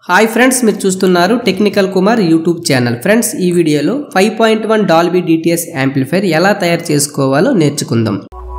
hi friends మీరు చూస్తున్నారు technical Kumar YouTube channel friends ఈ వీడియోలో five point one Dolby DTS amplifier ఎలా తయారు చేసుకోవాలో నేర్చుకుందాం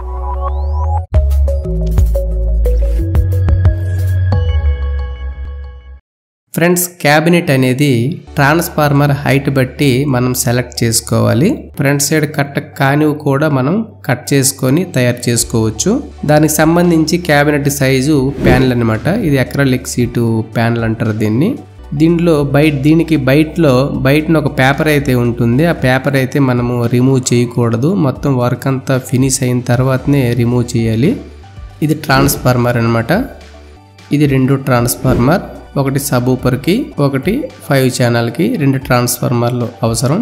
ఫ్రెండ్స్ క్యాబినెట్ అనేది ట్రాన్స్ఫార్మర్ హైట్ బట్టి మనం సెలెక్ట్ చేసుకోవాలి ఫ్రంట్ సైడ్ కట్ కానివి కూడా మనం కట్ చేసుకొని తయారు చేసుకోవచ్చు దానికి సంబంధించి క్యాబినెట్ సైజు ప్యానల్ అనమాట ఇది ఎక్రలిక్ సీటు ప్యానల్ అంటారు దీన్ని దీంట్లో బయట దీనికి బయటలో బయటన ఒక పేపర్ అయితే ఉంటుంది ఆ పేపర్ అయితే మనము రిమూవ్ చేయకూడదు మొత్తం వర్క్ అంతా ఫినిష్ అయిన తర్వాతనే రిమూవ్ చేయాలి ఇది ట్రాన్స్ఫార్మర్ అనమాట ఇది రెండు ట్రాన్స్ఫార్మర్ ఒకటి సబ్ ఊపర్కి ఒకటి ఫైవ్ ఛానల్కి రెండు ట్రాన్స్ఫార్మర్లు అవసరం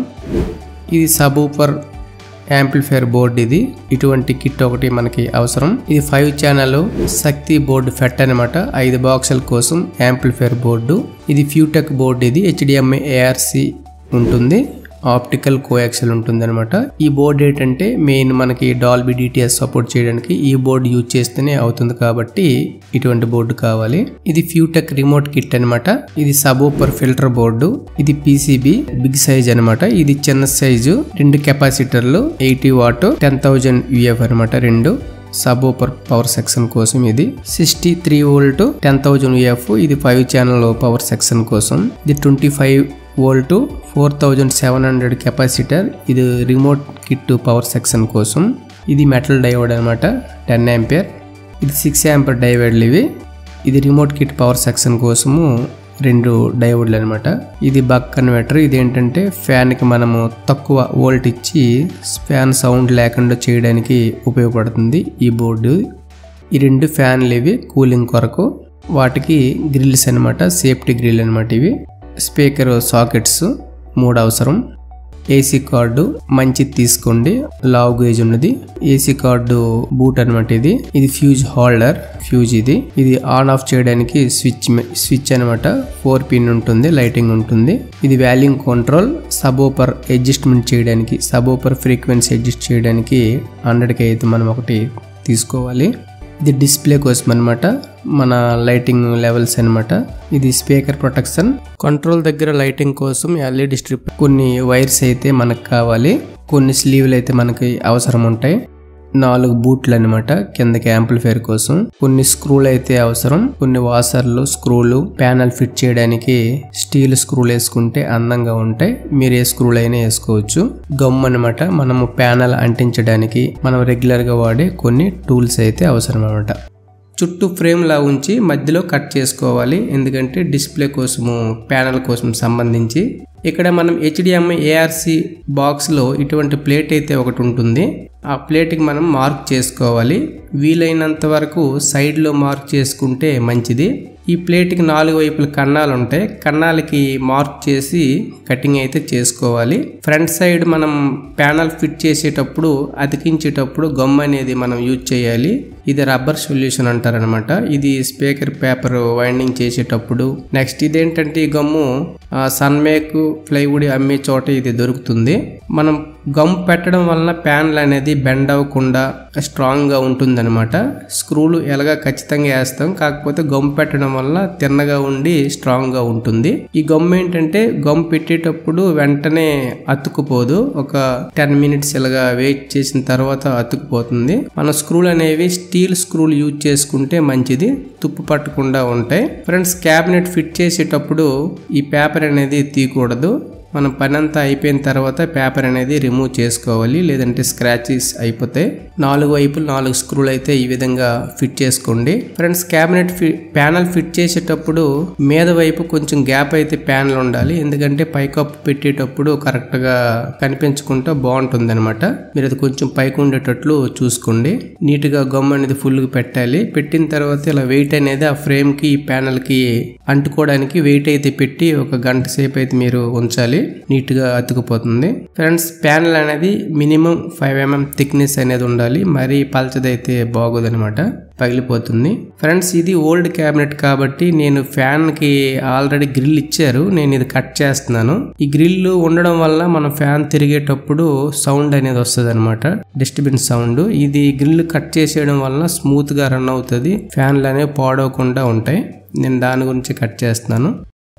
ఇది సబ్ ఊపర్ యాంప్లిఫైర్ బోర్డ్ ఇది ఇటువంటి కిట్ ఒకటి మనకి అవసరం ఇది ఫైవ్ ఛానల్ శక్తి బోర్డు ఫెట్ అనమాట ఐదు బాక్సుల కోసం యాంప్లిఫైర్ బోర్డు ఇది ఫ్యూటెక్ బోర్డు ఇది హెచ్డిఎంఐ ఏఆర్సి ఉంటుంది ఆప్టికల్ కోయాక్సల్ ఉంటుంది అనమాట ఈ బోర్డ్ ఏంటంటే మెయిన్ మనకి డాల్బీ డిటిఎస్ సపోర్ట్ చేయడానికి ఈ బోర్డు యూజ్ చేస్తేనే అవుతుంది కాబట్టి ఇటువంటి బోర్డు కావాలి ఇది ఫ్యూటెక్ రిమోట్ కిట్ అనమాట ఇది సబూపర్ ఫిల్టర్ బోర్డు ఇది పీసీబీ బిగ్ సైజ్ అనమాట ఇది చిన్న సైజు రెండు కెపాసిటర్లు eighty watt ten thousand UF అనమాట రెండు సబ్ ఊపర్ పవర్ సెక్షన్ కోసం ఇది sixty three volt ten thousand UF ఇది ఫైవ్ ఛానల్ పవర్ సెక్షన్ కోసం ఇది twenty five volt four thousand seven hundred capacitor ఇది రిమోట్ కిట్ పవర్ సెక్షన్ కోసం ఇది మెటల్ డైవర్డ్ అనమాట టెన్ యాంపియర్ ఇది సిక్స్ యాంపియర్ డైవర్డ్లు ఇవి ఇది రిమోట్ కిట్ పవర్ సెక్షన్ కోసము రెండు డయోడ్లు అనమాట ఇది బక్ కన్వర్టర్ ఇది ఏంటంటే ఫ్యాన్కి మనము తక్కువ వోల్ట్ ఇచ్చి ఫ్యాన్ సౌండ్ లేకుండా చేయడానికి ఉపయోగపడుతుంది ఈ బోర్డు ఈ రెండు ఫ్యాన్లు ఇవి కూలింగ్ కొరకు వాటికి గ్రిల్స్ అనమాట సేఫ్టీ గ్రిల్ అనమాట ఇవి స్పీకర్ సాకెట్స్ మూడు అవసరం ఏసీ కార్డు మంచిది తీసుకోండి లావ్ గేజ్ ఉన్నది ఏసీ కార్డు బూట్ అనమాట ఇది ఇది ఫ్యూజ్ హోల్డర్ ఫ్యూజ్ ఇది ఇది ఆన్ ఆఫ్ చేయడానికి స్విచ్ స్విచ్ అనమాట ఫోర్ పిన్ ఉంటుంది లైటింగ్ ఉంటుంది ఇది వాల్యూమ్ కంట్రోల్ సబోపర్ అడ్జస్ట్మెంట్ చేయడానికి సబోపర్ ఫ్రీక్వెన్సీ అడ్జస్ట్ చేయడానికి హండ్రెడ్కి అయితే మనం ఒకటి తీసుకోవాలి ఇది డిస్ప్లే కోసం అనమాట మన లైటింగ్ లెవెల్స్ అనమాట ఇది స్పీకర్ ప్రొటెక్షన్ కంట్రోల్ దగ్గర లైటింగ్ కోసం ఎల్ఈడి స్ట్రిప్ కొన్ని వైర్స్ అయితే మనకు కావాలి కొన్ని స్లీవ్లు అయితే మనకి అవసరం ఉంటాయి నాలుగు బూట్లు అనమాట కిందకి యాంప్లిఫైర్ కోసం కొన్ని స్క్రూలు అయితే అవసరం కొన్ని వాసర్లు స్క్రూలు ప్యానల్ ఫిట్ చేయడానికి స్టీల్ స్క్రూలు వేసుకుంటే అందంగా ఉంటాయి మీరు ఏ స్క్రూలు అయినా వేసుకోవచ్చు గమ్ అనమాట మనము ప్యానల్ అంటించడానికి మనం రెగ్యులర్ గా వాడే కొన్ని టూల్స్ అయితే అవసరం అనమాట చుట్టూ ఫ్రేమ్ లా ఉంచి మధ్యలో కట్ చేసుకోవాలి ఎందుకంటే డిస్ప్లే కోసము ప్యానల్ కోసం సంబంధించి ఇక్కడ మనం హెచ్డిఎంఐ ఏఆర్సి బాక్స్లో ఇటువంటి ప్లేట్ అయితే ఒకటి ఉంటుంది ఆ ప్లేట్కి మనం మార్క్ చేసుకోవాలి వీలైనంత వరకు సైడ్లో మార్క్ చేసుకుంటే మంచిది ఈ ప్లేట్కి నాలుగు వైపుల కన్నాలు ఉంటాయి కన్నాలకి మార్క్ చేసి కటింగ్ అయితే చేసుకోవాలి ఫ్రంట్ సైడ్ మనం ప్యానల్ ఫిట్ చేసేటప్పుడు అతికించేటప్పుడు గమ్ అనేది మనం యూజ్ చేయాలి ఇది రబ్బర్ సొల్యూషన్ అంటారనమాట ఇది స్పీకర్ పేపర్ వైండింగ్ చేసేటప్పుడు నెక్స్ట్ ఇదేంటంటే ఈ గమ్ము సన్మేక్ ప్లైవుడ్ అమ్మే చోట ఇది దొరుకుతుంది మనం గమ్ పెట్టడం వలన ప్యానల్ అనేది బెండ్ అవ్వకుండా స్ట్రాంగ్గా ఉంటుందన్నమాట స్క్రూలు ఎలాగా ఖచ్చితంగా వేస్తాం కాకపోతే గమ్ పెట్టడం వల్ల తిన్నగా ఉండి స్ట్రాంగ్గా ఉంటుంది ఈ గమ్ ఏంటంటే గమ్ పెట్టేటప్పుడు వెంటనే అతుక్కుపోదు ఒక టెన్ మినిట్స్ ఇలాగా వెయిట్ చేసిన తర్వాత అతుక్కుపోతుంది మన స్క్రూలు అనేవి స్టీల్ స్క్రూలు యూజ్ చేసుకుంటే మంచిది తుప్పు పట్టకుండా ఉంటాయి ఫ్రెండ్స్ క్యాబినెట్ ఫిట్ చేసేటప్పుడు ఈ పేపర్ అనేది తీయకూడదు మన పని అంతా అయిపోయిన తర్వాత పేపర్ అనేది రిమూవ్ చేసుకోవాలి లేదంటే స్క్రాచెస్ అయిపోతాయి నాలుగు వైపులు నాలుగు స్క్రూలు అయితే ఈ విధంగా ఫిట్ చేసుకోండి ఫ్రెండ్స్ క్యాబినెట్ ఫి ప్యానల్ ఫిట్ చేసేటప్పుడు మీద వైపు కొంచెం గ్యాప్ అయితే ప్యానల్ ఉండాలి ఎందుకంటే పైకప్పు పెట్టేటప్పుడు కరెక్ట్గా కనిపించకుండా బాగుంటుంది అనమాట మీరు అది కొంచెం పైకి ఉండేటట్లు చూసుకోండి నీట్గా గమ్ అనేది ఫుల్గా పెట్టాలి పెట్టిన తర్వాత ఇలా వెయిట్ అనేది ఆ ఫ్రేమ్కి ఈ ప్యానల్కి అంటుకోవడానికి వెయిట్ అయితే పెట్టి ఒక గంట సేపు అయితే మీరు ఉంచాలి నీట్గా అతుకుపోతుంది ఫ్రెండ్స్ ప్యానల్ అనేది మినిమం ఫైవ్ ఎంఎం థిక్నెస్ అనేది ఉండాలి మరీ పల్చదైతే బాగోదనమాట పగిలిపోతుంది ఫ్రెండ్స్ ఇది ఓల్డ్ క్యాబినెట్ కాబట్టి నేను ఫ్యాన్ కి ఆల్రెడీ గ్రిల్ ఇచ్చారు నేను ఇది కట్ చేస్తున్నాను ఈ గ్రిల్ ఉండడం వల్ల మనం ఫ్యాన్ తిరిగేటప్పుడు సౌండ్ అనేది వస్తుంది అనమాట డిస్టర్బెన్స్ సౌండ్ ఇది గ్రిల్ కట్ చేసేయడం వల్ల స్మూత్ గా రన్ అవుతుంది ఫ్యాన్లు అనేవి పాడవకుండా ఉంటాయి నేను దాని గురించి కట్ చేస్తున్నాను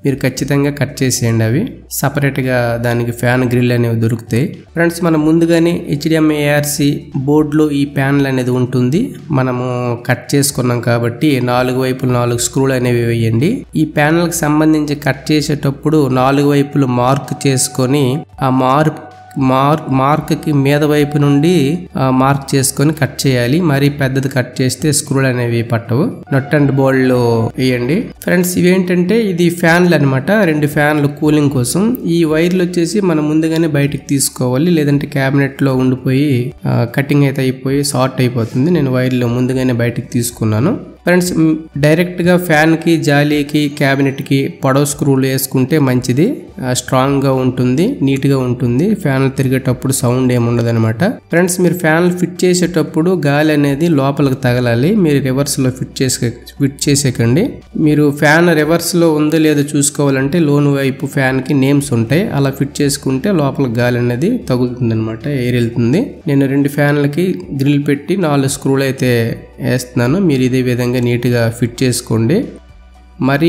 మీరు ఖచ్చితంగా కట్ చేసేయండి అవి సపరేట్గా దానికి ఫ్యాన్ గ్రిల్ అనేవి దొరుకుతాయి ఫ్రెండ్స్ మనం ముందుగానే హెచ్డిఎంఐ ఏఆర్సి బోర్డులో ఈ ప్యానల్ అనేది ఉంటుంది మనము కట్ చేసుకున్నాం కాబట్టి నాలుగు వైపులు నాలుగు స్క్రూలు అనేవి వేయండి ఈ ప్యానల్కి సంబంధించి కట్ చేసేటప్పుడు నాలుగు వైపులు మార్క్ చేసుకొని ఆ మార్క్ మార్క్ మార్క్కి మీద వైపు నుండి ఆ, మార్క్ చేసుకొని కట్ చేయాలి మరి పెద్దది కట్ చేస్తే స్క్రూలు అనేవి పట్టవు నట్ అండ్ బోల్డ్ వేయండి ఫ్రెండ్స్ ఇవేంటంటే ఇది ఫ్యాన్లు అనమాట రెండు ఫ్యాన్లు కూలింగ్ కోసం ఈ వైర్లు వచ్చేసి మనం ముందుగానే బయటికి తీసుకోవాలి లేదంటే క్యాబినెట్ లో ఉండిపోయి ఆ, కటింగ్ అయితే అయిపోయి షార్ట్ అయిపోతుంది నేను వైర్లు ముందుగానే బయటికి తీసుకున్నాను ఫ్రెండ్స్ మ్, డైరెక్ట్గా ఫ్యాన్కి జాలీకి క్యాబినెట్కి పొడవు స్క్రూలు వేసుకుంటే మంచిది ఆ, స్ట్రాంగ్గా ఉంటుంది నీట్గా ఉంటుంది ఫ్యాన్లు తిరిగేటప్పుడు సౌండ్ ఏమి ఉండదు అనమాట ఫ్రెండ్స్ మీరు ఫ్యాన్లు ఫిట్ చేసేటప్పుడు గాలి అనేది లోపలికి తగలాలి మీరు రివర్స్లో ఫిట్ చేసే ఫిట్ చేసేకండి మీరు ఫ్యాన్ రివర్స్లో ఉందో లేదో చూసుకోవాలంటే లోన్ వైపు ఫ్యాన్కి నేమ్స్ ఉంటాయి అలా ఫిట్ చేసుకుంటే లోపల గాలి అనేది తగులుతుంది అనమాట ఎయిర్ వెళ్తుంది నేను రెండు ఫ్యాన్లకి గ్రిల్ పెట్టి నాలుగు స్క్రూలు అయితే వేస్తున్నాను మీరు ఇదే విధంగా నీట్గా ఫిట్ చేసుకోండి మరి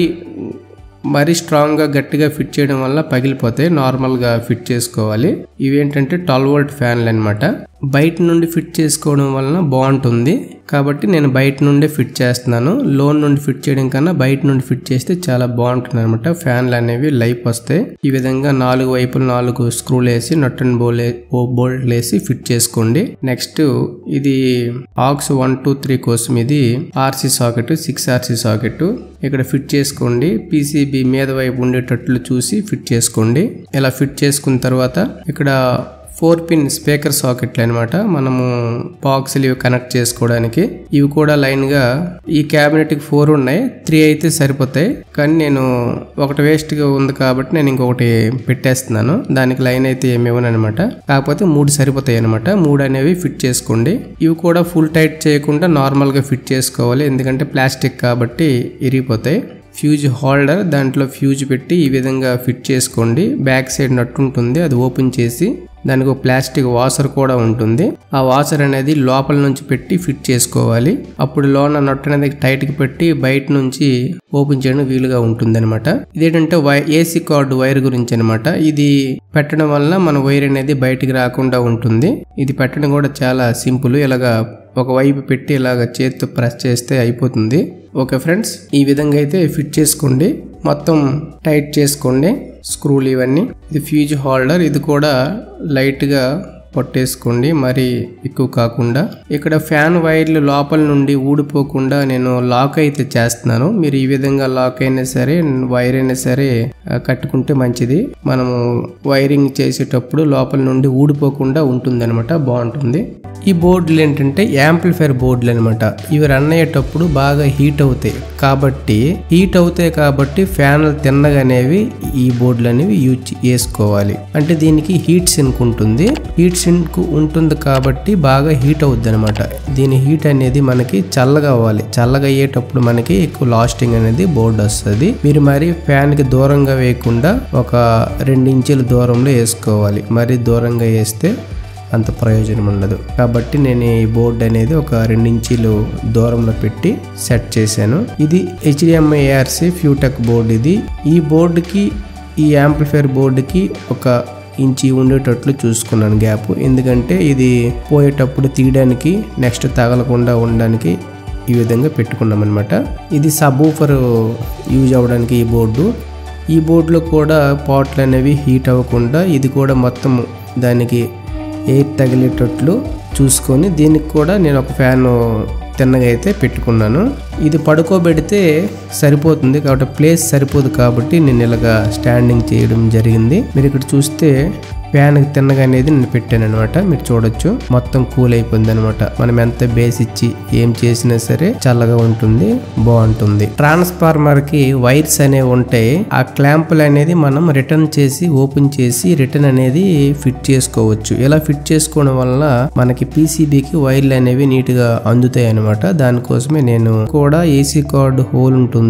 మరీ స్ట్రాంగ్గా గట్టిగా ఫిట్ చేయడం వల్ల పగిలిపోతాయి నార్మల్గా ఫిట్ చేసుకోవాలి ఇవేంటంటే ట్వెల్వ్ వోల్ట్ ఫ్యాన్లు అనమాట బయట నుండి ఫిట్ చేసుకోవడం వలన బాగుంటుంది కాబట్టి నేను బయట నుండే ఫిట్ చేస్తున్నాను లోన్ నుండి ఫిట్ చేయడం కన్నా బయట నుండి ఫిట్ చేస్తే చాలా బాగుంటుంది అనమాట ఫ్యాన్లు అనేవి లైఫ్ వస్తాయి ఈ విధంగా నాలుగు వైపులు నాలుగు స్క్రూలు వేసి నట్ అండ్ బోల్ బోల్ట్ వేసి ఫిట్ చేసుకోండి నెక్స్ట్ ఇది ఆక్స్ వన్ టూ త్రీ కోసం ఇది RC socket six RC socket ఇక్కడ ఫిట్ చేసుకోండి పీసీబీ మీద వైపు ఉండేటట్లు చూసి ఫిట్ చేసుకోండి ఇలా ఫిట్ చేసుకున్న తర్వాత ఇక్కడ ఫోర్ పిన్ స్పీకర్ సాకెట్లు అనమాట మనము బాక్స్లు ఇవి కనెక్ట్ చేసుకోవడానికి ఇవి కూడా లైన్ గా ఈ క్యాబినెట్ కి ఫోర్ ఉన్నాయి త్రీ అయితే సరిపోతాయి కానీ నేను ఒకటి వేస్ట్ గా ఉంది కాబట్టి నేను ఇంకొకటి పెట్టేస్తున్నాను దానికి లైన్ అయితే ఏమి ఇవ్వను అనమాట కాకపోతే మూడు సరిపోతాయి అనమాట మూడు అనేవి ఫిట్ చేసుకోండి ఇవి కూడా ఫుల్ టైట్ చేయకుండా నార్మల్ గా ఫిట్ చేసుకోవాలి ఎందుకంటే ప్లాస్టిక్ కాబట్టి ఇరిగిపోతాయి ఫ్యూజ్ హోల్డర్ దాంట్లో ఫ్యూజ్ పెట్టి ఈ విధంగా ఫిట్ చేసుకోండి బ్యాక్ సైడ్ నట్టు ఉంటుంది అది ఓపెన్ చేసి దానికి ఒక ప్లాస్టిక్ వాషర్ కూడా ఉంటుంది ఆ వాషర్ అనేది లోపల నుంచి పెట్టి ఫిట్ చేసుకోవాలి అప్పుడు లోన నట్టు అనేది టైట్ కి పెట్టి బయట నుంచి ఓపెన్ చేయడం వీలుగా ఉంటుంది అనమాట ఇదేంటంటే వై ఏసీ కార్డు వైర్ గురించి అనమాట ఇది పెట్టడం వల్ల మన వైర్ అనేది బయటికి రాకుండా ఉంటుంది ఇది పెట్టడం కూడా చాలా సింపుల్ ఇలాగా ఒక వైపు పెట్టి ఇలాగ చేతితో ప్రెస్ చేస్తే అయిపోతుంది ఓకే ఫ్రెండ్స్ ఈ విధంగా అయితే ఫిట్ చేసుకోండి మొత్తం టైట్ చేసుకోండి స్క్రూలు ఇవన్నీ ఇది ఫ్యూజ్ హోల్డర్ ఇది కూడా లైట్గా పట్టేసుకోండి మరి ఎక్కువ కాకుండా ఇక్కడ ఫ్యాన్ వైర్లు లోపల నుండి ఊడిపోకుండా నేను లాక్ అయితే చేస్తున్నాను మీరు ఈ విధంగా లాక్ అయినా సరే వైర్ అయినా సరే ఆ, కట్టుకుంటే మంచిది మనము వైరింగ్ చేసేటప్పుడు లోపల నుండి ఊడిపోకుండా ఉంటుంది బాగుంటుంది ఈ బోర్డులు ఏంటంటే యాంప్లిఫైర్ బోర్డులు అనమాట ఇవి రన్ అయ్యేటప్పుడు బాగా హీట్ అవుతాయి కాబట్టి హీట్ అవుతాయి కాబట్టి ఫ్యాన్లు తిన్నగానేవి ఈ బోర్డులు అనేవి యూజ్ చేసుకోవాలి అంటే దీనికి హీట్ సింక్ ఉంటుంది హీట్ సింక్ ఉంటుంది కాబట్టి బాగా హీట్ అవుద్ది అనమాట దీని హీట్ అనేది మనకి చల్లగా అవ్వాలి చల్లగా అయ్యేటప్పుడు మనకి ఎక్కువ లాస్టింగ్ అనేది బోర్డు వస్తుంది మీరు మరి ఫ్యాన్ కి దూరంగా వేయకుండా ఒక రెండు ఇంచుల దూరంలో వేసుకోవాలి మరి దూరంగా వేస్తే అంత ప్రయోజనం ఉండదు కాబట్టి నేను ఈ బోర్డు అనేది ఒక రెండు ఇంచీలు దూరంలో పెట్టి సెట్ చేశాను ఇది హెచ్డిఎంఐ ఏఆర్సి ఫ్యూటెక్ బోర్డు ఇది ఈ బోర్డుకి ఈ యాంప్లిఫైర్ బోర్డుకి ఒక ఇంచి ఉండేటట్లు చూసుకున్నాను గ్యాప్ ఎందుకంటే ఇది పోయేటప్పుడు తీయడానికి నెక్స్ట్ తగలకుండా ఉండడానికి ఈ విధంగా పెట్టుకున్నాం అనమాట ఇది సబూఫర్ యూజ్ అవ్వడానికి ఈ బోర్డు ఈ బోర్డులో కూడా పాట్లు అనేవి హీట్ అవ్వకుండా ఇది కూడా మొత్తం దానికి ఎయిర్ తగిలేటట్లు చూసుకొని దీనికి కూడా నేను ఒక ఫ్యాన్ తిన్నగా అయితే పెట్టుకున్నాను ఇది పడుకోబెడితే సరిపోతుంది కాబట్టి ప్లేస్ సరిపోదు కాబట్టి నేను ఇలాగా స్టాండింగ్ చేయడం జరిగింది మీరు ఇక్కడ చూస్తే ఫ్యాన్ తిన్నగా అనేది నేను పెట్టాను అనమాట మీరు చూడొచ్చు మొత్తం కూల్ అయిపోయింది అనమాట మనం ఎంత బేస్ ఇచ్చి ఏం చేసినా సరే చల్లగా ఉంటుంది బాగుంటుంది ట్రాన్స్ఫార్మర్ కి వైర్స్ అనేవి ఉంటాయి ఆ క్లాంపులు అనేది మనం రిటర్న్ చేసి ఓపెన్ చేసి రిటర్న్ అనేది ఫిట్ చేసుకోవచ్చు ఇలా ఫిట్ చేసుకోవడం వల్ల మనకి పీసీబీకి వైర్లు అనేవి నీట్ గా అందుతాయి అనమాట దానికోసమే నేను కూడా ఏసీ కార్డు హోల్ ఉంటుంది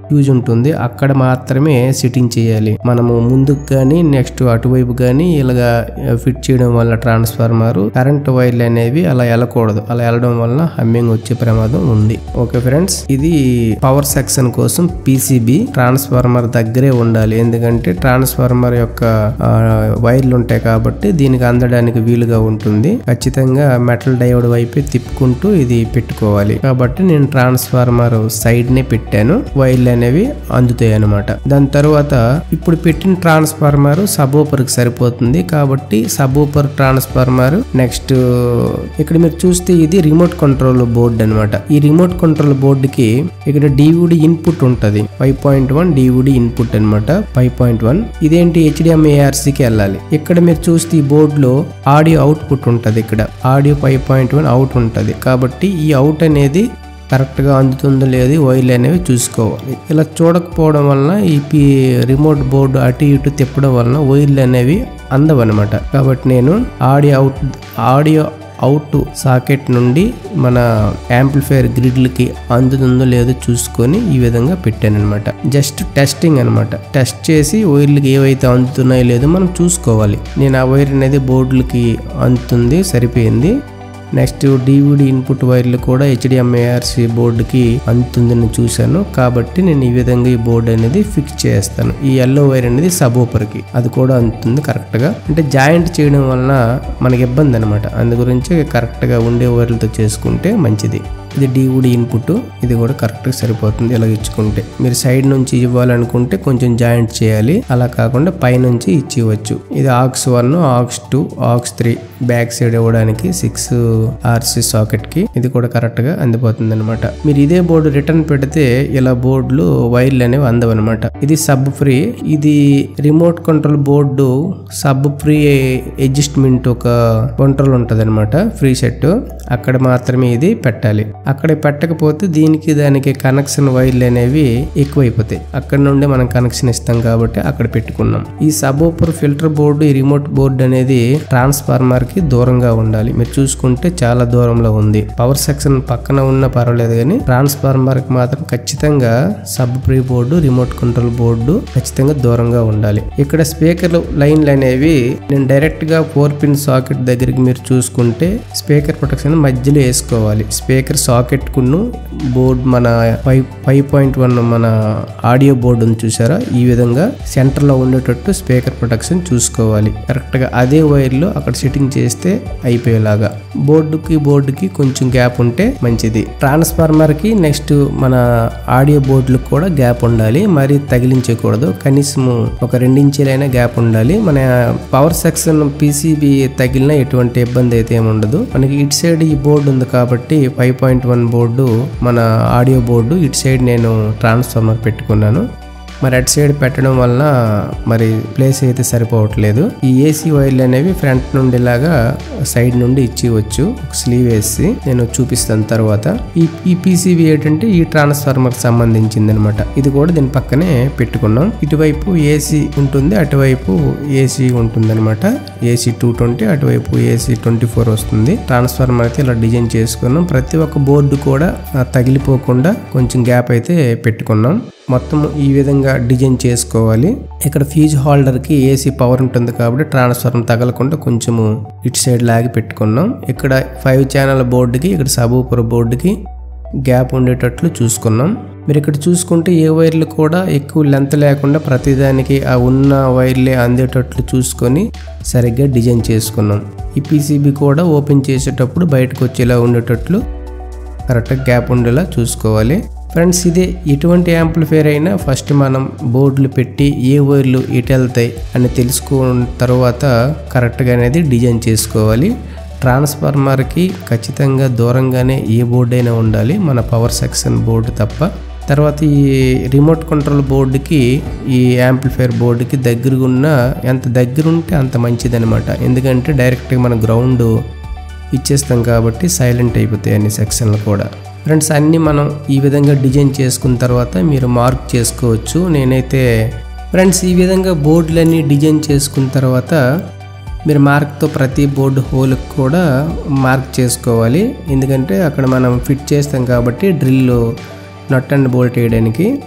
యూజ్ ఉంటుంది అక్కడ మాత్రమే సిట్టింగ్ చేయాలి మనము ముందుకు కానీ నెక్స్ట్ అటువైపు కానీ ఇలాగా ఫిట్ చేయడం వల్ల ట్రాన్స్ఫార్మర్ కరెంట్ వైర్లు అనేవి అలా వెళ్ళకూడదు అలా వెళ్ళడం వల్ల హమ్మింగ్ వచ్చే ప్రమాదం ఉంది ఓకే ఫ్రెండ్స్ ఇది పవర్ సెక్షన్ కోసం పీసీబీ ట్రాన్స్ఫార్మర్ దగ్గరే ఉండాలి ఎందుకంటే ట్రాన్స్ఫార్మర్ యొక్క ఆ, వైర్లు ఉంటాయి కాబట్టి దీనికి అందడానికి వీలుగా ఉంటుంది ఖచ్చితంగా మెటల్ డయోడ్ వైపే తిప్పుకుంటూ ఇది పెట్టుకోవాలి కాబట్టి నేను ట్రాన్స్ఫార్మర్ సైడ్ నే పెట్టాను వైర్లు అనేవి అందుతాయి అనమాట దాని తర్వాత ఇప్పుడు పెట్టిన ట్రాన్స్ఫార్మర్ సబూపర్ కి సరిపోతుంది కాబట్టి సబూపర్ ట్రాన్స్ఫార్మర్ నెక్స్ట్ ఇక్కడ మీరు చూస్తే ఇది రిమోట్ కంట్రోల్ బోర్డు అనమాట ఈ రిమోట్ కంట్రోల్ బోర్డుకి ఇక్కడ డివిడి ఇన్పుట్ ఉంటది five point one DVD input అనమాట ఫైవ్ పాయింట్ వన్ ఇదేంటి హెచ్డిఎంఏఆర్సీ కి వెళ్ళాలి ఇక్కడ మీరు చూస్తే ఈ బోర్డులో ఆడియో అవుట్పుట్ ఉంటది ఇక్కడ audio five point one out ఉంటది కాబట్టి ఈ అవుట్ అనేది కరెక్ట్గా అందుతుందో లేదు వైర్లు అనేవి చూసుకోవాలి ఇలా చూడకపోవడం వలన ఈ పి రిమోట్ బోర్డు అటు ఇటు తిప్పడం వలన వైర్లు అనేవి అందవన్నమాట కాబట్టి నేను audio out audio out socket నుండి మన యాంప్లిఫైర్ గ్రిడ్లకి అందుతుందో లేదో చూసుకొని ఈ విధంగా పెట్టాను అనమాట జస్ట్ టెస్టింగ్ అనమాట టెస్ట్ చేసి వైర్లకి ఏవైతే అందుతున్నాయో లేదో మనం చూసుకోవాలి నేను ఆ వైర్ అనేది బోర్డులకి అందుతుంది సరిపోయింది నెక్స్ట్ డివిడి ఇన్పుట్ వైర్లు కూడా హెచ్డిఎంఏఆర్సి బోర్డుకి అందుతుందని చూశాను కాబట్టి నేను ఈ విధంగా ఈ బోర్డు అనేది ఫిక్స్ చేస్తాను ఈ ఎల్లో వైర్ అనేది సబ్ కి అది కూడా అందుతుంది కరెక్ట్ గా అంటే జాయింట్ చేయడం వలన మనకి ఇబ్బంది అనమాట అందు గురించి కరెక్ట్ గా ఉండే వైర్లతో చేసుకుంటే మంచిది ఇది డివిడి ఇన్పుట్ ఇది కూడా కరెక్ట్ గా సరిపోతుంది ఇలా ఇచ్చుకుంటే మీరు సైడ్ నుంచి ఇవ్వాలనుకుంటే కొంచెం జాయింట్ చేయాలి అలా కాకుండా పై నుంచి ఇచ్చివచ్చు ఇది aux one aux two aux three back side ఇవ్వడానికి సిక్స్ ఆర్సి సాకెట్ కి ఇది కూడా కరెక్ట్ గా అందిపోతుంది అనమాట మీరు ఇదే బోర్డు రిటర్న్ పెడితే ఇలా బోర్డులు వైర్లు అనేవి అందవన్నమాట ఇది సబ్ ఫ్రీ ఇది remote control board sub pre adjustment ఒక కంట్రోల్ ఉంటది అనమాట ఫ్రీ సెట్ అక్కడ మాత్రమే ఇది పెట్టాలి అక్కడ పెట్టకపోతే దీనికి దానికి కనెక్షన్ వైర్లు అనేవి ఎక్కువైపోతాయి అక్కడ నుండి మనం కనెక్షన్ ఇస్తాం కాబట్టి అక్కడ పెట్టుకున్నాం ఈ సబోపర్ ఫిల్టర్ బోర్డు ఈ రిమోట్ బోర్డు అనేది ట్రాన్స్ఫార్మర్ కి దూరంగా ఉండాలి మీరు చూసుకుంటే చాలా దూరంలో ఉంది పవర్ సెక్షన్ పక్కన ఉన్న పర్వాలేదు కానీ ట్రాన్స్ఫార్మర్ కి మాత్రం ఖచ్చితంగా sub pre board remote control board ఖచ్చితంగా దూరంగా ఉండాలి ఇక్కడ స్పీకర్ లైన్లు అనేవి నేను డైరెక్ట్ గా ఫోర్ పిన్ సాకెట్ దగ్గరికి మీరు చూసుకుంటే స్పీకర్ ప్రొటెక్షన్ మధ్యలో వేసుకోవాలి స్పీకర్ సాకెట్ కును బోర్డ్ మన ఫైవ్ ఫైవ్ పాయింట్ వన్ మన ఆడియో బోర్డు ఉంది చూసారా ఈ విధంగా సెంటర్ లో ఉండేటట్టు స్పీకర్ ప్రొటెక్షన్ చూసుకోవాలి కరెక్ట్ గా అదే వైర్ లో అక్కడ సెట్టింగ్ చేస్తే అయిపోయేలాగా బోర్డుకి బోర్డుకి కొంచెం గ్యాప్ ఉంటే మంచిది ట్రాన్స్ఫార్మర్ కి నెక్స్ట్ మన ఆడియో బోర్డులకు కూడా గ్యాప్ ఉండాలి మరి తగిలించకూడదు కనీసం ఒక రెండించీలైనా గ్యాప్ ఉండాలి మన పవర్ సెక్షన్ పీసీబీ తగిలిన ఎటువంటి ఇబ్బంది అయితే ఏమి ఉండదు మనకి ఇటు సైడ్ ఈ బోర్డు ఉంది కాబట్టి ఫైవ్ పాయింట్ వన్ బోర్డు మన ఆడియో బోర్డు ఇటు సైడ్ నేను ట్రాన్స్ఫార్మర్ పెట్టుకున్నాను మరి అటు సైడ్ పెట్టడం వలన మరి ప్లేస్ అయితే సరిపోవట్లేదు ఈ ఏసీ వైర్లు అనేవి ఫ్రంట్ నుండి ఇలాగా సైడ్ నుండి ఇచ్చివచ్చు స్లీవ్ వేసి నేను చూపిస్తాను తర్వాత ఈ ఈ పీసీబీ ఏంటంటే ఈ ట్రాన్స్ఫార్మర్ సంబంధించింది అనమాట ఇది కూడా దీని పక్కనే పెట్టుకున్నాం ఇటువైపు ఏసీ ఉంటుంది అటువైపు ఏసీ ఉంటుంది అనమాట ఏసీ టూ ట్వంటీ అటువైపు ఏసీ ట్వంటీ ఫోర్ వస్తుంది ట్రాన్స్ఫార్మర్ అయితే ఇలా డిజైన్ చేసుకున్నాం ప్రతి ఒక్క బోర్డు కూడా ఆ, తగిలిపోకుండా కొంచెం గ్యాప్ అయితే పెట్టుకున్నాం మొత్తం ఈ విధంగా డిజైన్ చేసుకోవాలి ఇక్కడ ఫ్యూజ్ హోల్డర్ కి ఏసీ పవర్ ఉంటుంది కాబట్టి ట్రాన్స్ఫార్మర్ తగలకుండా కొంచెము ఇటు సైడ్ లాగి పెట్టుకున్నాం ఇక్కడ ఫైవ్ ఛానల్ బోర్డుకి ఇక్కడ సబూపర్ బోర్డుకి గ్యాప్ ఉండేటట్లు చూసుకున్నాం మీరు ఇక్కడ చూసుకుంటే ఏ వైర్లు కూడా ఎక్కువ లెంత్ లేకుండా ప్రతిదానికి ఆ ఉన్న వైర్లే అందేటట్లు చూసుకొని సరిగ్గా డిజైన్ చేసుకున్నాం ఈ పీసీబీ కూడా ఓపెన్ చేసేటప్పుడు బయటకు వచ్చేలా ఉండేటట్లు కరెక్ట్గా గ్యాప్ ఉండేలా చూసుకోవాలి ఫ్రెండ్స్ ఇదే ఎటువంటి యాంప్లిఫైర్ అయినా ఫస్ట్ మనం బోర్డులు పెట్టి ఏ వైర్లు ఎటు వెళ్తాయి అని తెలుసుకున్న తర్వాత కరెక్ట్గా అనేది డిజైన్ చేసుకోవాలి ట్రాన్స్ఫార్మర్కి ఖచ్చితంగా దూరంగానే ఏ బోర్డు అయినా ఉండాలి మన పవర్ సెక్షన్ బోర్డు తప్ప తర్వాత ఈ రిమోట్ కంట్రోల్ బోర్డుకి ఈ యాంప్లిఫైర్ బోర్డుకి దగ్గరగా ఉన్న ఎంత దగ్గర ఉంటే అంత మంచిదనమాట ఎందుకంటే డైరెక్ట్గా మన గ్రౌండ్ ఇచ్చేస్తాం కాబట్టి సైలెంట్ అయిపోతాయి అన్ని సెక్షన్లు కూడా ఫ్రెండ్స్ అన్నీ మనం ఈ విధంగా డిజైన్ చేసుకున్న తర్వాత మీరు మార్క్ చేసుకోవచ్చు నేనైతే ఫ్రెండ్స్ ఈ విధంగా బోర్డులన్నీ డిజైన్ చేసుకున్న తర్వాత మీరు మార్క్తో ప్రతి బోర్డు హోల్కి కూడా మార్క్ చేసుకోవాలి ఎందుకంటే అక్కడ మనం ఫిట్ చేస్తాం కాబట్టి డ్రిల్ నట్ అండ్ బోల్ట్ వేయడానికి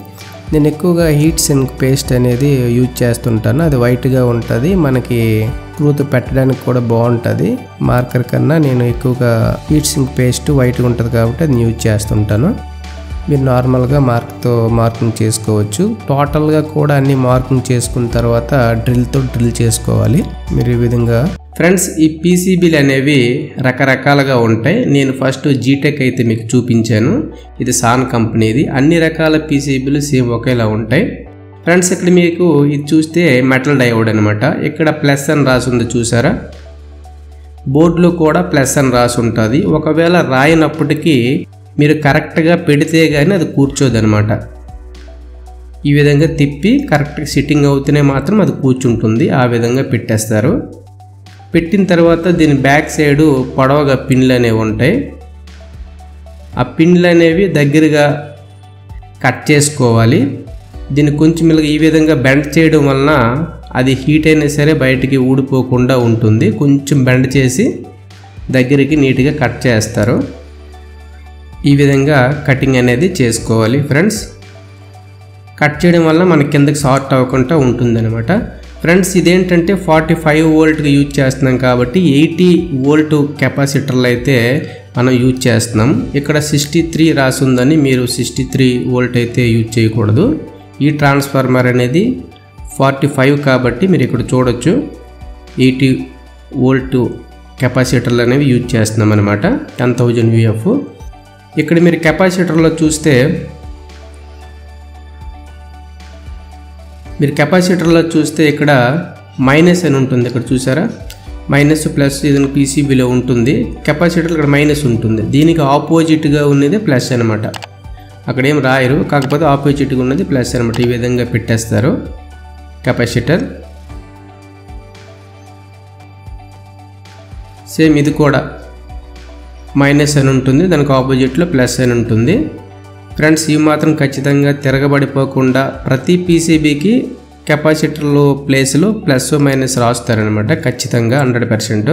నేను ఎక్కువగా హీట్ సింక్ పేస్ట్ అనేది యూజ్ చేస్తుంటాను అది వైట్గా ఉంటుంది మనకి స్క్రూతో పెట్టడానికి కూడా బాగుంటుంది మార్కర్ కన్నా నేను ఎక్కువగా హీట్ సింక్ పేస్ట్ వైట్గా ఉంటుంది కాబట్టి అది యూజ్ చేస్తుంటాను మీరు నార్మల్గా మార్క్తో మార్కింగ్ చేసుకోవచ్చు టోటల్గా కూడా అన్ని మార్కింగ్ చేసుకున్న తర్వాత డ్రిల్తో డ్రిల్ చేసుకోవాలి మీరు ఈ విధంగా ఫ్రెండ్స్ ఈ పీసీబీలు అనేవి రకరకాలుగా ఉంటాయి నేను ఫస్ట్ జీటెక్ అయితే మీకు చూపించాను ఇది సాన్ కంపెనీది అన్ని రకాల పీసీబీలు సేమ్ ఒకేలా ఉంటాయి ఫ్రెండ్స్ ఇక్కడ మీకు ఇది చూస్తే మెటల్ డయోడ్ అనమాట ఇక్కడ ప్లస్ అని రాసి ఉంది చూసారా బోర్డులో కూడా ప్లస్ అని రాసి ఉంటుంది ఒకవేళ రాయినప్పటికీ మీరు కరెక్ట్గా పెడితే కానీ అది కూర్చోదనమాట ఈ విధంగా తిప్పి కరెక్ట్గా సిట్టింగ్ అవుతూనే మాత్రం అది కూర్చుంటుంది ఆ విధంగా పెట్టేస్తారు పెట్టిన తర్వాత దీని బ్యాక్ సైడు పొడవగా పిన్లు అనేవి ఉంటాయి ఆ పిన్లు అనేవి దగ్గరగా కట్ చేసుకోవాలి దీన్ని కొంచెం ఇలాగ ఈ విధంగా బెండ్ చేయడం వలన అది హీట్ అయినా సరే బయటికి ఊడిపోకుండా ఉంటుంది కొంచెం బెండ్ చేసి దగ్గరికి నీట్గా కట్ చేస్తారు ఈ విధంగా కటింగ్ అనేది చేసుకోవాలి ఫ్రెండ్స్ కట్ చేయడం వల్ల మన కిందకి షార్ట్ అవ్వకుండా ఉంటుందన్నమాట ఫ్రెండ్స్ ఇదేంటంటే ఫార్టీ ఫైవ్ వోల్ట్కి యూజ్ చేస్తున్నాం కాబట్టి ఎయిటీ వోల్ట్ కెపాసిటర్లు అయితే మనం యూజ్ చేస్తున్నాం ఇక్కడ సిక్స్టీ త్రీ రాసి ఉందని మీరు సిక్స్టీ త్రీ వోల్ట్ అయితే యూజ్ చేయకూడదు ఈ ట్రాన్స్ఫార్మర్ అనేది ఫార్టీ ఫైవ్ కాబట్టి మీరు ఇక్కడ చూడొచ్చు ఎయిటీ వోల్ట్ కెపాసిటర్లు అనేవి యూజ్ చేస్తున్నాం అనమాట టెన్ థౌజండ్ విఎఫ్ ఇక్కడ మీరు కెపాసిటర్లో చూస్తే మీరు కెపాసిటర్లో చూస్తే ఇక్కడ మైనస్ అని ఉంటుంది ఇక్కడ చూసారా మైనస్ ప్లస్ ఇది పీసీబీలో ఉంటుంది కెపాసిటర్ ఇక్కడ మైనస్ ఉంటుంది దీనికి ఆపోజిట్గా ఉన్నది ప్లస్ అనమాట అక్కడ ఏం రాయరు కాకపోతే ఆపోజిట్గా ఉన్నది ప్లస్ అనమాట ఈ విధంగా పెట్టేస్తారు కెపాసిటర్ సేమ్ ఇది కూడా మైనస్ అని ఉంటుంది దానికి ఆపోజిట్లో ప్లస్ అని ఉంటుంది ఫ్రెండ్స్ ఇవి మాత్రం ఖచ్చితంగా తిరగబడిపోకుండా ప్రతి పీసీబీకి కెపాసిటర్లు ప్లేస్లో ప్లస్ మైనస్ రాస్తారనమాట ఖచ్చితంగా హండ్రెడ్ పర్సెంట్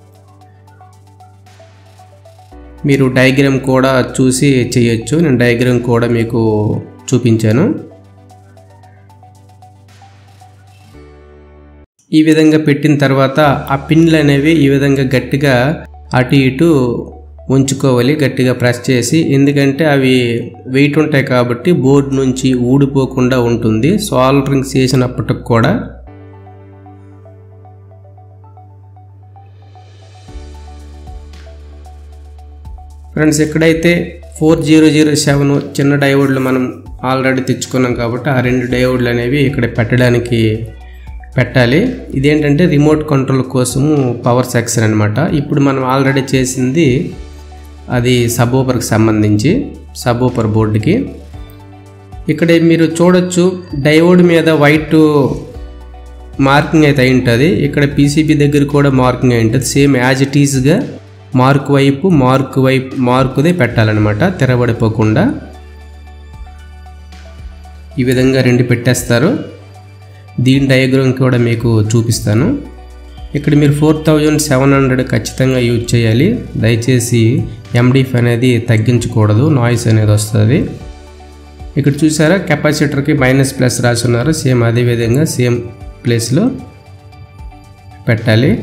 మీరు డయాగ్రామ్ కూడా చూసి చేయొచ్చు నేను డయాగ్రామ్ కూడా మీకు చూపించాను ఈ విధంగా పెట్టిన తర్వాత ఆ పిన్లు అనేవి ఈ విధంగా గట్టిగా అటు ఇటు ఉంచుకోవాలి గట్టిగా ప్రెస్ చేసి ఎందుకంటే అవి వెయిట్ ఉంటాయి కాబట్టి బోర్డు నుంచి ఊడిపోకుండా ఉంటుంది సాల్డరింగ్ చేసినప్పటికి కూడా ఫ్రెండ్స్ ఎక్కడైతే ఫోర్ జీరో జీరో సెవెన్ చిన్న డయోడ్లు మనం ఆల్రెడీ తెచ్చుకున్నాం కాబట్టి ఆ రెండు డయోడ్లు అనేవి ఇక్కడ పెట్టడానికి పెట్టాలి ఇదేంటంటే రిమోట్ కంట్రోల్ కోసము పవర్ సెక్షన్ అనమాట ఇప్పుడు మనం ఆల్రెడీ చేసింది అది సబోపర్కి సంబంధించి సబోపర్ బోర్డుకి ఇక్కడ మీరు చూడొచ్చు డయోడ్ మీద వైట్ మార్కింగ్ అయితే అయి ఉంటుంది ఇక్కడ పీసీబీ దగ్గర కూడా మార్కింగ్ అయి ఉంటుంది సేమ్ యాజ్ ఇట్ ఈజ్గా మార్క్ వైపు మార్క్ వైపు మార్కుదే పెట్టాలన్నమాట తెరబడిపోకుండా ఈ విధంగా రెండు పెట్టేస్తారు దీని డయాగ్రామ్ కూడా మీకు చూపిస్తాను ఇక్కడ మీరు ఫోర్ థౌజండ్ సెవెన్ హండ్రెడ్ ఖచ్చితంగా యూజ్ చేయాలి దయచేసి ఎండిఫ్ అనేది తగ్గించకూడదు నాయిస్ అనేది వస్తుంది ఇక్కడ చూసారా కెపాసిటర్కి మైనస్ ప్లస్ రాసి ఉన్నారు సేమ్ అదే విధంగా సేమ్ ప్లేస్లో పెట్టాలి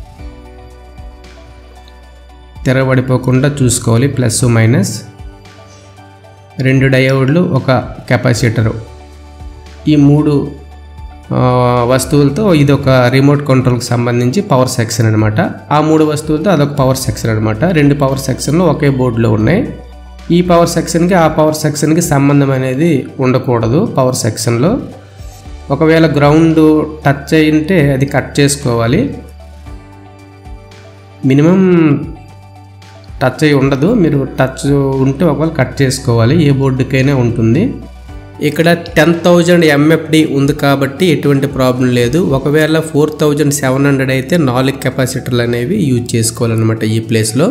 తెరబడిపోకుండా చూసుకోవాలి ప్లస్ మైనస్ రెండు డయోడ్లు ఒక కెపాసిటరు ఈ మూడు వస్తువులతో ఇది ఒక రిమోట్ కంట్రోల్కి సంబంధించి పవర్ సెక్షన్ అనమాట ఆ మూడు వస్తువులతో అదొక పవర్ సెక్షన్ అనమాట రెండు పవర్ సెక్షన్లు ఒకే బోర్డులో ఉన్నాయి ఈ పవర్ సెక్షన్కి ఆ పవర్ సెక్షన్కి సంబంధం అనేది ఉండకూడదు పవర్ సెక్షన్లో ఒకవేళ గ్రౌండ్ టచ్ అయింటే అది కట్ చేసుకోవాలి మినిమం టచ్ అయి ఉండదు మీరు టచ్ ఉంటే ఒకవేళ కట్ చేసుకోవాలి ఏ బోర్డుకైనా ఉంటుంది ఇక్కడ టెన్ థౌజండ్ ఎంఎఫ్డి ఉంది కాబట్టి ఎటువంటి ప్రాబ్లం లేదు ఒకవేళ ఫోర్ థౌజండ్ సెవెన్ హండ్రెడ్ అయితే నాలుగు కెపాసిటర్లు అనేవి యూజ్ చేసుకోవాలన్నమాట ఈ ప్లేస్లో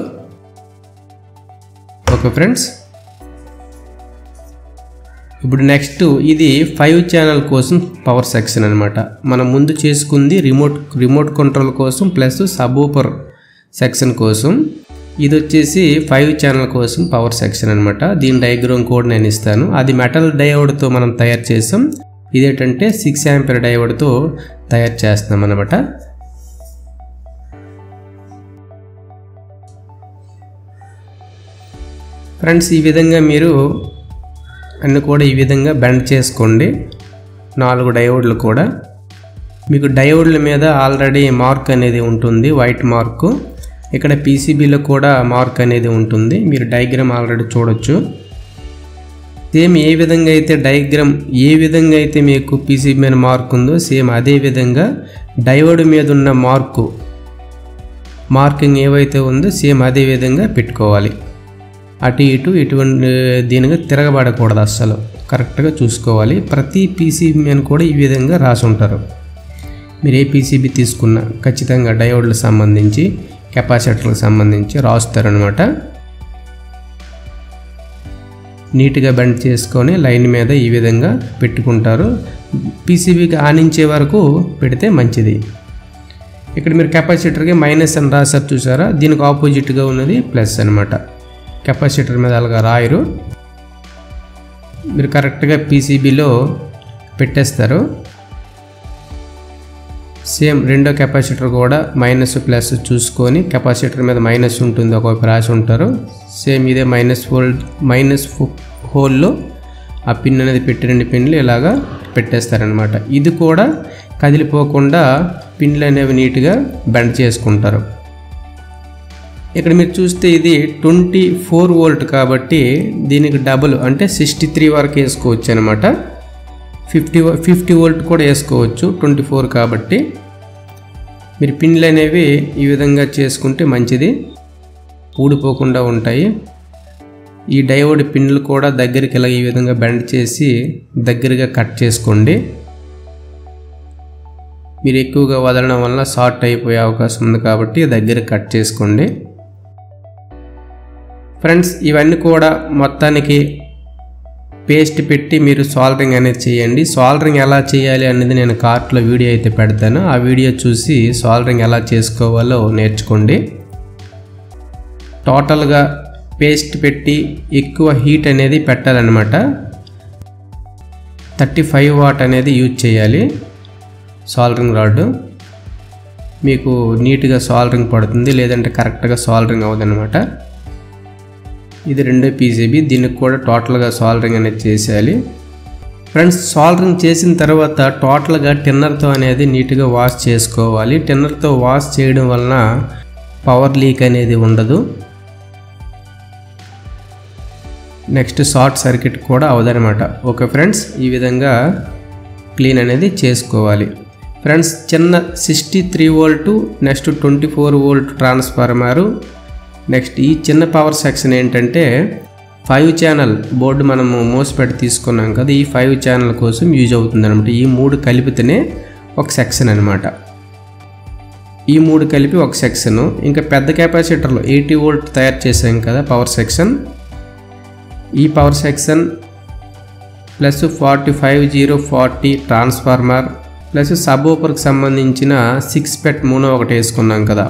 ఓకే ఫ్రెండ్స్ ఇప్పుడు నెక్స్ట్ ఇది ఫైవ్ ఛానల్ కోసం పవర్ సెక్షన్ అనమాట మనం ముందు చేసుకుంది రిమోట్ రిమోట్ కంట్రోల్ కోసం ప్లస్ సబూపర్ సెక్షన్ కోసం ఇది వచ్చేసి ఫైవ్ ఛానల్ కోసం పవర్ సెక్షన్ అనమాట దీని డయాగ్రామ్ కోడ్ నేను ఇస్తాను అది మెటల్ డయోడ్తో మనం తయారు చేసాం ఇదేంటంటే సిక్స్ యాంపర్ డయోడ్తో తయారు చేస్తున్నాం అనమాట ఫ్రెండ్స్ ఈ విధంగా మీరు అన్ని కూడా ఈ విధంగా బెండ్ చేసుకోండి నాలుగు డయోడ్లు కూడా మీకు డయోడ్ల మీద ఆల్రెడీ మార్క్ అనేది ఉంటుంది వైట్ మార్కు ఇక్కడ పీసీబీలో కూడా మార్క్ అనేది ఉంటుంది మీరు డయాగ్రామ్ ఆల్రెడీ చూడొచ్చు సేమ్ ఏ విధంగా అయితే డయాగ్రామ్ ఏ విధంగా అయితే మీకు పీసీబీ మీద మార్క్ ఉందో సేమ్ అదే విధంగా డయోడ్ మీద ఉన్న మార్కు మార్కింగ్ ఏవైతే ఉందో సేమ్ అదే విధంగా పెట్టుకోవాలి అటు ఇటు ఇటువంటి దీనిగా తిరగబడకూడదు అస్సలు కరెక్ట్గా చూసుకోవాలి ప్రతి పీసీబీ మీద కూడా ఈ విధంగా రాసి ఉంటారు మీరు ఏ పీసీబీ తీసుకున్నా ఖచ్చితంగా డయోడ్లకు సంబంధించి కెపాసిటర్లకు సంబంధించి రాస్తారనమాట నీట్గా బెండ్ చేసుకొని లైన్ మీద ఈ విధంగా పెట్టుకుంటారు పీసీబీకి ఆనించే వరకు పెడితే మంచిది ఇక్కడ మీరు కెపాసిటర్కి మైనస్ అని రాసారు చూసారా దీనికి ఆపోజిట్గా ఉన్నది ప్లస్ అనమాట కెపాసిటర్ మీద అలాగా రాయరు మీరు కరెక్ట్గా పీసీబీలో పెట్టేస్తారు సేమ్ రెండో కెపాసిటర్ కూడా మైనస్ ప్లస్ చూసుకొని కెపాసిటర్ మీద మైనస్ ఉంటుంది ఒకవైపు రాసి ఉంటారు సేమ్ ఇదే మైనస్ హోల్ మైనస్ హోల్లో ఆ పిన్ అనేది పెట్టి రెండు పిన్లు ఇలాగా పెట్టేస్తారనమాట ఇది కూడా కదిలిపోకుండా పిన్లు అనేవి నీట్గా బెండ్ చేసుకుంటారు ఇక్కడ మీరు చూస్తే ఇది ట్వంటీ ఫోర్ వోల్ట్ కాబట్టి దీనికి డబుల్ అంటే సిక్స్టీ త్రీ వరకు వేసుకోవచ్చు అనమాట ఫిఫ్టీ ఫిఫ్టీ వోల్ట్ కూడా వేసుకోవచ్చు ట్వంటీ ఫోర్ కాబట్టి మీరు పిన్లు అనేవి ఈ విధంగా చేసుకుంటే మంచిది ఊడిపోకుండా ఉంటాయి ఈ డయోడ్ పిన్లు కూడా దగ్గరికి ఇలా ఈ విధంగా బెండ్ చేసి దగ్గరగా కట్ చేసుకోండి మీరు ఎక్కువగా వదలడం వల్ల షార్ట్ అయిపోయే అవకాశం ఉంది కాబట్టి దగ్గర కట్ చేసుకోండి ఫ్రెండ్స్ ఇవన్నీ కూడా మొత్తానికి పేస్ట్ పెట్టి మీరు సాల్డరింగ్ అనేది చేయండి సాల్డరింగ్ ఎలా చేయాలి అనేది నేను కార్ట్లో వీడియో అయితే పెడతాను ఆ వీడియో చూసి సాల్డరింగ్ ఎలా చేసుకోవాలో నేర్చుకోండి టోటల్గా పేస్ట్ పెట్టి ఎక్కువ హీట్ అనేది పెట్టాలన్నమాట థర్టీ ఫైవ్ వాట్ అనేది యూజ్ చేయాలి సాల్డరింగ్ రాడ్ మీకు నీట్గా సాల్డరింగ్ పడుతుంది లేదంటే కరెక్ట్గా సాల్డరింగ్ అవ్వదన్నమాట ఇది రెండో పీసీబీ దీనికి కూడా టోటల్గా సాల్డరింగ్ అనేది చేసేయాలి ఫ్రెండ్స్ సాల్డరింగ్ చేసిన తర్వాత టోటల్గా టిన్నర్తో అనేది నీట్గా వాష్ చేసుకోవాలి టిన్నర్తో వాష్ చేయడం వలన పవర్ లీక్ అనేది ఉండదు నెక్స్ట్ షార్ట్ సర్క్యూట్ కూడా అవదనమాట ఓకే ఫ్రెండ్స్ ఈ విధంగా క్లీన్ అనేది చేసుకోవాలి ఫ్రెండ్స్ చిన్న sixty three volt next twenty four volt transformer next ఈ చిన్న పవర్ సెక్షన్ ఏంటంటే ఫైవ్ ఛానల్ బోర్డు మనము మోసపెట్టి తీసుకున్నాం కదా ఈ ఫైవ్ ఛానల్ కోసం యూజ్ అవుతుంది అనమాట ఈ మూడు కలిపితేనే ఒక సెక్షన్ అనమాట ఈ మూడు కలిపి ఒక సెక్షన్ ఇంకా పెద్ద కెపాసిటర్లో ఎయిటీ వోల్ట్ తయారు చేసాం కదా పవర్ సెక్షన్ ఈ power section plus forty five zero forty transformer plus సబ్ ఓపర్కి సంబంధించిన సిక్స్ పెట్ మూనో ఒకటి వేసుకున్నాం కదా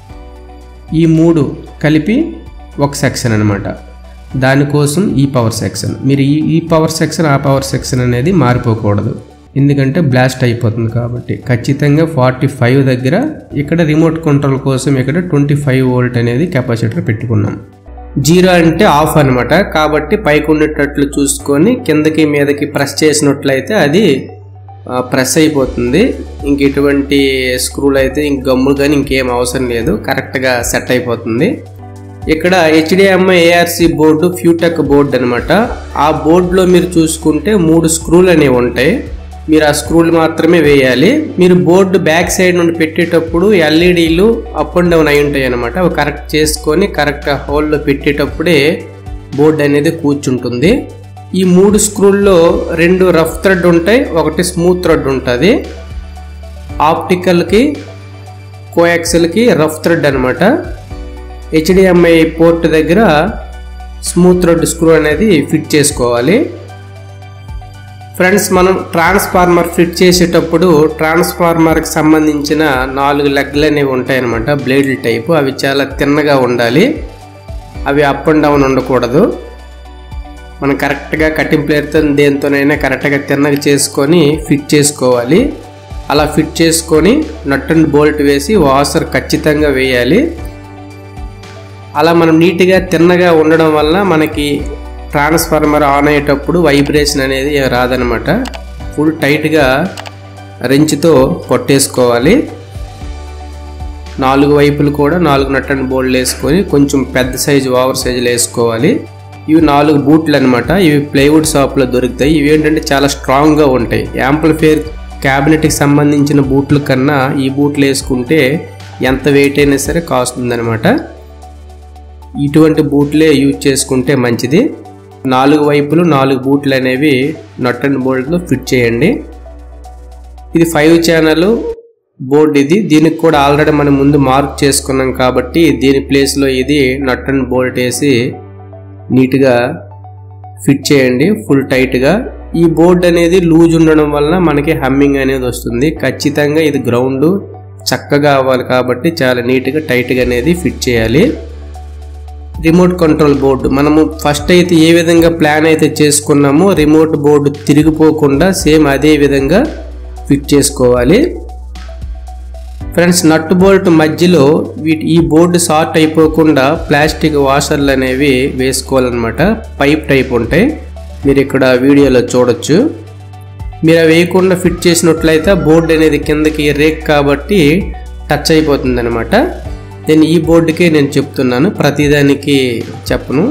ఈ మూడు కలిపి ఒక సెక్షన్ అనమాట దానికోసం ఈ పవర్ సెక్షన్ మీరు ఈ ఈ పవర్ సెక్షన్ ఆ పవర్ సెక్షన్ అనేది మారిపోకూడదు ఎందుకంటే బ్లాస్ట్ అయిపోతుంది కాబట్టి ఖచ్చితంగా ఫార్టీ ఫైవ్ దగ్గర ఇక్కడ రిమోట్ కంట్రోల్ కోసం ఇక్కడ ట్వంటీ ఫైవ్ వోల్ట్ అనేది కెపాసిటర్ పెట్టుకున్నాం జీరో అంటే ఆఫ్ అనమాట కాబట్టి పైకి ఉండేటట్లు చూసుకొని కిందకి మీదకి ప్రెస్ చేసినట్లయితే అది ప్రెస్ అయిపోతుంది ఇంక ఎటువంటి స్క్రూలు అయితే ఇంక గమ్ములు కానీ ఇంకేం అవసరం లేదు కరెక్ట్గా సెట్ అయిపోతుంది ఇక్కడ హెచ్డిఎంఐ ఏఆర్సి బోర్డు ఫ్యూటెక్ బోర్డు అనమాట ఆ బోర్డులో మీరు చూసుకుంటే మూడు స్క్రూలు అనేవి ఉంటాయి మీరు ఆ స్క్రూలు మాత్రమే వేయాలి మీరు బోర్డు బ్యాక్ సైడ్ నుండి పెట్టేటప్పుడు ఎల్ఈడీలు అప్ అండ్ డౌన్ అయి ఉంటాయి అనమాట అవి కరెక్ట్ చేసుకొని కరెక్ట్గా హోల్లో పెట్టేటప్పుడే బోర్డు అనేది కూర్చుంటుంది ఈ మూడు స్క్రూల్లో రెండు రఫ్ థ్రెడ్ ఉంటాయి ఒకటి స్మూత్ థ్రెడ్ ఉంటుంది ఆప్టికల్కి కోయాక్సల్కి రఫ్ థ్రెడ్ అనమాట హెచ్డిఎంఐ పోర్ట్ దగ్గర స్మూత్ థ్రెడ్ స్క్రూ అనేది ఫిట్ చేసుకోవాలి ఫ్రెండ్స్ మనం ట్రాన్స్ఫార్మర్ ఫిట్ చేసేటప్పుడు ట్రాన్స్ఫార్మర్కి సంబంధించిన నాలుగు లెగ్లు అనేవి ఉంటాయన్నమాట బ్లేడ్ టైపు అవి చాలా తిన్నగా ఉండాలి అవి అప్ అండ్ డౌన్ ఉండకూడదు మనం కరెక్ట్గా కటింగ్ ప్లేట్తో దేంతోనైనా కరెక్ట్గా తిన్నగా చేసుకొని ఫిట్ చేసుకోవాలి అలా ఫిట్ చేసుకొని నట్ అండ్ బోల్ట్ వేసి వాసర్ ఖచ్చితంగా వేయాలి అలా మనం నీట్గా తిన్నగా ఉండడం వల్ల మనకి ట్రాన్స్ఫార్మర్ ఆన్ అయ్యేటప్పుడు వైబ్రేషన్ అనేది రాదనమాట ఫుల్ టైట్గా రెంచ్తో కొట్టేసుకోవాలి నాలుగు వైపులు కూడా నాలుగు నట్ అండ్ బోల్డ్ వేసుకొని కొంచెం పెద్ద సైజు ఓవర్ సైజులు వేసుకోవాలి ఇవి నాలుగు బూట్లు అనమాట ఇవి ప్లైవుడ్ షాప్లో దొరుకుతాయి ఇవి ఏంటంటే చాలా స్ట్రాంగ్గా ఉంటాయి యాంప్లిఫైర్ క్యాబినెట్కి సంబంధించిన బూట్ల కన్నా ఈ బూట్లు వేసుకుంటే ఎంత వెయిట్ అయినా సరే కాస్తుందనమాట ఇటువంటి బూట్లే యూజ్ చేసుకుంటే మంచిది నాలుగు వైపులు నాలుగు బూట్లు అనేవి నట్ అండ్ బోల్ట్తో ఫిట్ చేయండి ఇది ఫైవ్ ఛానల్ బోర్డ్ ఇది దీనికి కూడా ఆల్రెడీ మనం ముందు మార్క్ చేసుకున్నాం కాబట్టి దీని ప్లేస్లో ఇది నట్ అండ్ బోల్ట్ వేసి నీట్గా ఫిట్ చేయండి ఫుల్ టైట్గా ఈ బోర్డ్ అనేది లూజ్ ఉండడం వలన మనకి హమ్మింగ్ అనేది వస్తుంది ఖచ్చితంగా ఇది గ్రౌండ్ చక్కగా అవ్వాలి కాబట్టి చాలా నీట్గా టైట్గా అనేది ఫిట్ చేయాలి రిమోట్ కంట్రోల్ బోర్డు మనము ఫస్ట్ అయితే ఏ విధంగా ప్లాన్ అయితే చేసుకున్నామో రిమోట్ బోర్డు తిరిగిపోకుండా సేమ్ అదే విధంగా ఫిట్ చేసుకోవాలి ఫ్రెండ్స్ నట్ బోల్ట్ మధ్యలో వీటి ఈ బోర్డు షార్ట్ అయిపోకుండా ప్లాస్టిక్ వాషర్లు అనేవి వేసుకోవాలన్నమాట పైప్ టైప్ ఉంటాయి మీరు ఇక్కడ వీడియోలో చూడొచ్చు మీరు అవి వేయకుండా ఫిట్ చేసినట్లయితే బోర్డు అనేది కిందకి రేక్ కాబట్టి టచ్ అయిపోతుంది అనమాట నేను ఈ బోర్డుకే నేను చెప్తున్నాను ప్రతిదానికి చెప్పను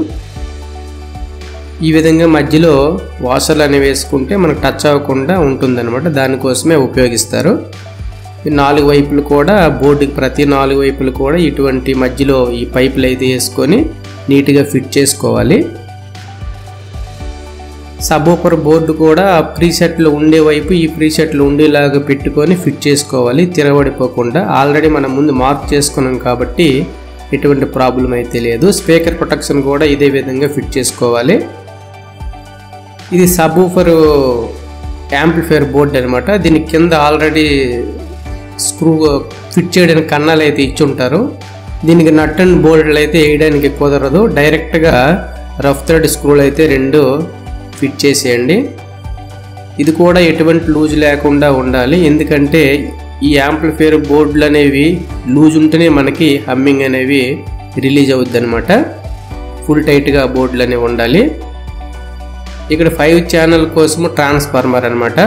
ఈ విధంగా మధ్యలో వాషర్లు అనేవి వేసుకుంటే మనకు టచ్ అవ్వకుండా ఉంటుందన్నమాట దానికోసమే ఉపయోగిస్తారు ఈ నాలుగు వైపులు కూడా బోర్డుకి ప్రతి నాలుగు వైపులు కూడా ఇటువంటి మధ్యలో ఈ పైపులు అయితే వేసుకొని నీట్గా ఫిట్ చేసుకోవాలి సబోపర్ బోర్డు కూడా ప్రీసెట్లు ఉండే వైపు ఈ ప్రీసెట్లు ఉండేలాగా పెట్టుకొని ఫిట్ చేసుకోవాలి తిరగబడిపోకుండా ఆల్రెడీ మనం ముందు మార్క్ చేసుకున్నాం కాబట్టి ఎటువంటి ప్రాబ్లం అయితే లేదు స్పీకర్ ప్రొటెక్షన్ కూడా ఇదే విధంగా ఫిట్ చేసుకోవాలి ఇది సబూఫర్ యాంప్లిఫైర్ బోర్డ్ అనమాట దీని కింద ఆల్రెడీ స్క్రూ ఫిట్ చేయడానికి కన్నాలు అయితే ఇచ్చి ఉంటారు దీనికి నట్ అండ్ బోల్ట్లు అయితే వేయడానికి కుదరదు డైరెక్ట్గా రఫ్ థ్రెడ్ స్క్రూలు అయితే రెండు ఫిట్ చేసేయండి ఇది కూడా ఎటువంటి లూజ్ లేకుండా ఉండాలి ఎందుకంటే ఈ యాంప్లిఫైర్ బోర్డులు అనేవి లూజ్ ఉంటేనే మనకి హమ్మింగ్ అనేవి రిలీజ్ అవుద్ది అనమాట ఫుల్ టైట్గా బోర్డులు అనేవి ఉండాలి ఇక్కడ ఫైవ్ ఛానల్ కోసము ట్రాన్స్ఫార్మర్ అనమాట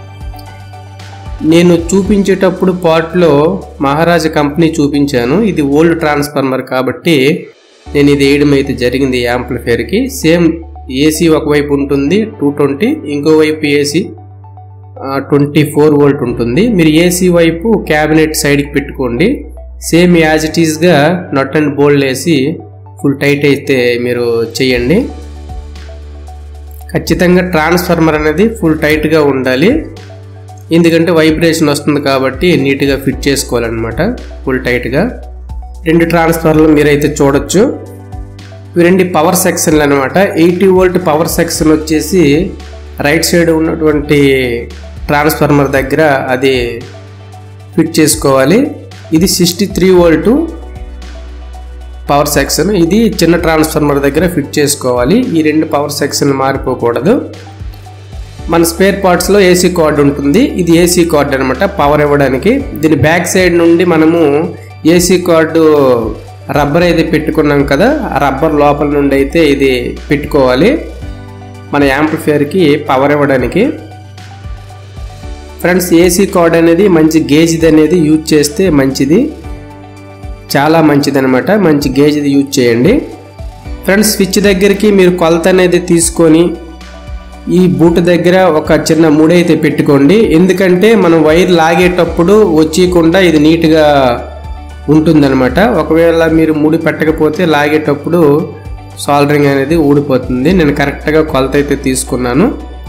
నేను చూపించేటప్పుడు పాట్లో మహారాజా కంపెనీ చూపించాను ఇది ఓల్డ్ ట్రాన్స్ఫార్మర్ కాబట్టి నేను ఇది వేయడం అయితే జరిగింది యాంప్లిఫైర్కి సేమ్ ఏసీ ఒకవైపు ఉంటుంది టూ ట్వంటీ ఇంకో వైపు ఏసీ ట్వంటీ ఫోర్ వోల్ట్ ఉంటుంది మీరు ఏసీ వైపు క్యాబినెట్ సైడ్కి పెట్టుకోండి సేమ్ యాజ్ ఇట్ ఈస్గా నట్ అండ్ బోల్డ్ వేసి ఫుల్ టైట్ అయితే మీరు చేయండి ఖచ్చితంగా ట్రాన్స్ఫార్మర్ అనేది ఫుల్ టైట్గా ఉండాలి ఎందుకంటే వైబ్రేషన్ వస్తుంది కాబట్టి నీట్గా ఫిట్ చేసుకోవాలన్నమాట ఫుల్ టైట్గా రెండు ట్రాన్స్ఫార్మర్లు మీరైతే చూడొచ్చు ఇవి రెండు పవర్ సెక్షన్లు అనమాట ఎయిటీ వోల్ట్ పవర్ సెక్షన్ వచ్చేసి రైట్ సైడ్ ఉన్నటువంటి ట్రాన్స్ఫార్మర్ దగ్గర అది ఫిట్ చేసుకోవాలి ఇది sixty three volt power section ఇది చిన్న ట్రాన్స్ఫార్మర్ దగ్గర ఫిట్ చేసుకోవాలి ఈ రెండు పవర్ సెక్షన్ మారిపోకూడదు మన స్పేర్ పార్ట్స్లో ఏసీ కార్డ్ ఉంటుంది ఇది ఏసీ కార్డ్ అనమాట పవర్ ఇవ్వడానికి దీని బ్యాక్ సైడ్ నుండి మనము ఏసీ కార్డు రబ్బర్ అయితే పెట్టుకున్నాం కదా ఆ రబ్బర్ లోపల నుండి అయితే ఇది పెట్టుకోవాలి మన యాంప్లిఫైర్కి పవర్ ఇవ్వడానికి ఫ్రెండ్స్ ఏసీ కార్డ్ అనేది మంచి గేజ్ది అనేది యూజ్ చేస్తే మంచిది చాలా మంచిది అనమాట మంచి గేజ్ది యూజ్ చేయండి ఫ్రెండ్స్ స్విచ్ దగ్గరికి మీరు కొలత అనేది తీసుకొని ఈ బూట్ దగ్గర ఒక చిన్న ముడైతే పెట్టుకోండి ఎందుకంటే మనం వైర్ లాగేటప్పుడు వచ్చేయకుండా ఇది నీట్గా ఉంటుందన్నమాట ఒకవేళ మీరు ముడి పెట్టకపోతే లాగేటప్పుడు సాల్డరింగ్ అనేది ఊడిపోతుంది నేను కరెక్ట్గా కొలత అయితే తీసుకున్నాను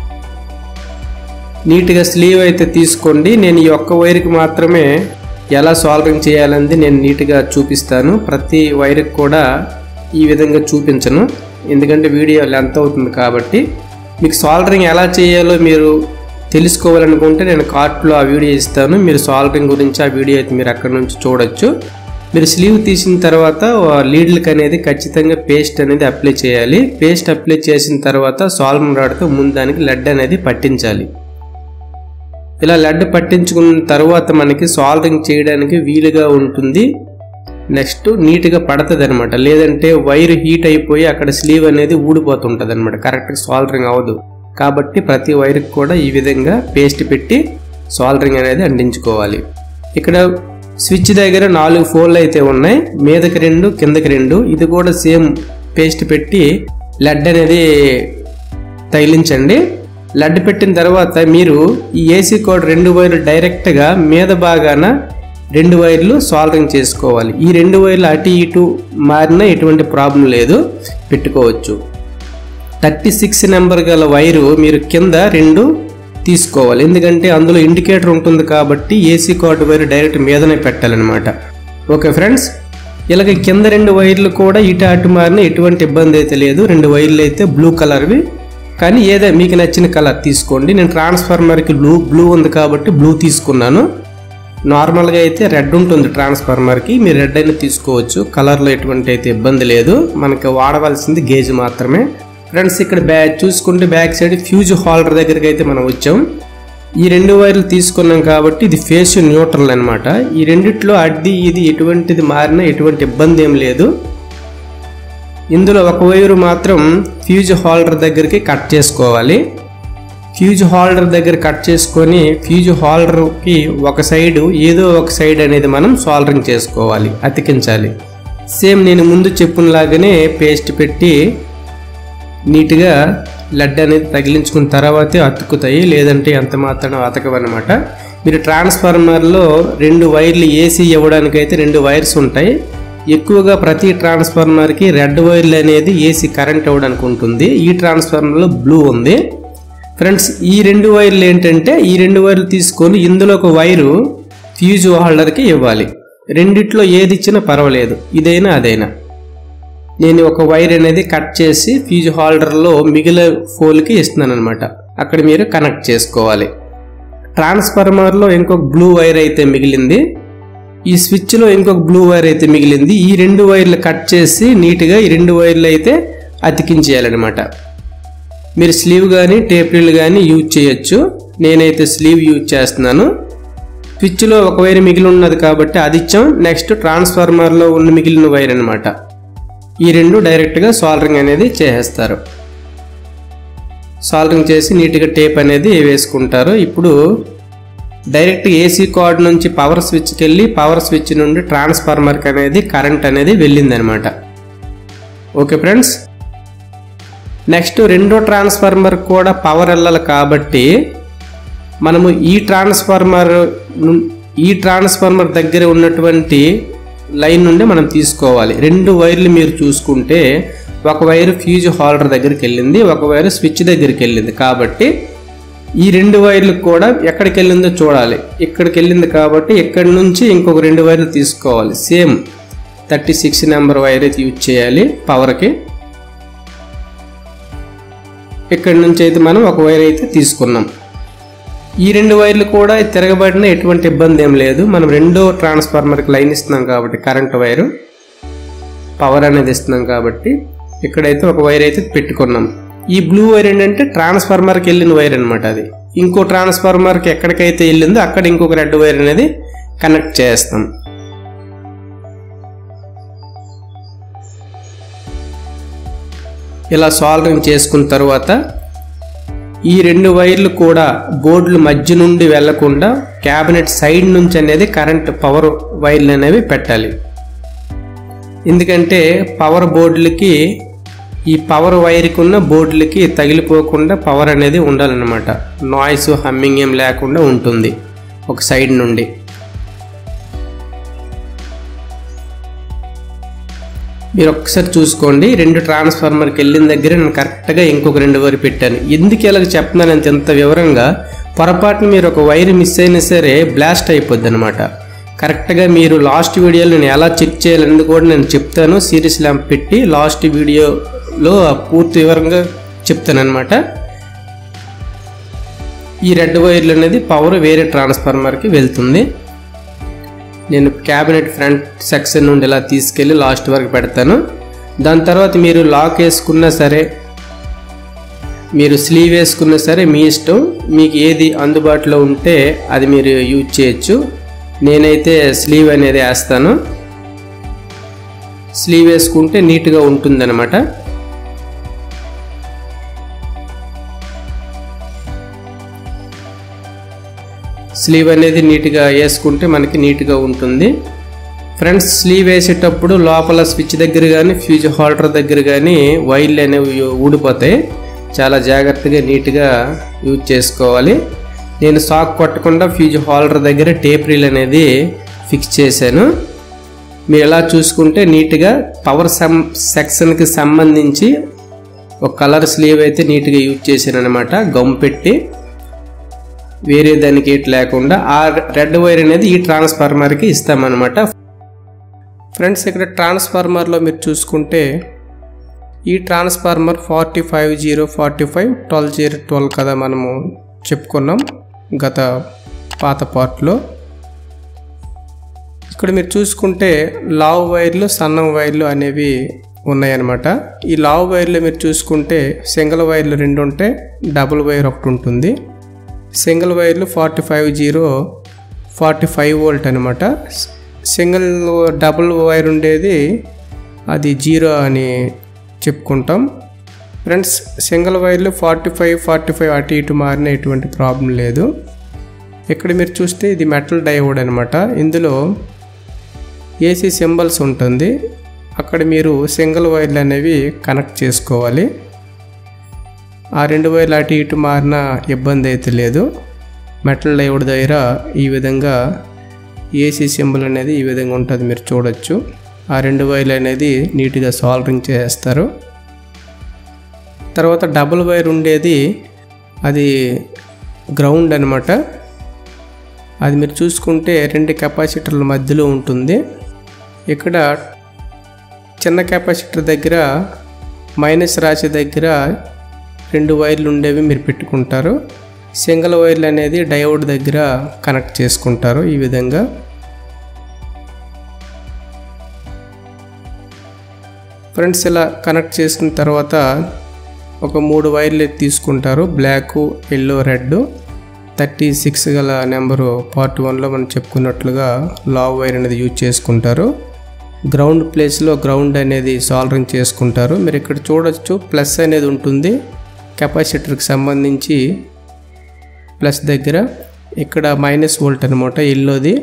నీట్గా స్లీవ్ అయితే తీసుకోండి నేను ఈ ఒక్క వైర్కి మాత్రమే ఎలా సాల్డరింగ్ చేయాలనేది నేను నీట్గా చూపిస్తాను ప్రతి వైర్కి కూడా ఈ విధంగా చూపించను ఎందుకంటే వీడియో లెంత్ అవుతుంది కాబట్టి మీకు సాల్డరింగ్ ఎలా చేయాలో మీరు తెలుసుకోవాలనుకుంటే నేను కార్ట్లో ఆ వీడియో ఇస్తాను మీరు సాల్డరింగ్ గురించి ఆ వీడియో అయితే మీరు అక్కడ నుంచి చూడొచ్చు మీరు స్లీవ్ తీసిన తర్వాత లీడ్లకి అనేది ఖచ్చితంగా పేస్ట్ అనేది అప్లై చేయాలి పేస్ట్ అప్లై చేసిన తర్వాత సాల్మన్ రాడ్తో ముందు దానికి లెడ్ అనేది పట్టించాలి ఇలా లెడ్ పట్టించుకున్న తర్వాత మనకి సాల్డరింగ్ చేయడానికి వీలుగా ఉంటుంది నెక్స్ట్ నీట్గా పడుతుంది అనమాట లేదంటే వైర్ హీట్ అయిపోయి అక్కడ స్లీవ్ అనేది ఊడిపోతుంటుంది అనమాట కరెక్ట్గా సాల్డరింగ్ అవ్వదు కాబట్టి ప్రతి వైర్కి కూడా ఈ విధంగా పేస్ట్ పెట్టి సాల్డరింగ్ అనేది అంటించుకోవాలి ఇక్కడ స్విచ్ దగ్గర నాలుగు ఫోన్లు అయితే ఉన్నాయి మీదకి రెండు కిందకి రెండు ఇది కూడా సేమ్ పేస్ట్ పెట్టి లెడ్ అనేది తగిలించండి లడ్డు పెట్టిన తర్వాత మీరు ఈ ఏసీ కోడ్ రెండు వైర్లు డైరెక్ట్గా మీద భాగాన రెండు వైర్లు సాల్డరింగ్ చేసుకోవాలి ఈ రెండు వైర్లు అటు ఇటు మారినా ఎటువంటి ప్రాబ్లం లేదు పెట్టుకోవచ్చు థర్టీ సిక్స్ నెంబర్ గల వైరు మీరు కింద రెండు తీసుకోవాలి ఎందుకంటే అందులో ఇండికేటర్ ఉంటుంది కాబట్టి ఏసీ కార్డు వైర్ డైరెక్ట్ మీదనే పెట్టాలన్నమాట ఓకే ఫ్రెండ్స్ ఇలాగ కింద రెండు వైర్లు కూడా ఇటు అటు మారిన ఎటువంటి ఇబ్బంది అయితే లేదు రెండు వైర్లు అయితే బ్లూ కలర్వి కానీ ఏదో మీకు నచ్చిన కలర్ తీసుకోండి నేను ట్రాన్స్ఫార్మర్కి బ్లూ బ్లూ ఉంది కాబట్టి బ్లూ తీసుకున్నాను నార్మల్గా అయితే రెడ్ ఉంటుంది ట్రాన్స్ఫార్మర్కి మీరు రెడ్ అయినా తీసుకోవచ్చు కలర్లో ఎటువంటి అయితే ఇబ్బంది లేదు మనకి వాడవలసింది గేజ్ మాత్రమే ఫ్రెండ్స్ ఇక్కడ బ్యాక్ చూసుకుంటే బ్యాక్ సైడ్ ఫ్యూజ్ హోల్డర్ దగ్గరికి అయితే మనం వచ్చాం ఈ రెండు వైర్లు తీసుకున్నాం కాబట్టి ఇది ఫేస్ న్యూట్రల్ అనమాట ఈ రెండిట్లో అడ్ది ఇది ఎటువంటిది మారినా ఎటువంటి ఇబ్బంది ఏం లేదు ఇందులో ఒక వైరు మాత్రం ఫ్యూజ్ హోల్డర్ దగ్గరికి కట్ చేసుకోవాలి ఫ్యూజ్ హోల్డర్ దగ్గర కట్ చేసుకొని ఫ్యూజ్ హోల్డర్కి ఒక సైడ్ ఏదో ఒక సైడ్ అనేది మనం సాల్డరింగ్ చేసుకోవాలి అతికించాలి సేమ్ నేను ముందు చెప్పినలాగానే పేస్ట్ పెట్టి నీట్గా లడ్ అనేది తగిలించుకున్న తర్వాతే అతుకుతాయి లేదంటే ఎంత మాత్రం అతకవన్నమాట మీరు ట్రాన్స్ఫార్మర్లో రెండు వైర్లు ఏసీ ఇవ్వడానికి అయితే రెండు వైర్స్ ఉంటాయి ఎక్కువగా ప్రతి ట్రాన్స్ఫార్మర్కి రెడ్ వైర్లు అనేది ఏసీ కరెంట్ ఇవ్వడానికి ఉంటుంది ఈ ట్రాన్స్ఫార్మర్లో బ్లూ ఉంది ఫ్రెండ్స్ ఈ రెండు వైర్లు ఏంటంటే ఈ రెండు వైర్లు తీసుకొని ఇందులో ఒక వైరు ఫ్యూజ్ హోల్డర్కి ఇవ్వాలి రెండిట్లో ఏది ఇచ్చినా పర్వాలేదు ఇదైనా అదైనా నేను ఒక వైర్ అనేది కట్ చేసి ఫ్యూజ్ హోల్డర్లో మిగిలిన ఫోల్కి ఇస్తున్నాను అనమాట అక్కడ మీరు కనెక్ట్ చేసుకోవాలి ట్రాన్స్ఫార్మర్లో ఇంకొక బ్లూ వైర్ అయితే మిగిలింది ఈ స్విచ్లో ఇంకొక బ్లూ వైర్ అయితే మిగిలింది ఈ రెండు వైర్లు కట్ చేసి నీట్గా ఈ రెండు వైర్లు అయితే అతికించేయాలన్నమాట మీరు స్లీవ్ కానీ టేప్రిల్ కానీ యూజ్ చేయొచ్చు నేనైతే స్లీవ్ యూజ్ చేస్తున్నాను స్విచ్లో ఒక వైర్ మిగిలి ఉన్నది కాబట్టి అది ఇచ్చాం నెక్స్ట్ ట్రాన్స్ఫార్మర్లో ఉన్న మిగిలిన వైర్ అనమాట ఈ రెండు డైరెక్ట్గా సాల్డరింగ్ అనేది చేసేస్తారు సాల్డరింగ్ చేసి నీట్గా టేప్ అనేది వేసుకుంటారు ఇప్పుడు డైరెక్ట్ ఏసీ కార్డ్ నుంచి పవర్ స్విచ్కి వెళ్ళి పవర్ స్విచ్ నుండి ట్రాన్స్ఫార్మర్కి అనేది కరెంట్ అనేది వెళ్ళిందనమాట ఓకే ఫ్రెండ్స్ నెక్స్ట్ రెండో ట్రాన్స్ఫార్మర్ కూడా పవర్ వెళ్ళాలి కాబట్టి మనము ఈ ట్రాన్స్ఫార్మర్ ను- ఈ ట్రాన్స్ఫార్మర్ దగ్గర ఉన్నటువంటి లైన్ నుండి మనం తీసుకోవాలి రెండు వైర్లు మీరు చూసుకుంటే ఒక వైర్ ఫ్యూజ్ హోల్డర్ దగ్గరికి వెళ్ళింది ఒక వైర్ స్విచ్ దగ్గరికి వెళ్ళింది కాబట్టి ఈ రెండు వైర్లు కూడా ఎక్కడికి వెళ్ళిందో చూడాలి ఇక్కడికి వెళ్ళింది కాబట్టి ఇక్కడి నుంచి ఇంకొక రెండు వైర్లు తీసుకోవాలి same thirty six number wire అయితే యూజ్ చేయాలి పవర్కి ఇక్కడి నుంచి అయితే మనం ఒక వైర్ అయితే తీసుకున్నాం ఈ రెండు వైర్లు కూడా తిరగబడిన ఎటువంటి ఇబ్బంది ఏం లేదు మనం రెండో ట్రాన్స్ఫార్మర్కి లైన్ ఇస్తున్నాం కాబట్టి కరెంట్ వైరు పవర్ అనేది ఇస్తున్నాం కాబట్టి ఇక్కడైతే ఒక వైర్ అయితే పెట్టుకున్నాం ఈ బ్లూ వైర్ ఏంటంటే ట్రాన్స్ఫార్మర్కి వెళ్ళిన వైర్ అనమాట అది ఇంకో ట్రాన్స్ఫార్మర్కి ఎక్కడికైతే వెళ్ళిందో అక్కడ ఇంకొక రెడ్ వైర్ అనేది కనెక్ట్ చేస్తాం ఇలా సాల్డరింగ్ చేసుకున్న తర్వాత ఈ రెండు వైర్లు కూడా బోర్డుల మధ్య నుండి వెళ్లకుండా క్యాబినెట్ సైడ్ నుంచి అనేది కరెంట్ పవర్ వైర్లు అనేవి పెట్టాలి ఎందుకంటే పవర్ బోర్డులకి ఈ పవర్ వైర్కి ఉన్న బోర్డులకి తగిలిపోకుండా పవర్ అనేది ఉండాలన్నమాట నాయిస్ హమ్మింగ్ ఏం లేకుండా ఉంటుంది ఒక సైడ్ నుండి మీరు ఒక్కసారి చూసుకోండి రెండు ట్రాన్స్ఫార్మర్కి వెళ్ళిన దగ్గర నేను కరెక్ట్గా ఇంకొక రెండు వైర్ పెట్టాను ఎందుకు ఇలాగ చెప్తున్నాను అంత ఇంత వివరంగా పొరపాటున మీరు ఒక వైర్ మిస్ అయినా సరే బ్లాస్ట్ అయిపోద్ది అనమాట కరెక్ట్గా మీరు లాస్ట్ వీడియోలో నేను ఎలా చెక్ చేయాలని కూడా నేను చెప్తాను సిరీస్ ల్యాంప్ పెట్టి లాస్ట్ వీడియోలో పూర్తి వివరంగా చెప్తాను అనమాట ఈ రెడ్ వైర్లు అనేది పవర్ వేరే ట్రాన్స్ఫార్మర్కి వెళ్తుంది నేను క్యాబినెట్ ఫ్రంట్ సెక్షన్ నుండి ఇలా తీసుకెళ్ళి లాస్ట్ వరకు పెడతాను దాని తర్వాత మీరు లాక్ వేసుకున్నా సరే మీరు స్లీవ్ వేసుకున్నా సరే మీ ఇష్టం మీకు ఏది అందుబాటులో ఉంటే అది మీరు యూజ్ చేయొచ్చు నేనైతే స్లీవ్ అనేది వేస్తాను స్లీవ్ వేసుకుంటే నీట్గా ఉంటుందన్నమాట స్లీవ్ అనేది నీట్గా వేసుకుంటే మనకి నీట్గా ఉంటుంది ఫ్రెండ్స్ స్లీవ్ వేసేటప్పుడు లోపల స్విచ్ దగ్గర కానీ ఫ్యూజ్ హోల్డర్ దగ్గర కానీ వైర్లు అనేవి ఊడిపోతాయి చాలా జాగ్రత్తగా నీట్గా యూజ్ చేసుకోవాలి నేను సాక్ కొట్టకుండా ఫ్యూజ్ హోల్డర్ దగ్గర టేప్ రీల్ అనేది ఫిక్స్ చేశాను మీరు ఎలా చూసుకుంటే నీట్గా పవర్ సమ్ సెక్షన్కి సంబంధించి ఒక కలర్ స్లీవ్ అయితే నీట్గా యూజ్ చేశాను అనమాట గమ్ పెట్టి వేరే దానికి ఏటి లేకుండా ఆ రెడ్ వైర్ అనేది ఈ ట్రాన్స్ఫార్మర్కి ఇస్తామన్నమాట ఫ్రెండ్స్ ఇక్కడ ట్రాన్స్ఫార్మర్లో మీరు చూసుకుంటే ఈ transformer forty five zero forty five twelve zero twelve కదా మనము చెప్పుకున్నాం గత పాత పార్ట్లో ఇక్కడ మీరు చూసుకుంటే లావ్ వైర్లు సన్నం వైర్లు అనేవి ఉన్నాయన్నమాట ఈ లావ్ వైర్లు మీరు చూసుకుంటే సింగిల్ వైర్లు రెండు ఉంటే డబుల్ వైర్ ఒకటి ఉంటుంది సింగిల్ వైర్లు forty five zero forty five volt అనమాట సింగిల్ డబుల్ వైర్ ఉండేది అది జీరో అని చెప్పుకుంటాం ఫ్రెండ్స్ సింగిల్ వైర్లు ఫార్టీ ఫైవ్ ఫార్టీ ఫైవ్ అటు ఇటు మారిన ఎటువంటి ప్రాబ్లం లేదు ఇక్కడ మీరు చూస్తే ఇది మెటల్ డయోడ్ అనమాట ఇందులో ఏసీ సింబల్స్ ఉంటుంది అక్కడ మీరు సింగిల్ వైర్లు అనేవి కనెక్ట్ చేసుకోవాలి ఆ రెండు వైర్లు అటు ఇటు మారిన ఇబ్బంది అయితే లేదు మెటల్ డయోడ్ దగ్గర ఈ విధంగా ఏసీ సింబల్ అనేది ఈ విధంగా ఉంటుంది మీరు చూడొచ్చు ఆ రెండు వైర్లు అనేది నీట్గా సాల్వింగ్ చేస్తారు తర్వాత డబుల్ వైర్ ఉండేది అది గ్రౌండ్ అనమాట అది మీరు చూసుకుంటే రెండు కెపాసిటర్ల మధ్యలో ఉంటుంది ఇక్కడ చిన్న కెపాసిటర్ దగ్గర మైనస్ రాశి దగ్గర రెండు వైర్లు ఉండేవి మీరు పెట్టుకుంటారు సింగిల్ వైర్లు అనేది డయోడ్ దగ్గర కనెక్ట్ చేసుకుంటారు ఈ విధంగా ఫ్రెండ్స్ ఇలా కనెక్ట్ చేసిన తర్వాత ఒక మూడు వైర్లు తీసుకుంటారు black yellow red thirty six గల నెంబరు పార్ట్ వన్లో మనం చెప్పుకున్నట్లుగా లావ్ వైర్ అనేది యూజ్ చేసుకుంటారు గ్రౌండ్ ప్లేస్లో గ్రౌండ్ అనేది సాల్డరింగ్ చేసుకుంటారు మీరు ఇక్కడ చూడొచ్చు ప్లస్ అనేది ఉంటుంది కెపాసిటర్కి సంబంధించి ప్లస్ దగ్గర ఇక్కడ మైనస్ వోల్ట్ అనమాట ఎల్లోది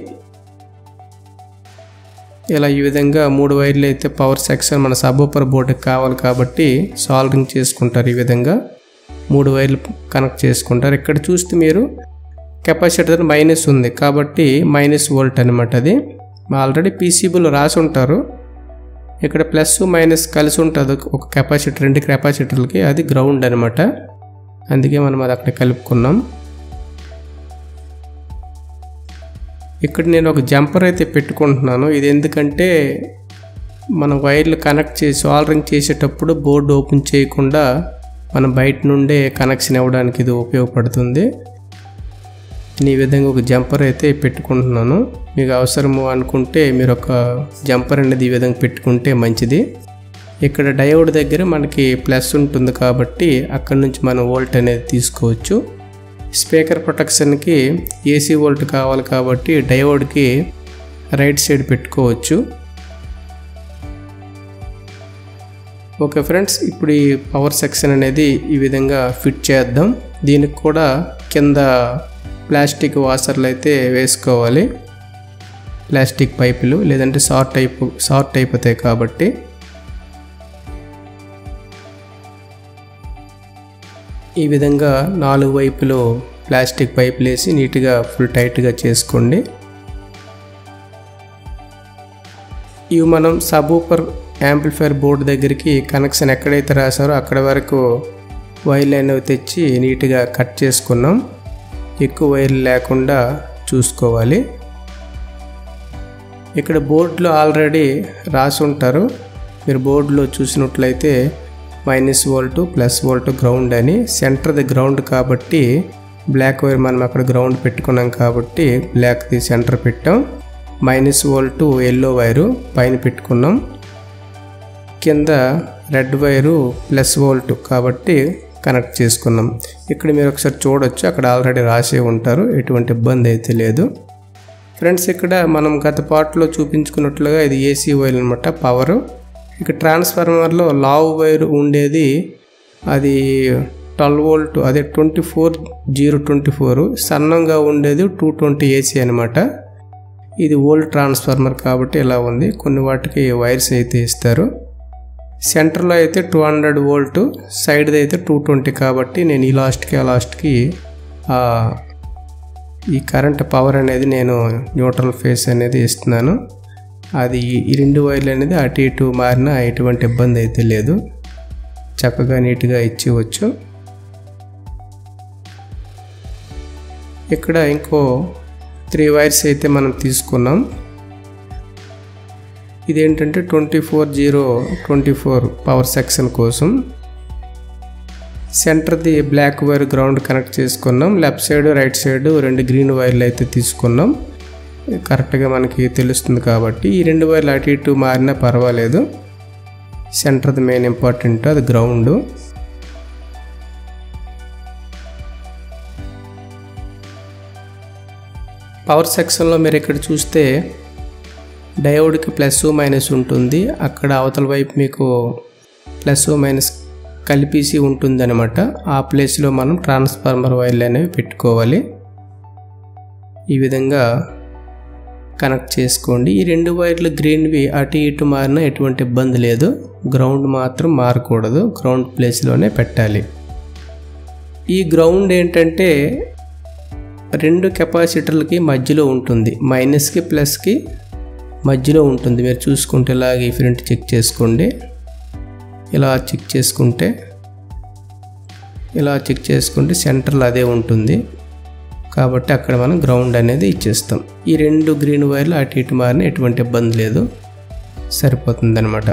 ఇలా ఈ విధంగా మూడు వైర్లు అయితే పవర్ సెక్షన్ మన సబూపర్ బోర్డుకి కావాలి కాబట్టి సాల్వింగ్ చేసుకుంటారు ఈ విధంగా మూడు వైర్లు కనెక్ట్ చేసుకుంటారు ఇక్కడ చూస్తే మీరు కెపాసిటర్ మైనస్ ఉంది కాబట్టి మైనస్ వోల్ట్ అనమాట అది ఆల్రెడీ పీసీబుల్ రాసి ఉంటారు ఇక్కడ ప్లస్ మైనస్ కలిసి ఉంటుంది ఒక కెపాసిటర్ రెండు కెపాసిటర్లకి అది గ్రౌండ్ అనమాట అందుకే మనం అది అక్కడ కలుపుకున్నాం ఇక్కడ నేను ఒక జంపర్ అయితే పెట్టుకుంటున్నాను ఇది ఎందుకంటే మనం వైర్లు కనెక్ట్ చేసి సాల్డరింగ్ చేసేటప్పుడు బోర్డు ఓపెన్ చేయకుండా మనం బయట నుండే కనెక్షన్ ఇవ్వడానికి ఇది ఉపయోగపడుతుంది ఈ విధంగా ఒక జంపర్ అయితే పెట్టుకుంటున్నాను మీకు అవసరము అనుకుంటే మీరు ఒక జంపర్ అనేది ఈ విధంగా పెట్టుకుంటే మంచిది ఇక్కడ డయోడ్ దగ్గర మనకి ప్లస్ ఉంటుంది కాబట్టి అక్కడ నుంచి మనం వోల్ట్ అనేది తీసుకోవచ్చు స్పీకర్ ప్రొటెక్షన్కి ఏసీ వోల్ట్ కావాలి కాబట్టి డయోడ్కి రైట్ సైడ్ పెట్టుకోవచ్చు ఓకే ఫ్రెండ్స్ ఇప్పుడు ఈ పవర్ సెక్షన్ అనేది ఈ విధంగా ఫిట్ చేద్దాం దీనికి కూడా కింద ప్లాస్టిక్ వాషర్లు అయితే వేసుకోవాలి ప్లాస్టిక్ పైపులు లేదంటే షార్ట్ అయిపో షార్ట్ అయిపోతాయి కాబట్టి ఈ విధంగా నాలుగు వైపులు ప్లాస్టిక్ పైపులు వేసి నీట్గా ఫుల్ టైట్గా చేసుకోండి ఇవి మనం సబూపర్ యాంప్లిఫైర్ బోర్డు దగ్గరికి కనెక్షన్ ఎక్కడైతే రాశారో అక్కడ వరకు వైర్లు అనేవి తెచ్చి నీట్గా కట్ చేసుకున్నాం ఎక్కువ వైర్లు లేకుండా చూసుకోవాలి ఇక్కడ బోర్డులో ఆల్రెడీ రాసి ఉంటారు మీరు బోర్డులో చూసినట్లయితే minus volt plus volt ground అని సెంటర్ది గ్రౌండ్ కాబట్టి బ్లాక్ వైర్ మనం అక్కడ గ్రౌండ్ పెట్టుకున్నాం కాబట్టి బ్లాక్ది సెంటర్ పెట్టాం మైనస్ వోల్ట్ ఎల్లో వైరు పైన పెట్టుకున్నాం కింద రెడ్ వైరు ప్లస్ వోల్ట్ కాబట్టి కనెక్ట్ చేసుకున్నాం ఇక్కడ మీరు ఒకసారి చూడొచ్చు అక్కడ ఆల్రెడీ రాసే ఉంటారు ఎటువంటి ఇబ్బంది అయితే లేదు ఫ్రెండ్స్ ఇక్కడ మనం గత పార్ట్లో చూపించుకున్నట్లుగా ఇది ఏసీ వైర్ అనమాట పవర్ ఇక ట్రాన్స్ఫార్మర్లో లావ్ వైర్ ఉండేది అది ట్వెల్వ్ వోల్ట్ అదే twenty four zero twenty four సన్నంగా ఉండేది టూ ట్వంటీ ఏసీ అనమాట ఇది ఓల్డ్ ట్రాన్స్ఫార్మర్ కాబట్టి ఇలా ఉంది కొన్ని వాటికి వైర్స్ అయితే ఇస్తారు సెంటర్లో అయితే టూ హండ్రెడ్ వోల్ట్ సైడ్ది అయితే టూ ట్వంటీ కాబట్టి నేను ఈ లాస్ట్కి ఆ లాస్ట్కి ఈ కరెంట్ పవర్ అనేది నేను న్యూట్రల్ ఫేస్ అనేది ఇస్తున్నాను అది ఈ రెండు వైర్లు అనేది అటు ఇటు మారినా ఎటువంటి ఇబ్బంది అయితే లేదు చక్కగా నీట్గా ఇచ్చివచ్చు ఇక్కడ ఇంకో త్రీ వైర్స్ అయితే మనం తీసుకున్నాం ఇదేంటంటే twenty four zero twenty four power section కోసం సెంటర్ది బ్లాక్ వైర్ గ్రౌండ్ కనెక్ట్ చేసుకున్నాం లెఫ్ట్ సైడ్ రైట్ సైడ్ రెండు గ్రీన్ వైర్లు అయితే తీసుకున్నాం కరెక్ట్గా మనకి తెలుస్తుంది కాబట్టి ఈ రెండు వైర్లు అటు ఇటు మారినా పర్వాలేదు సెంటర్ది మెయిన్ ఇంపార్టెంట్ అది గ్రౌండ్ పవర్ సెక్షన్లో మీరు ఇక్కడ చూస్తే డయోడ్కి ప్లస్ మైనస్ ఉంటుంది అక్కడ అవతల వైపు మీకు ప్లస్ మైనస్ కలిపేసి ఉంటుందన్నమాట ఆ ప్లేస్లో మనం ట్రాన్స్ఫార్మర్ వైర్లు అనేవి పెట్టుకోవాలి ఈ విధంగా కనెక్ట్ చేసుకోండి ఈ రెండు వైర్లు గ్రీన్వి అటు ఇటు మారినా ఎటువంటి ఇబ్బంది లేదు గ్రౌండ్ మాత్రం మారకూడదు గ్రౌండ్ ప్లేస్లోనే పెట్టాలి ఈ గ్రౌండ్ ఏంటంటే రెండు కెపాసిటర్లకి మధ్యలో ఉంటుంది మైనస్కి ప్లస్కి మధ్యలో ఉంటుంది మీరు చూసుకుంటే ఇలాగ ఈ ఫ్రంట్ చెక్ చేసుకోండి ఇలా చెక్ చేసుకుంటే ఇలా చెక్ చేసుకుంటే సెంటర్లో అదే ఉంటుంది కాబట్టి అక్కడ మనం గ్రౌండ్ అనేది ఇచ్చేస్తాం ఈ రెండు గ్రీన్ వైర్లు అటు ఇటు మారిన ఎటువంటి ఇబ్బంది లేదు సరిపోతుంది అనమాట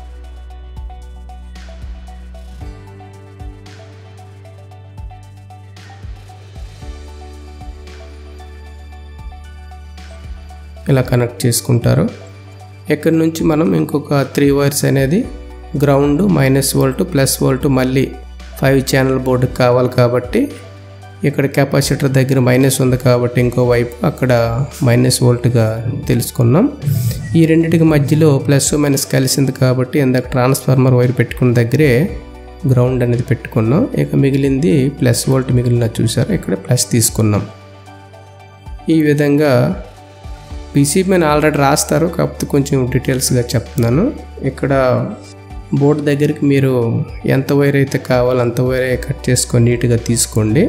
ఇలా కనెక్ట్ చేసుకుంటారు ఇక్కడ నుంచి మనం ఇంకొక త్రీ వైర్స్ అనేది ground minus volt plus volt మళ్ళీ ఫైవ్ ఛానల్ బోర్డుకి కావాలి కాబట్టి ఇక్కడ కెపాసిటర్ దగ్గర మైనస్ ఉంది కాబట్టి ఇంకో వైపు అక్కడ మైనస్ వోల్ట్గా తెలుసుకున్నాం ఈ రెండింటికి మధ్యలో ప్లస్ మైనస్ కలిసింది కాబట్టి ఇందాక ట్రాన్స్ఫార్మర్ వైర్ పెట్టుకున్న దగ్గరే గ్రౌండ్ అనేది పెట్టుకున్నాం ఇక మిగిలింది ప్లస్ వోల్ట్ మిగిలిన చూసారు ఇక్కడ ప్లస్ తీసుకున్నాం ఈ విధంగా పీసీబీ మీద ఆల్రెడీ రాస్తారు కాకపోతే కొంచెం డీటెయిల్స్గా చెప్తున్నాను ఇక్కడ బోర్డు దగ్గరికి మీరు ఎంత వైర్ అయితే కావాలో అంత వైర్ కట్ చేసుకొని నీట్గా తీసుకోండి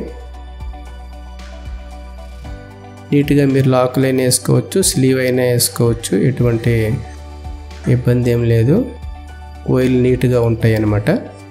నీట్గా మీరు లాకులు అయినా వేసుకోవచ్చు స్లీవ్ అయినా వేసుకోవచ్చు ఎటువంటి ఇబ్బంది ఏం లేదు వైర్లు నీట్గా ఉంటాయి అన్నమాట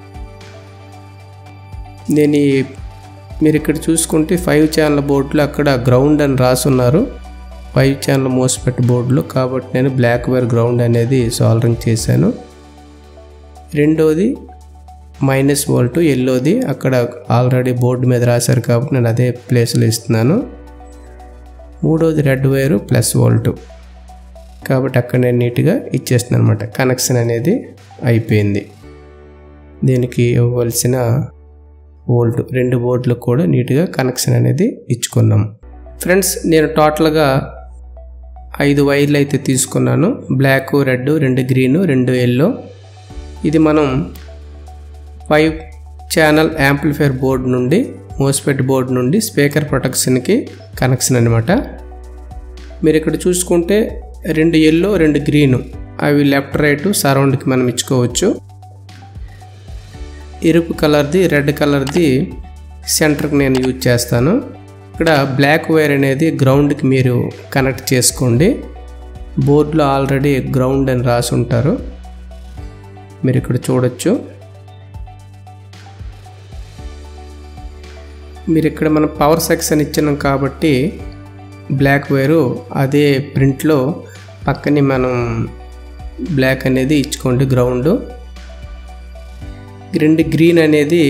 నేను ఈ మీరు ఇక్కడ చూసుకుంటే ఫైవ్ ఛానల్ బోర్డులో అక్కడ గ్రౌండ్ అని రాసున్నారు ఫైవ్ ఛానల్ మోసపెట్టి బోర్డులో కాబట్టి నేను బ్లాక్ వైర్ గ్రౌండ్ అనేది సాల్డరింగ్ చేశాను రెండోది మైనస్ వోల్ట్ ఎల్లోది అక్కడ ఆల్రెడీ బోర్డు మీద రాశారు కాబట్టి నేను అదే ప్లేస్లో ఇస్తున్నాను మూడోది రెడ్ వైరు ప్లస్ వోల్ట్ కాబట్టి అక్కడ నేను నీట్గా ఇచ్చేస్తున్నాను అనమాట కనెక్షన్ అనేది అయిపోయింది దీనికి ఇవ్వవలసిన వోల్ట్ రెండు బోర్డులకు కూడా నీట్గా కనెక్షన్ అనేది ఇచ్చుకున్నాం ఫ్రెండ్స్ నేను టోటల్గా ఐదు వైర్లు అయితే తీసుకున్నాను బ్లాక్ రెడ్ రెండు గ్రీను రెండు ఎల్లో ఇది మనం ఫైవ్ ఛానల్ యాంప్లిఫైర్ బోర్డు నుండి మోస్పెట్ బోర్డు నుండి స్పీకర్ ప్రొటెక్షన్కి కనెక్షన్ అనమాట మీరు ఇక్కడ చూసుకుంటే రెండు ఎల్లో రెండు గ్రీను అవి లెఫ్ట్ రైట్ సరౌండ్కి మనం ఇచ్చుకోవచ్చు ఎరుపు కలర్ది రెడ్ కలర్ది సెంటర్కి నేను యూజ్ చేస్తాను ఇక్కడ బ్లాక్ వైర్ అనేది గ్రౌండ్కి మీరు కనెక్ట్ చేసుకోండి బోర్డులో ఆల్రెడీ గ్రౌండ్ అని రాసి ఉంటారు మీరు ఇక్కడ చూడొచ్చు మీరు ఇక్కడ మనం పవర్ సెక్షన్ ఇచ్చినాం కాబట్టి బ్లాక్ వైరు అదే ప్రింట్లో పక్కనే మనం బ్లాక్ అనేది ఇచ్చుకోండి గ్రౌండ్ రెండు గ్రీన్ అనేది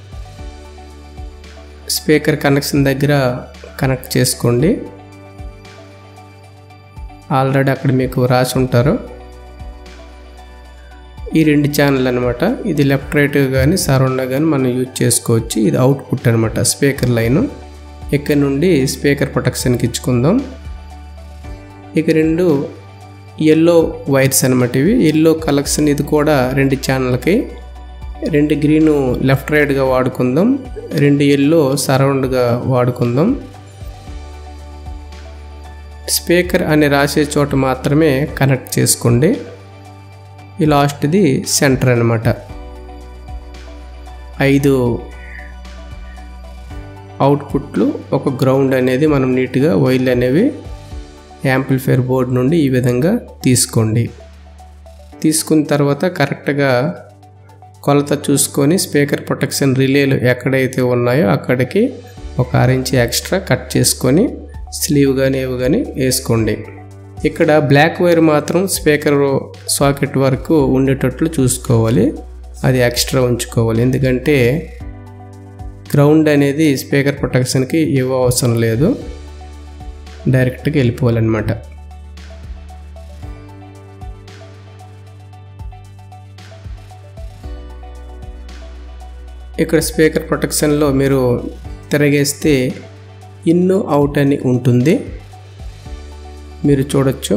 స్పీకర్ కనెక్షన్ దగ్గర కనెక్ట్ చేసుకోండి ఆల్రెడీ అక్కడ మీకు రాసి ఉంటారు ఈ రెండు ఛానల్ అనమాట ఇది లెఫ్ట్ రైట్ కానీ సరౌండ్ కానీ మనం యూజ్ చేసుకోవచ్చు ఇది అవుట్పుట్ అనమాట స్పీకర్ లైన్ ఇక్కడ నుండి స్పీకర్ ప్రొటెక్షన్కి ఇచ్చుకుందాం ఇక రెండు ఎల్లో వైర్స్ అనమాట ఇవి ఎల్లో కలెక్షన్ ఇది కూడా రెండు ఛానల్కి రెండు గ్రీను లెఫ్ట్ రైట్గా వాడుకుందాం రెండు ఎల్లో సరౌండ్గా వాడుకుందాం స్పీకర్ అని రాసే చోట మాత్రమే కనెక్ట్ చేసుకోండి ఈ లాస్ట్ది సెంటర్ అనమాట ఐదు అవుట్పుట్లు ఒక గ్రౌండ్ అనేది మనం నీట్గా వైర్లు అనేవి యాంప్లిఫైర్ బోర్డ్ నుండి ఈ విధంగా తీసుకోండి తీసుకున్న తర్వాత కరెక్ట్గా కొలత చూసుకొని స్పీకర్ ప్రొటెక్షన్ రిలేలు ఎక్కడైతే ఉన్నాయో అక్కడికి ఒక అరెంజ్ ఎక్స్ట్రా కట్ చేసుకొని స్లీవ్ కానీ ఏవి కానీ వేసుకోండి ఇక్కడ బ్లాక్ వైర్ మాత్రం స్పీకర్ సాకెట్ వరకు ఉండేటట్లు చూసుకోవాలి అది ఎక్స్ట్రా ఉంచుకోవాలి ఎందుకంటే గ్రౌండ్ అనేది స్పీకర్ ప్రొటెక్షన్కి ఇవ్వ అవసరం లేదు డైరెక్ట్గా వెళ్ళిపోవాలన్నమాట ఇక్కడ స్పీకర్ ప్రొటెక్షన్లో మీరు తిరగేస్తే ఇన్ను అవుట్ అని ఉంటుంది మీరు చూడొచ్చు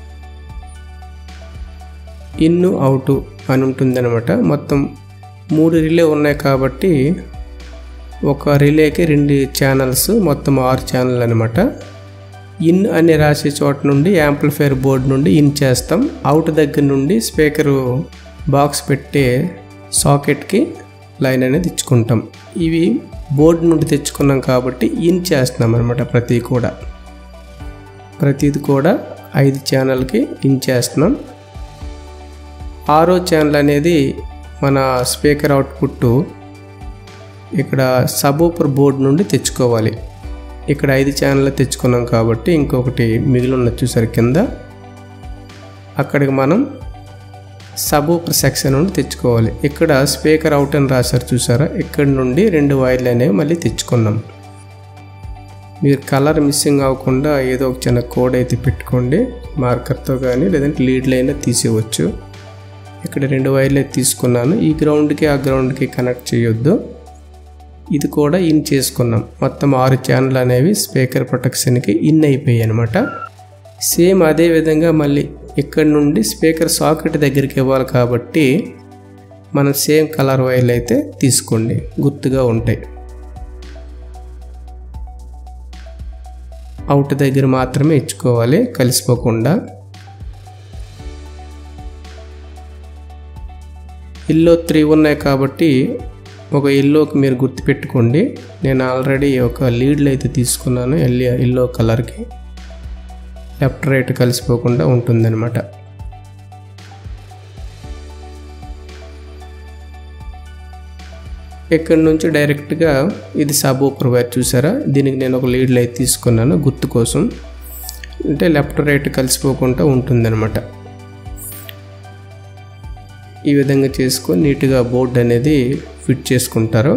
ఇన్ను అవుట్ అని ఉంటుంది అనమాట మొత్తం మూడు రిలే ఉన్నాయి కాబట్టి ఒక రిలేకి రెండు ఛానల్స్ మొత్తం ఆరు ఛానల్ అనమాట ఇన్ అని రాసే చోట నుండి యాంప్లిఫైర్ బోర్డ్ నుండి ఇన్ చేస్తాం అవుట్ దగ్గర నుండి స్పీకరు బాక్స్ పెట్టే సాకెట్కి లైన్ అనేది ఇచ్చుకుంటాం ఇవి బోర్డు నుండి తెచ్చుకున్నాం కాబట్టి ఇన్ చేస్తున్నాం అనమాట ప్రతి కూడా ప్రతిది కూడా ఐదు ఛానల్కి ఇన్ చేస్తున్నాం ఆరో ఛానల్ అనేది మన స్పీకర్ అవుట్పుట్ ఇక్కడ సబూపర్ బోర్డు నుండి తెచ్చుకోవాలి ఇక్కడ ఐదు ఛానల్ తెచ్చుకున్నాం కాబట్టి ఇంకొకటి మిగిలి ఉన్న చూసారు కింద అక్కడికి మనం సబూపర్ సెక్షన్ నుండి తెచ్చుకోవాలి ఇక్కడ స్పీకర్ అవుట్ అని రాశారు చూసారా ఇక్కడ నుండి రెండు వైర్లు అనేవి మళ్ళీ తెచ్చుకున్నాం మీరు కలర్ మిస్సింగ్ అవ్వకుండా ఏదో ఒక చిన్న కోడ్ అయితే పెట్టుకోండి మార్కర్తో కానీ లేదంటే లీడ్లు అయినా తీసేయవచ్చు ఇక్కడ రెండు వైర్లు అయితే తీసుకున్నాను ఈ గ్రౌండ్కి ఆ గ్రౌండ్కి కనెక్ట్ చేయొద్దు ఇది కూడా ఇన్ చేసుకున్నాం మొత్తం ఆరు ఛానల్ అనేవి స్పీకర్ ప్రొటెక్షన్కి ఇన్ అయిపోయాయి అనమాట సేమ్ అదే విధంగా మళ్ళీ ఇక్కడ నుండి స్పీకర్ సాకెట్ దగ్గరికి ఇవ్వాలి కాబట్టి మనం సేమ్ కలర్ వైర్లు అయితే తీసుకోండి గుర్తుగా ఉంటాయి అవుట్ దగ్గర మాత్రమే ఇచ్చుకోవాలి కలిసిపోకుండా ఇల్లో త్రీ ఉన్నాయి కాబట్టి ఒక ఎల్లోకి మీరు గుర్తుపెట్టుకోండి నేను ఆల్రెడీ ఒక లీడ్లు అయితే తీసుకున్నాను ఎల్లో ఎల్లో కలర్కి లెఫ్ట్ రైట్ కలిసిపోకుండా ఉంటుందన్నమాట ఇక్కడ నుంచి డైరెక్ట్గా ఇది సబ్ వైర్ చూసారా దీనికి నేను ఒక లీడ్లు అయితే తీసుకున్నాను గుర్తు కోసం అంటే లెఫ్ట్ రైట్ కలిసిపోకుండా ఉంటుందన్నమాట ఈ విధంగా చేసుకొని నీట్గా బోర్డ్ అనేది ఫిట్ చేసుకుంటారు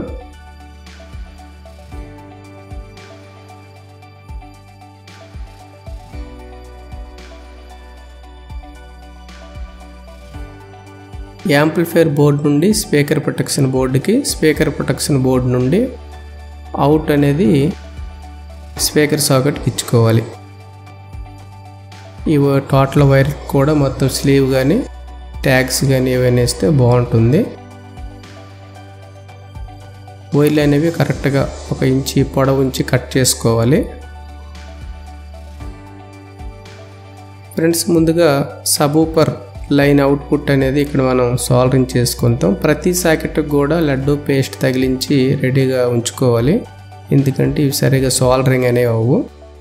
యాంప్లిఫైర్ బోర్డ్ నుండి స్పీకర్ ప్రొటెక్షన్ బోర్డుకి స్పీకర్ ప్రొటెక్షన్ బోర్డు నుండి అవుట్ అనేది స్పీకర్ సాకెట్కి ఇచ్చుకోవాలి ఈ టోటల్ వైర్ కూడా మొత్తం స్లీవ్ కానీ ట్యాగ్స్ కానీ ఏవైనా వేస్తే బాగుంటుంది వైర్లు అనేవి కరెక్ట్గా ఒక ఇంచి పొడవు ఉంచి కట్ చేసుకోవాలి ఫ్రెండ్స్ ముందుగా సబూపర్ లైన్ అవుట్పుట్ అనేది ఇక్కడ మనం సాల్రింగ్ చేసుకుంటాం ప్రతి సాకెట్కి కూడా లడ్డు పేస్ట్ తగిలించి రెడీగా ఉంచుకోవాలి ఎందుకంటే ఇవి సరిగా సాల్రింగ్ అనేవి అవ్వు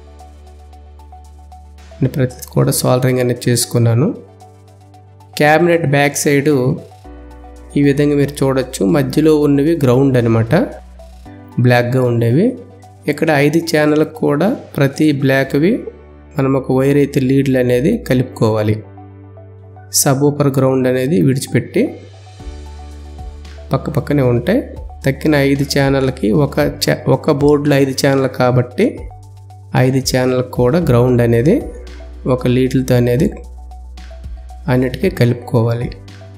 నేను ప్రతి కూడా సాల్రింగ్ అనేది చేసుకున్నాను క్యాబినెట్ బ్యాక్ సైడు ఈ విధంగా మీరు చూడొచ్చు మధ్యలో ఉన్నవి గ్రౌండ్ అనమాట బ్లాక్గా ఉండేవి ఇక్కడ ఐదు ఛానళ్ళకు కూడా ప్రతి బ్లాక్వి మనం ఒక వైర్ అయితే లీడ్లు అనేది కలుపుకోవాలి సబూపర్ గ్రౌండ్ అనేది విడిచిపెట్టి పక్క పక్కనే ఉంటాయి తక్కిన ఐదు ఛానళ్ళకి ఒక చా ఒక బోర్డులో ఐదు ఛానల్ కాబట్టి ఐదు ఛానల్కి కూడా గ్రౌండ్ అనేది ఒక లీటర్తో అనేది అన్నిటికీ కలుపుకోవాలి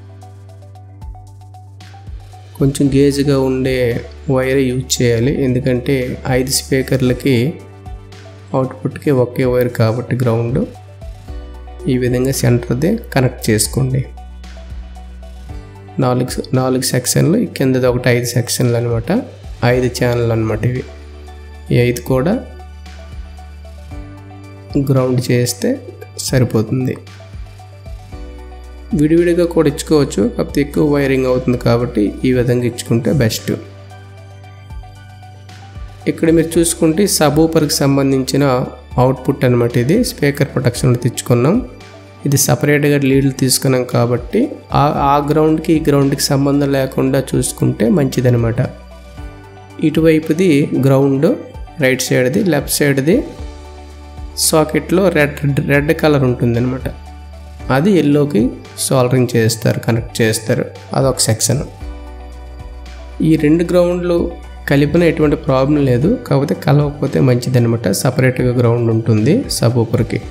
కొంచెం గేజ్గా ఉండే వైర్ యూజ్ చేయాలి ఎందుకంటే ఐదు స్పీకర్లకి అవుట్పుట్కి ఒకే వైర్ కాబట్టి గ్రౌండ్ ఈ విధంగా సెంటర్ది కనెక్ట్ చేసుకోండి నాలుగు నాలుగు సెక్షన్లు కిందది ఒకటి ఐదు సెక్షన్లు అనమాట ఐదు ఛానల్ అనమాట ఇవి ఈ ఐదు కూడా గ్రౌండ్ చేస్తే సరిపోతుంది విడివిడిగా కూడా ఇచ్చుకోవచ్చు కాకపోతే ఎక్కువ వైరింగ్ అవుతుంది కాబట్టి ఈ విధంగా ఇచ్చుకుంటే బెస్ట్ ఇక్కడ మీరు చూసుకుంటే సబూపర్కి సంబంధించిన అవుట్పుట్ అనమాట ఇది స్పీకర్ ప్రొటెక్షన్ తెచ్చుకున్నాం ఇది సపరేట్గా లీడ్లు తీసుకున్నాం కాబట్టి ఆ ఆ గ్రౌండ్కి ఈ గ్రౌండ్కి సంబంధం లేకుండా చూసుకుంటే మంచిదనమాట ఇటువైపుది గ్రౌండ్ రైట్ సైడ్ది లెఫ్ట్ సైడ్ది సాకెట్లో రెడ్ రెడ్ కలర్ ఉంటుందన్నమాట అది ఎల్లోకి సోల్డరింగ్ చేస్తారు కనెక్ట్ చేస్తారు అదొక సెక్షన్ ఈ రెండు గ్రౌండ్లు కలిపిన ఎటువంటి ప్రాబ్లం లేదు కాకపోతే కలవకపోతే మంచిదన్నమాట సపరేట్గా గ్రౌండ్ ఉంటుంది సబ్ ఊపర్కి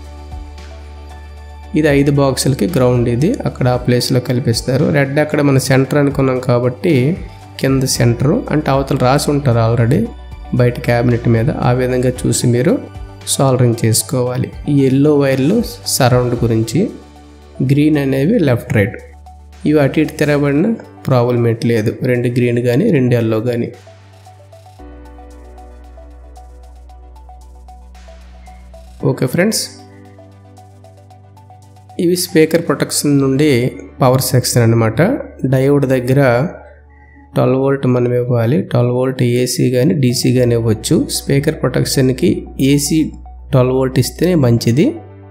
ఇది ఐదు బాక్సులకి గ్రౌండ్ ఇది అక్కడ ఆ ప్లేస్లో కల్పిస్తారు రెడ్ అక్కడ మన సెంటర్ అనుకున్నాం కాబట్టి కింద సెంటరు అంటే అవతల రాసి ఉంటారు ఆల్రెడీ బయట క్యాబినెట్ మీద ఆ విధంగా చూసి మీరు సాల్డరింగ్ చేసుకోవాలి ఈ ఎల్లో వైర్లు సరౌండ్ గురించి గ్రీన్ అనేవి లెఫ్ట్ రైట్ ఇవి అటు ఇటు తిరగబడిన ప్రాబ్లం ఏంటి లేదు రెండు గ్రీన్ కానీ రెండు ఎల్లో కానీ ఓకే ఫ్రెండ్స్ ఇవి స్పీకర్ ప్రొటెక్షన్ నుండి పవర్ సెక్షన్ అనమాట డయోడ్ దగ్గర ట్వెల్వ్ వోల్ట్ మనం ఇవ్వాలి ట్వెల్వ్ వోల్ట్ ఏసీ కానీ డీసీ కానీ ఇవ్వచ్చు స్పీకర్ ప్రొటెక్షన్కి ఏసీ ట్వెల్వ్ వోల్ట్ ఇస్తేనే మంచిది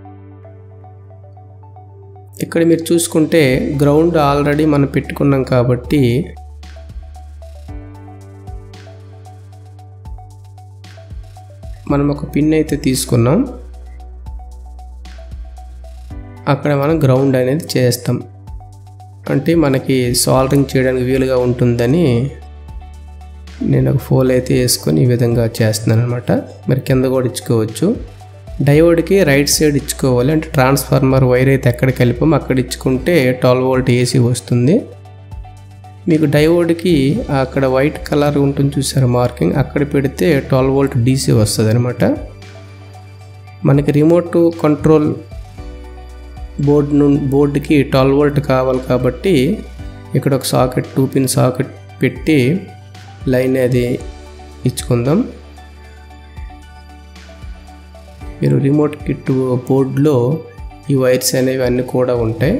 ఇక్కడ మీరు చూసుకుంటే గ్రౌండ్ ఆల్రెడీ మనం పెట్టుకున్నాం కాబట్టి మనం ఒక పిన్ అయితే తీసుకున్నాం అక్కడ మనం గ్రౌండ్ అనేది చేస్తాం అంటే మనకి సాల్డరింగ్ చేయడానికి వీలుగా ఉంటుందని నేను ఒక ఫోల్ అయితే వేసుకొని ఈ విధంగా చేస్తున్నాను అనమాట మరి కింద కూడా ఇచ్చుకోవచ్చు డయోడ్కి రైట్ సైడ్ ఇచ్చుకోవాలి అంటే ట్రాన్స్ఫార్మర్ వైర్ అయితే ఎక్కడ కలిపామో అక్కడ ఇచ్చుకుంటే ట్వెల్వ్ వోల్ట్ ఏసీ వస్తుంది మీకు డయోడ్కి అక్కడ వైట్ కలర్ ఉంటుంది చూసారు మార్కింగ్ అక్కడ పెడితే ట్వెల్వ్ వోల్ట్ డీసీ వస్తుంది అనమాట మనకి రిమోట్ కంట్రోల్ బోర్డు నుండి బోర్డుకి ట్వెల్వ్ వోల్ట్ కావాలి కాబట్టి ఇక్కడ ఒక సాకెట్ టూ పిన్ సాకెట్ పెట్టి లైన్ అది ఇచ్చుకుందాం మీరు రిమోట్ కిట్ బోర్డులో ఈ వైర్స్ అనేవి అన్నీ కూడా ఉంటాయి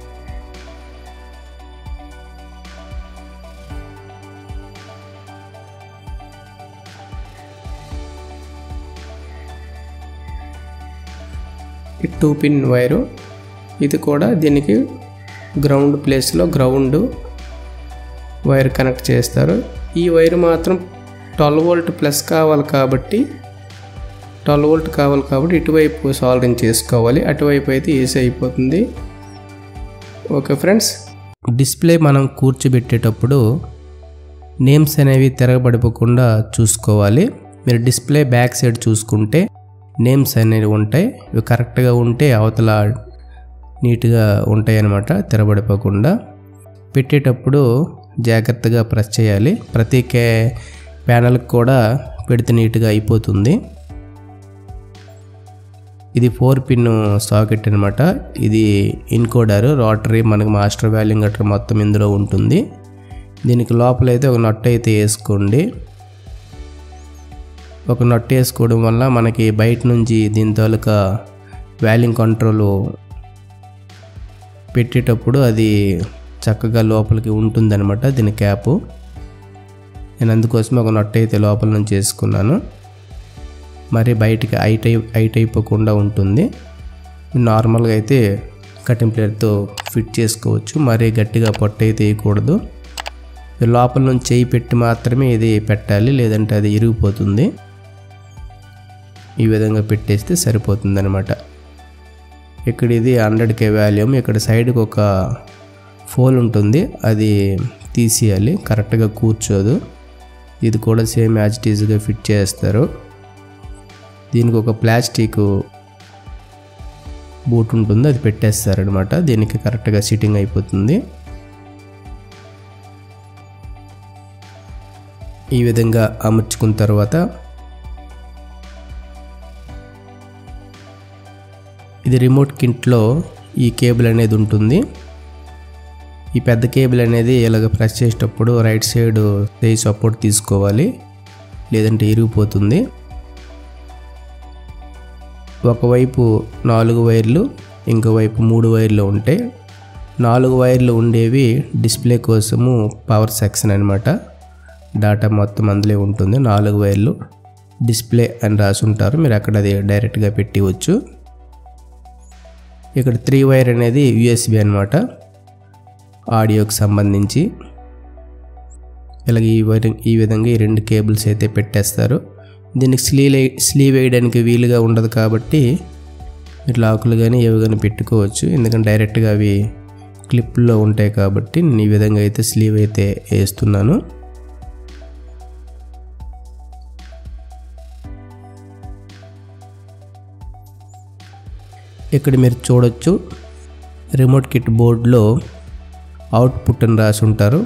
ఈ టూ పిన్ వైరు ఇది కూడా దీనికి గ్రౌండ్ ప్లేస్లో గ్రౌండ్ వైర్ కనెక్ట్ చేస్తారు ఈ వైర్ మాత్రం ట్వెల్వ్ వోల్ట్ ప్లస్ కావాలి కాబట్టి ట్వెల్వ్ వోల్ట్ కావాలి కాబట్టి ఇటువైపు సాల్డరింగ్ చేసుకోవాలి అటువైపు అయితే ఏసీ అయిపోతుంది ఓకే ఫ్రెండ్స్ డిస్ప్లే మనం కూర్చోబెట్టేటప్పుడు నేమ్స్ అనేవి తిరగబడిపోకుండా చూసుకోవాలి మీరు డిస్ప్లే బ్యాక్ సైడ్ చూసుకుంటే నేమ్స్ అనేవి ఉంటాయి ఇవి కరెక్ట్గా ఉంటే అవతల నీట్గా ఉంటాయి అన్నమాట తిరగబడిపోకుండా పెట్టేటప్పుడు జాగ్రత్తగా ప్రెస్ చేయాలి ప్రతి కే ప్యానల్కి కూడా పెడితే నీట్గా అయిపోతుంది ఇది ఫోర్ పిన్ సాకెట్ అనమాట ఇది ఇన్కోడర్ రోటరీ మనకి మాస్టర్ వాల్యూమ్ గట్రా మొత్తం ఇందులో ఉంటుంది దీనికి లోపల అయితే ఒక నట్ అయితే వేసుకోండి ఒక నట్ వేసుకోవడం వల్ల మనకి బయట నుంచి దీని తాలూకా వాల్యూమ్ కంట్రోల్ పెట్టేటప్పుడు అది చక్కగా లోపలికి ఉంటుందన్నమాట దీని క్యాప్ నేను అందుకోసం ఒక నట్ అయితే లోపల నుంచి వేసుకున్నాను మరి బయటికి ఐట్ అయి ఐట్ అయిపోకుండా ఉంటుంది నార్మల్గా అయితే కటింగ్ ప్లేట్తో ఫిట్ చేసుకోవచ్చు మరీ గట్టిగా పొట్ట అయితే వేయకూడదు లోపల నుంచి చేయి పెట్టి మాత్రమే ఇది పెట్టాలి లేదంటే అది ఇరిగిపోతుంది ఈ విధంగా పెట్టేస్తే సరిపోతుంది అనమాట ఇక్కడ ఇది హండ్రెడ్ కే వాల్యూమ్ ఇక్కడ సైడ్కి ఒక ఫోల్ ఉంటుంది అది తీసేయాలి కరెక్ట్గా కూర్చోదు ఇది కూడా సేమ్ యాజ్ టీజ్గా ఫిట్ చేస్తారు దీనికి ఒక ప్లాస్టిక్ బూట్ ఉంటుందో అది పెట్టేస్తారనమాట దీనికి కరెక్ట్గా సిట్టింగ్ అయిపోతుంది ఈ విధంగా అమర్చుకున్న తర్వాత ఇది రిమోట్ కింట్లో ఈ కేబుల్ అనేది ఉంటుంది ఈ పెద్ద కేబుల్ అనేది ఇలాగ ప్రెస్ చేసేటప్పుడు రైట్ సైడ్ చేయి సపోర్ట్ తీసుకోవాలి లేదంటే ఇరిగిపోతుంది ఒకవైపు నాలుగు వైర్లు ఇంకోవైపు మూడు వైర్లు ఉంటాయి నాలుగు వైర్లు ఉండేవి డిస్ప్లే కోసము పవర్ సెక్షన్ అనమాట డాటా మొత్తం అందులో ఉంటుంది నాలుగు వైర్లు డిస్ప్లే అని రాసి ఉంటారు మీరు అక్కడ అది డైరెక్ట్గా పెట్టివచ్చు ఇక్కడ త్రీ వైర్ అనేది యూఎస్బి అనమాట ఆడియోకి సంబంధించి ఇలాగ ఈ వైర్ ఈ విధంగా ఈ రెండు కేబుల్స్ అయితే పెట్టేస్తారు దీనికి స్లీవ్ స్లీవ్ వేయడానికి వీలుగా ఉండదు కాబట్టి మీరు లాకులు కానీ ఏవి కానీ పెట్టుకోవచ్చు ఎందుకంటే డైరెక్ట్గా అవి క్లిప్లో ఉంటాయి కాబట్టి నేను ఈ విధంగా అయితే స్లీవ్ అయితే వేస్తున్నాను ఇక్కడ మీరు చూడొచ్చు రిమోట్ కిట్ బోర్డులో అవుట్పుట్ అని రాసి ఉంటారు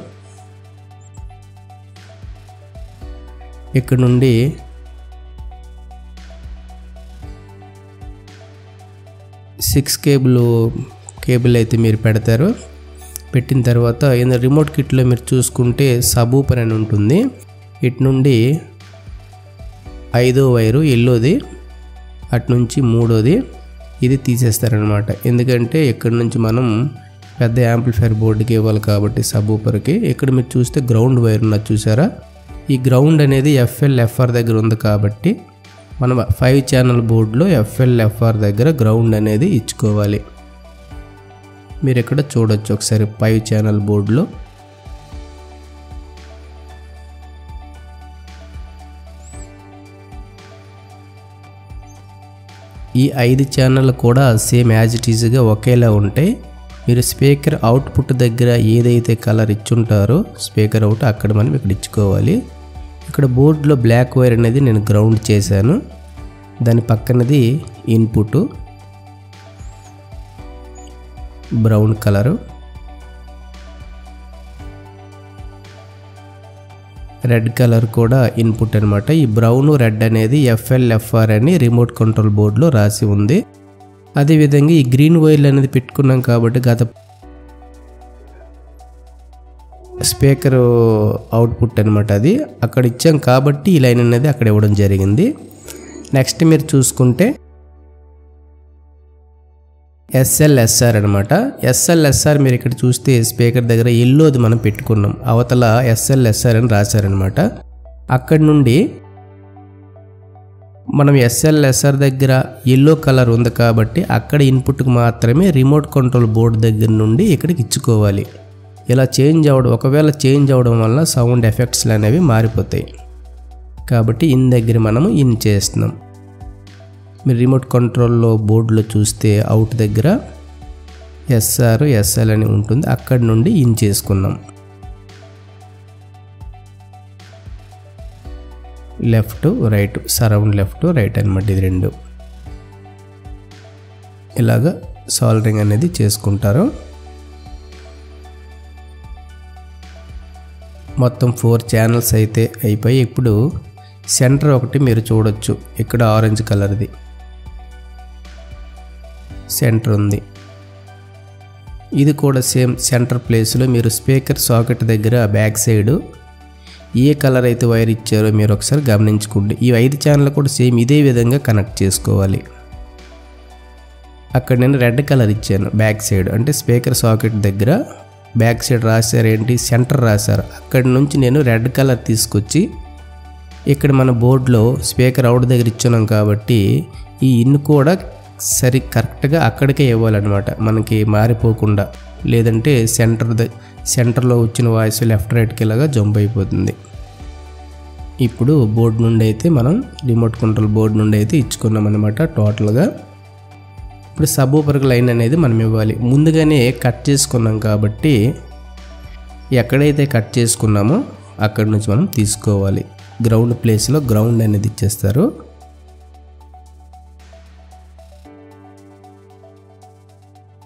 ఇక్కడ నుండి సిక్స్ కేబుల్ కేబుల్ అయితే మీరు పెడతారు పెట్టిన తర్వాత ఏదో రిమోట్ కిట్లో మీరు చూసుకుంటే సబూపర్ అని ఉంటుంది ఇటు నుండి ఐదో వైరు ఎల్లోది అటు నుంచి మూడోది ఇది తీసేస్తారనమాట ఎందుకంటే ఇక్కడ నుంచి మనం పెద్ద యాంప్లిఫైర్ బోర్డుకి ఇవ్వాలి కాబట్టి సబూపర్కి ఇక్కడ మీరు చూస్తే గ్రౌండ్ వైర్ ఉన్నది చూసారా ఈ గ్రౌండ్ అనేది ఎఫ్ఎల్ ఎఫ్ఆర్ దగ్గర ఉంది కాబట్టి మనం ఫైవ్ ఛానల్ బోర్డులో ఎఫ్ఎల్ ఎఫ్ఆర్ దగ్గర గ్రౌండ్ అనేది ఇచ్చుకోవాలి మీరు ఇక్కడ చూడొచ్చు ఒకసారి ఫైవ్ ఛానల్ బోర్డులో ఈ ఐదు ఛానల్ కూడా సేమ్ యాజ్ ఇట్ ఈజ్గా ఒకేలా ఉంటాయి మీరు స్పీకర్ అవుట్పుట్ దగ్గర ఏదైతే కలర్ ఇచ్చుంటారో స్పీకర్ అవుట్ అక్కడ మనం ఇక్కడ ఇచ్చుకోవాలి ఇక్కడ బోర్డులో బ్లాక్ వైర్ అనేది నేను గ్రౌండ్ చేశాను దాని పక్కనది input brown colour red colour కూడా ఇన్పుట్ అనమాట ఈ బ్రౌన్ రెడ్ అనేది ఎఫ్ఎల్ ఎఫ్ఆర్ అని రిమోట్ కంట్రోల్ బోర్డులో రాసి ఉంది అదేవిధంగా ఈ గ్రీన్ వైర్లు అనేది పెట్టుకున్నాం కాబట్టి గత స్పీకర్ అవుట్పుట్ అనమాట అది అక్కడ ఇచ్చాం కాబట్టి ఈ లైన్ అనేది అక్కడ ఇవ్వడం జరిగింది నెక్స్ట్ మీరు చూసుకుంటే ఎస్ఎల్ఎస్ఆర్ అనమాట ఎస్ఎల్ఎస్ఆర్ మీరు ఇక్కడ చూస్తే స్పీకర్ దగ్గర ఎల్లోది మనం పెట్టుకున్నాం అవతల ఎస్ఎల్ఎస్ఆర్ అని రాశారనమాట అక్కడి నుండి మనం ఎస్ఎల్ఎస్ఆర్ దగ్గర ఎల్లో కలర్ ఉంది కాబట్టి అక్కడ ఇన్పుట్కి మాత్రమే రిమోట్ కంట్రోల్ బోర్డు దగ్గర నుండి ఇక్కడికి ఇచ్చుకోవాలి ఇలా చేంజ్ అవ్వడం ఒకవేళ చేంజ్ అవ్వడం వల్ల సౌండ్ ఎఫెక్ట్స్లు అనేవి మారిపోతాయి కాబట్టి ఇన్ దగ్గర మనము ఇన్ చేస్తున్నాం మీరు రిమోట్ కంట్రోల్లో బోర్డులో చూస్తే అవుట్ దగ్గర ఎస్ఆర్ ఎస్ఎల్ అని ఉంటుంది అక్కడి నుండి ఇన్ చేసుకున్నాం left right surround left right అనమాట ఇది రెండు ఇలాగ సాల్డరింగ్ అనేది చేసుకుంటారు మొత్తం ఫోర్ ఛానల్స్ అయితే అయిపోయి ఇప్పుడు సెంటర్ ఒకటి మీరు చూడొచ్చు ఇక్కడ ఆరెంజ్ కలర్ది సెంటర్ ఉంది ఇది కూడా సేమ్ సెంటర్ ప్లేస్లో మీరు స్పీకర్ సాకెట్ దగ్గర బ్యాక్ సైడ్ ఏ కలర్ అయితే వైర్ ఇచ్చారో మీరు ఒకసారి గమనించుకోండి ఈ ఐదు ఛానల్ కూడా సేమ్ ఇదే విధంగా కనెక్ట్ చేసుకోవాలి అక్కడ నేను రెడ్ కలర్ ఇచ్చాను బ్యాక్ సైడ్ అంటే స్పీకర్ సాకెట్ దగ్గర బ్యాక్ సైడ్ రాశారు ఏంటి సెంటర్ రాశారు అక్కడి నుంచి నేను రెడ్ కలర్ తీసుకొచ్చి ఇక్కడ మన బోర్డులో స్పీకర్ అవుట్ దగ్గర ఇచ్చున్నాం కాబట్టి ఈ ఇన్ కూడా సరి కరెక్ట్గా అక్కడికే ఇవ్వాలన్నమాట మనకి మారిపోకుండా లేదంటే సెంటర్ ద సెంటర్లో వచ్చిన వాయిస్ లెఫ్ట్ రైట్కి ఇలాగా జంప్ అయిపోతుంది ఇప్పుడు బోర్డు నుండి అయితే మనం రిమోట్ కంట్రోల్ బోర్డు నుండి అయితే ఇచ్చుకున్నాం అనమాట టోటల్గా ఇప్పుడు సబ్ ఊపర్కి లైన్ అనేది మనం ఇవ్వాలి ముందుగానే కట్ చేసుకున్నాం కాబట్టి ఎక్కడైతే కట్ చేసుకున్నామో అక్కడి నుంచి మనం తీసుకోవాలి గ్రౌండ్ ప్లేస్లో గ్రౌండ్ అనేది ఇచ్చేస్తారు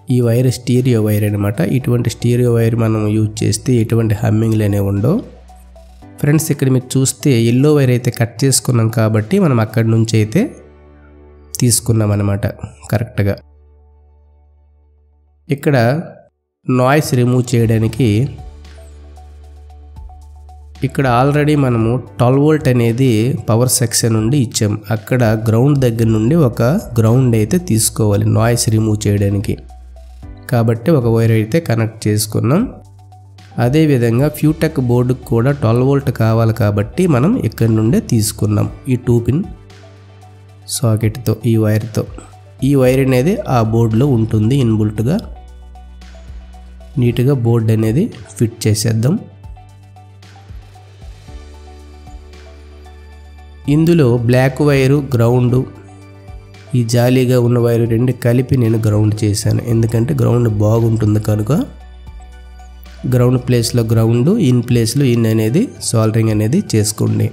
ఈ వైర్ స్టీరియో వైర్ అనమాట ఇటువంటి స్టీరియో వైర్ మనం యూజ్ చేస్తే ఎటువంటి హమ్మింగ్లు అనేవి ఉండవు ఫ్రెండ్స్ ఇక్కడ మీరు చూస్తే ఎల్లో వైర్ అయితే కట్ చేసుకున్నాం కాబట్టి మనం అక్కడి నుంచి అయితే తీసుకున్నాం అనమాట కరెక్ట్గా ఇక్కడ నాయిస్ రిమూవ్ చేయడానికి ఇక్కడ ఆల్రెడీ మనము ట్వెల్వ్ వోల్ట్ అనేది పవర్ సెక్షన్ నుండి ఇచ్చాం అక్కడ గ్రౌండ్ దగ్గర నుండి ఒక గ్రౌండ్ అయితే తీసుకోవాలి నాయిస్ రిమూవ్ చేయడానికి కాబట్టి ఒక వైర్ అయితే కనెక్ట్ చేసుకున్నాం అదేవిధంగా ఫ్యూటెక్ బోర్డుకు కూడా ట్వెల్వ్ వోల్ట్ కావాలి కాబట్టి మనం ఇక్కడి నుండే తీసుకున్నాం ఈ టూ పిన్ సాకెట్తో ఈ వైర్తో ఈ వైర్ అనేది ఆ బోర్డులో ఉంటుంది ఇన్బుల్ట్గా నీట్గా బోర్డు అనేది ఫిట్ చేసేద్దాం ఇందులో బ్లాక్ వైరు గ్రౌండ్ ఈ జాలీగా ఉన్న వైరు రెండు కలిపి నేను గ్రౌండ్ చేశాను ఎందుకంటే గ్రౌండ్ బాగుంటుంది కనుక గ్రౌండ్ ప్లేస్లో గ్రౌండ్ ఇన్ ప్లేస్లో ఇన్ అనేది సాల్డరింగ్ అనేది చేసుకోండి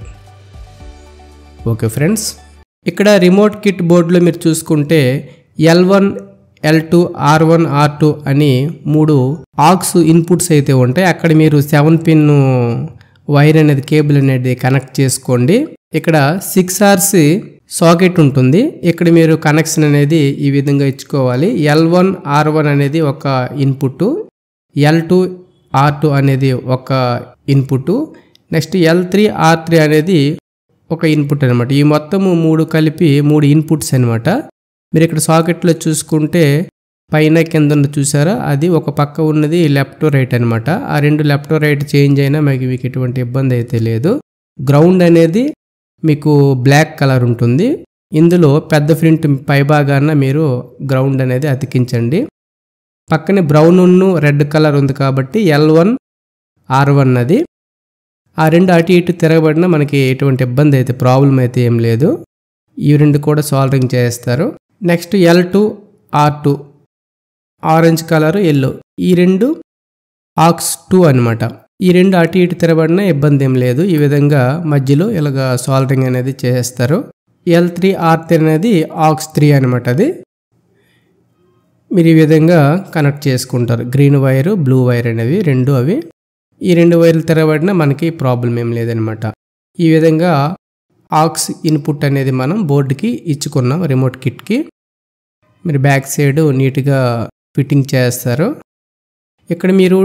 ఓకే ఫ్రెండ్స్ ఇక్కడ రిమోట్ కిట్ బోర్డులో మీరు చూసుకుంటే L one L two R one R two అని మూడు ఆక్స్ ఇన్పుట్స్ అయితే ఉంటాయి అక్కడ మీరు సెవెన్ పిన్ వైర్ అనేది కేబుల్ అనేది కనెక్ట్ చేసుకోండి ఇక్కడ సిక్స్ ఆర్స్ సాకెట్ ఉంటుంది ఇక్కడ మీరు కనెక్షన్ అనేది ఈ విధంగా ఇచ్చుకోవాలి ఎల్ వన్ ఆర్ వన్ అనేది ఒక input L two R two అనేది ఒక input next L three R three అనేది ఒక ఇన్పుట్ అనమాట ఈ మొత్తము మూడు కలిపి మూడు ఇన్పుట్స్ అనమాట మీరు ఇక్కడ సాకెట్లో చూసుకుంటే పైన కింద ఉన్న చూసారా అది ఒక పక్క ఉన్నది లెఫ్ట్ రైట్ అనమాట ఆ రెండు లెఫ్ట్ రైట్ చేంజ్ అయినా మీకు మీకు ఎటువంటి ఇబ్బంది అయితే లేదు గ్రౌండ్ అనేది మీకు బ్లాక్ కలర్ ఉంటుంది ఇందులో పెద్ద ప్రింట్ పైభాగాన మీరు గ్రౌండ్ అనేది అతికించండి పక్కనే బ్రౌన్ రెడ్ కలర్ ఉంది కాబట్టి ఎల్ వన్ ఆర్ వన్ అది ఆ రెండు అటు ఇటు తిరగబడినా మనకి ఎటువంటి ఇబ్బంది అయితే ప్రాబ్లం అయితే ఏం లేదు ఈ రెండు కూడా సాల్డరింగ్ చేస్తారు next L two R two orange colour yellow ఈ రెండు ఆక్స్ టూ అనమాట ఈ రెండు అటు ఇటు తిరగబడినా ఇబ్బంది ఏం లేదు ఈ విధంగా మధ్యలో ఇలాగ సాల్డరింగ్ అనేది చేస్తారు ఎల్ త్రీ ఆర్ త్రీ అనేది ఆక్స్ త్రీ అనమాట అది మీరు ఈ విధంగా కనెక్ట్ చేసుకుంటారు గ్రీన్ వైర్ బ్లూ వైర్ అనేవి రెండు అవి ఈ రెండు వైర్లు తెరబడినా మనకి ప్రాబ్లం ఏం లేదనమాట ఈ విధంగా ఆక్స్ ఇన్పుట్ అనేది మనం బోర్డుకి ఇచ్చుకున్నాం రిమోట్ కిట్కి మీరు బ్యాక్ సైడ్ నీట్గా ఫిట్టింగ్ చేస్తారు ఇక్కడ మీరు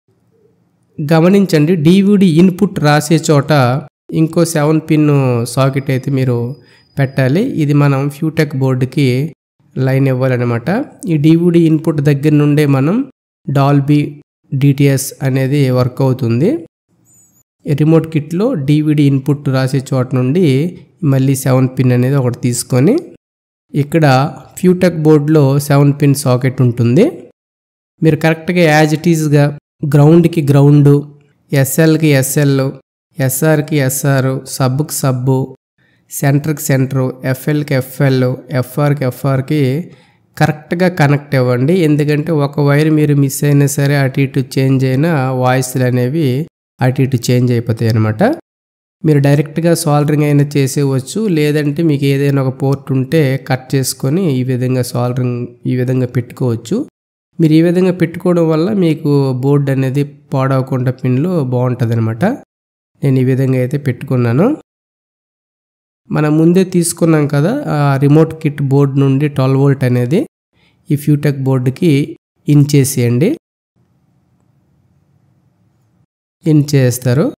గమనించండి డివిడి ఇన్పుట్ రాసే చోట ఇంకో సెవెన్ పిన్ సాకెట్ అయితే మీరు పెట్టాలి ఇది మనం ఫ్యూటెక్ బోర్డుకి లైన్ ఇవ్వాలన్నమాట ఈ డివిడి ఇన్పుట్ దగ్గర నుండే మనం డాల్బీ డిటిఎస్ అనేది వర్క్ అవుతుంది రిమోట్ కిట్లో డివిడి ఇన్పుట్ రాసే చోట నుండి మళ్ళీ సెవెన్ పిన్ అనేది ఒకటి తీసుకొని ఇక్కడ ఫ్యూటెక్ బోర్డులో సెవెన్ పిన్ సాకెట్ ఉంటుంది మీరు కరెక్ట్గా యాజ్ ఇట్ ఈజ్గా గ్రౌండ్కి గ్రౌండ్ ఎస్ఎల్కి ఎస్ఎల్ ఎస్ఆర్కి ఎస్ఆర్ సబ్కి సబ్బు సెంటర్కి సెంటరు ఎఫ్ఎల్కి ఎఫ్ఎల్ ఎఫ్ఆర్కి ఎఫ్ఆర్కి కరెక్ట్గా కనెక్ట్ ఇవ్వండి ఎందుకంటే ఒక వైర్ మీరు మిస్ అయినా సరే అటు ఇటు చేంజ్ అయినా వాయిస్లు అనేవి అటు ఇటు చేంజ్ అయిపోతాయి అనమాట మీరు డైరెక్ట్గా సాల్డరింగ్ అయినా చేసేవచ్చు లేదంటే మీకు ఏదైనా ఒక పోర్ట్ ఉంటే కట్ చేసుకొని ఈ విధంగా సాల్డరింగ్ ఈ విధంగా పెట్టుకోవచ్చు మీరు ఈ విధంగా పెట్టుకోవడం వల్ల మీకు బోర్డు అనేది పాడవకుండా పిన్లు బాగుంటుంది అనమాట నేను ఈ విధంగా అయితే పెట్టుకున్నాను మనం ముందే తీసుకున్నాం కదా ఆ రిమోట్ కిట్ బోర్డ్ నుండి ట్వెల్వ్ వోల్ట్ అనేది ఈ ఫ్యూటెక్ బోర్డుకి ఇన్ చేసేయండి ఇన్ చేస్తారు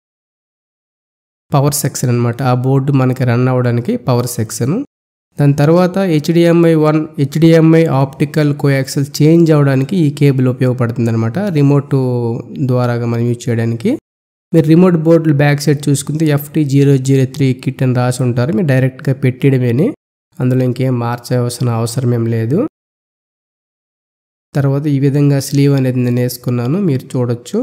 పవర్ సెక్షన్ అనమాట ఆ బోర్డు మనకి రన్ అవ్వడానికి పవర్ సెక్షన్ దాని తర్వాత HDMI one HDMI optical coaxial change అవ్వడానికి ఈ కేబుల్ ఉపయోగపడుతుంది అనమాట రిమోట్ ద్వారాగా మనం యూజ్ చేయడానికి మీరు రిమోట్ బోర్డు బ్యాక్ సైడ్ చూసుకుంటే FT zero zero three kit అని రాసి ఉంటారు మీరు డైరెక్ట్గా పెట్టడమేని అందులో ఇంకేం మార్చవలసిన అవసరం ఏం లేదు తర్వాత ఈ విధంగా స్లీవ్ అనేది నేను వేసుకున్నాను మీరు చూడొచ్చు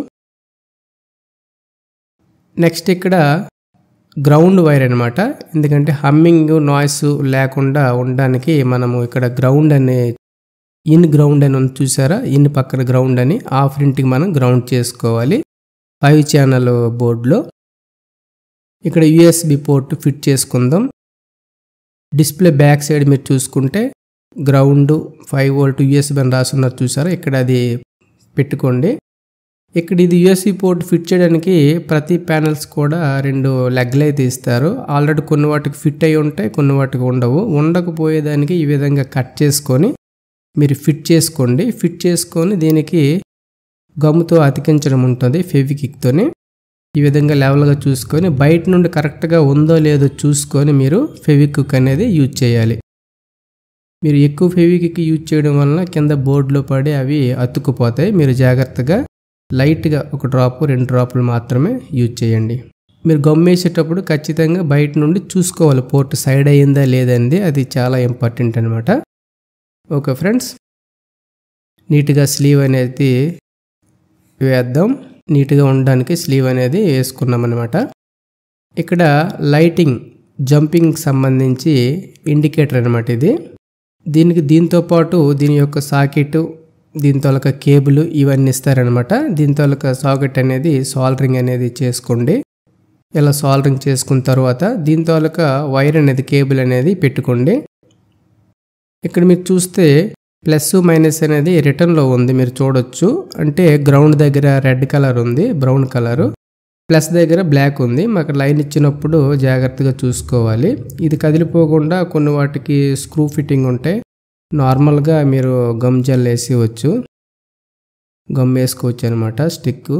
నెక్స్ట్ ఇక్కడ గ్రౌండ్ వైర్ అనమాట ఎందుకంటే హమ్మింగ్ నాయిస్ లేకుండా ఉండడానికి మనము ఇక్కడ గ్రౌండ్ అనే ఇన్ గ్రౌండ్ అని ఉంది చూసారా ఇన్ పక్కన గ్రౌండ్ అని ఆ ప్రింట్కి మనం గ్రౌండ్ చేసుకోవాలి ఫైవ్ ఛానల్ బోర్డులో ఇక్కడ యూఎస్బి పోర్ట్ ఫిట్ చేసుకుందాం డిస్ప్లే బ్యాక్ సైడ్ మీరు చూసుకుంటే గ్రౌండ్ ఫైవ్ వోల్ట్ యూఎస్బి అని రాసున్నారు చూసారా ఇక్కడ అది పెట్టుకోండి ఇక్కడ ఇది యూఎస్బి పోర్ట్ ఫిట్ చేయడానికి ప్రతి ప్యానల్స్ కూడా రెండు లెగ్లు అయితే ఇస్తారు ఆల్రెడీ కొన్ని వాటికి ఫిట్ అయి ఉంటాయి కొన్ని వాటికి ఉండవు ఉండకపోయేదానికి ఈ విధంగా కట్ చేసుకొని మీరు ఫిట్ చేసుకోండి ఫిట్ చేసుకొని దీనికి గమ్ముతో అతికించడం ఉంటుంది ఫెవికిక్తోని ఈ విధంగా లెవెల్గా చూసుకొని బయట నుండి కరెక్ట్గా ఉందో లేదో చూసుకొని మీరు ఫెవిక్విక్ అనేది యూజ్ చేయాలి మీరు ఎక్కువ ఫెవిక్విక్ యూజ్ చేయడం వలన కింద బోర్డులో పడి అవి అతుక్కుపోతాయి మీరు జాగ్రత్తగా లైట్గా ఒక డ్రాప్ రెండు డ్రాపులు మాత్రమే యూజ్ చేయండి మీరు గమ్మేసేటప్పుడు ఖచ్చితంగా బయట నుండి చూసుకోవాలి పోర్ట్ సైడ్ అయ్యిందా లేదండి అది చాలా ఇంపార్టెంట్ అనమాట ఓకే ఫ్రెండ్స్ నీట్గా స్లీవ్ అనేది వేద్దాం నీట్గా ఉండడానికి స్లీవ్ అనేది వేసుకున్నాం అనమాట ఇక్కడ లైటింగ్ జంపింగ్ సంబంధించి ఇండికేటర్ అనమాట ఇది దీనికి దీంతో పాటు దీని యొక్క సాకెట్ దీని తొలక కేబుల్ ఇవన్నీ ఇస్తారనమాట దీని తొలక సాకెట్ అనేది సాల్డరింగ్ అనేది చేసుకోండి ఇలా సాల్డరింగ్ చేసుకున్న తర్వాత దీని తొలక వైర్ అనేది కేబుల్ అనేది పెట్టుకోండి ఇక్కడ మీరు చూస్తే ప్లస్ మైనస్ అనేది రిటర్న్లో ఉంది మీరు చూడొచ్చు అంటే గ్రౌండ్ దగ్గర రెడ్ కలర్ ఉంది బ్రౌన్ కలరు ప్లస్ దగ్గర బ్లాక్ ఉంది మాకు లైన్ ఇచ్చినప్పుడు జాగ్రత్తగా చూసుకోవాలి ఇది కదిలిపోకుండా కొన్ని వాటికి స్క్రూ ఫిట్టింగ్ ఉంటాయి నార్మల్గా మీరు గమ్ జెల్ వేసేవచ్చు గమ్ వేసుకోవచ్చు అనమాట స్టిక్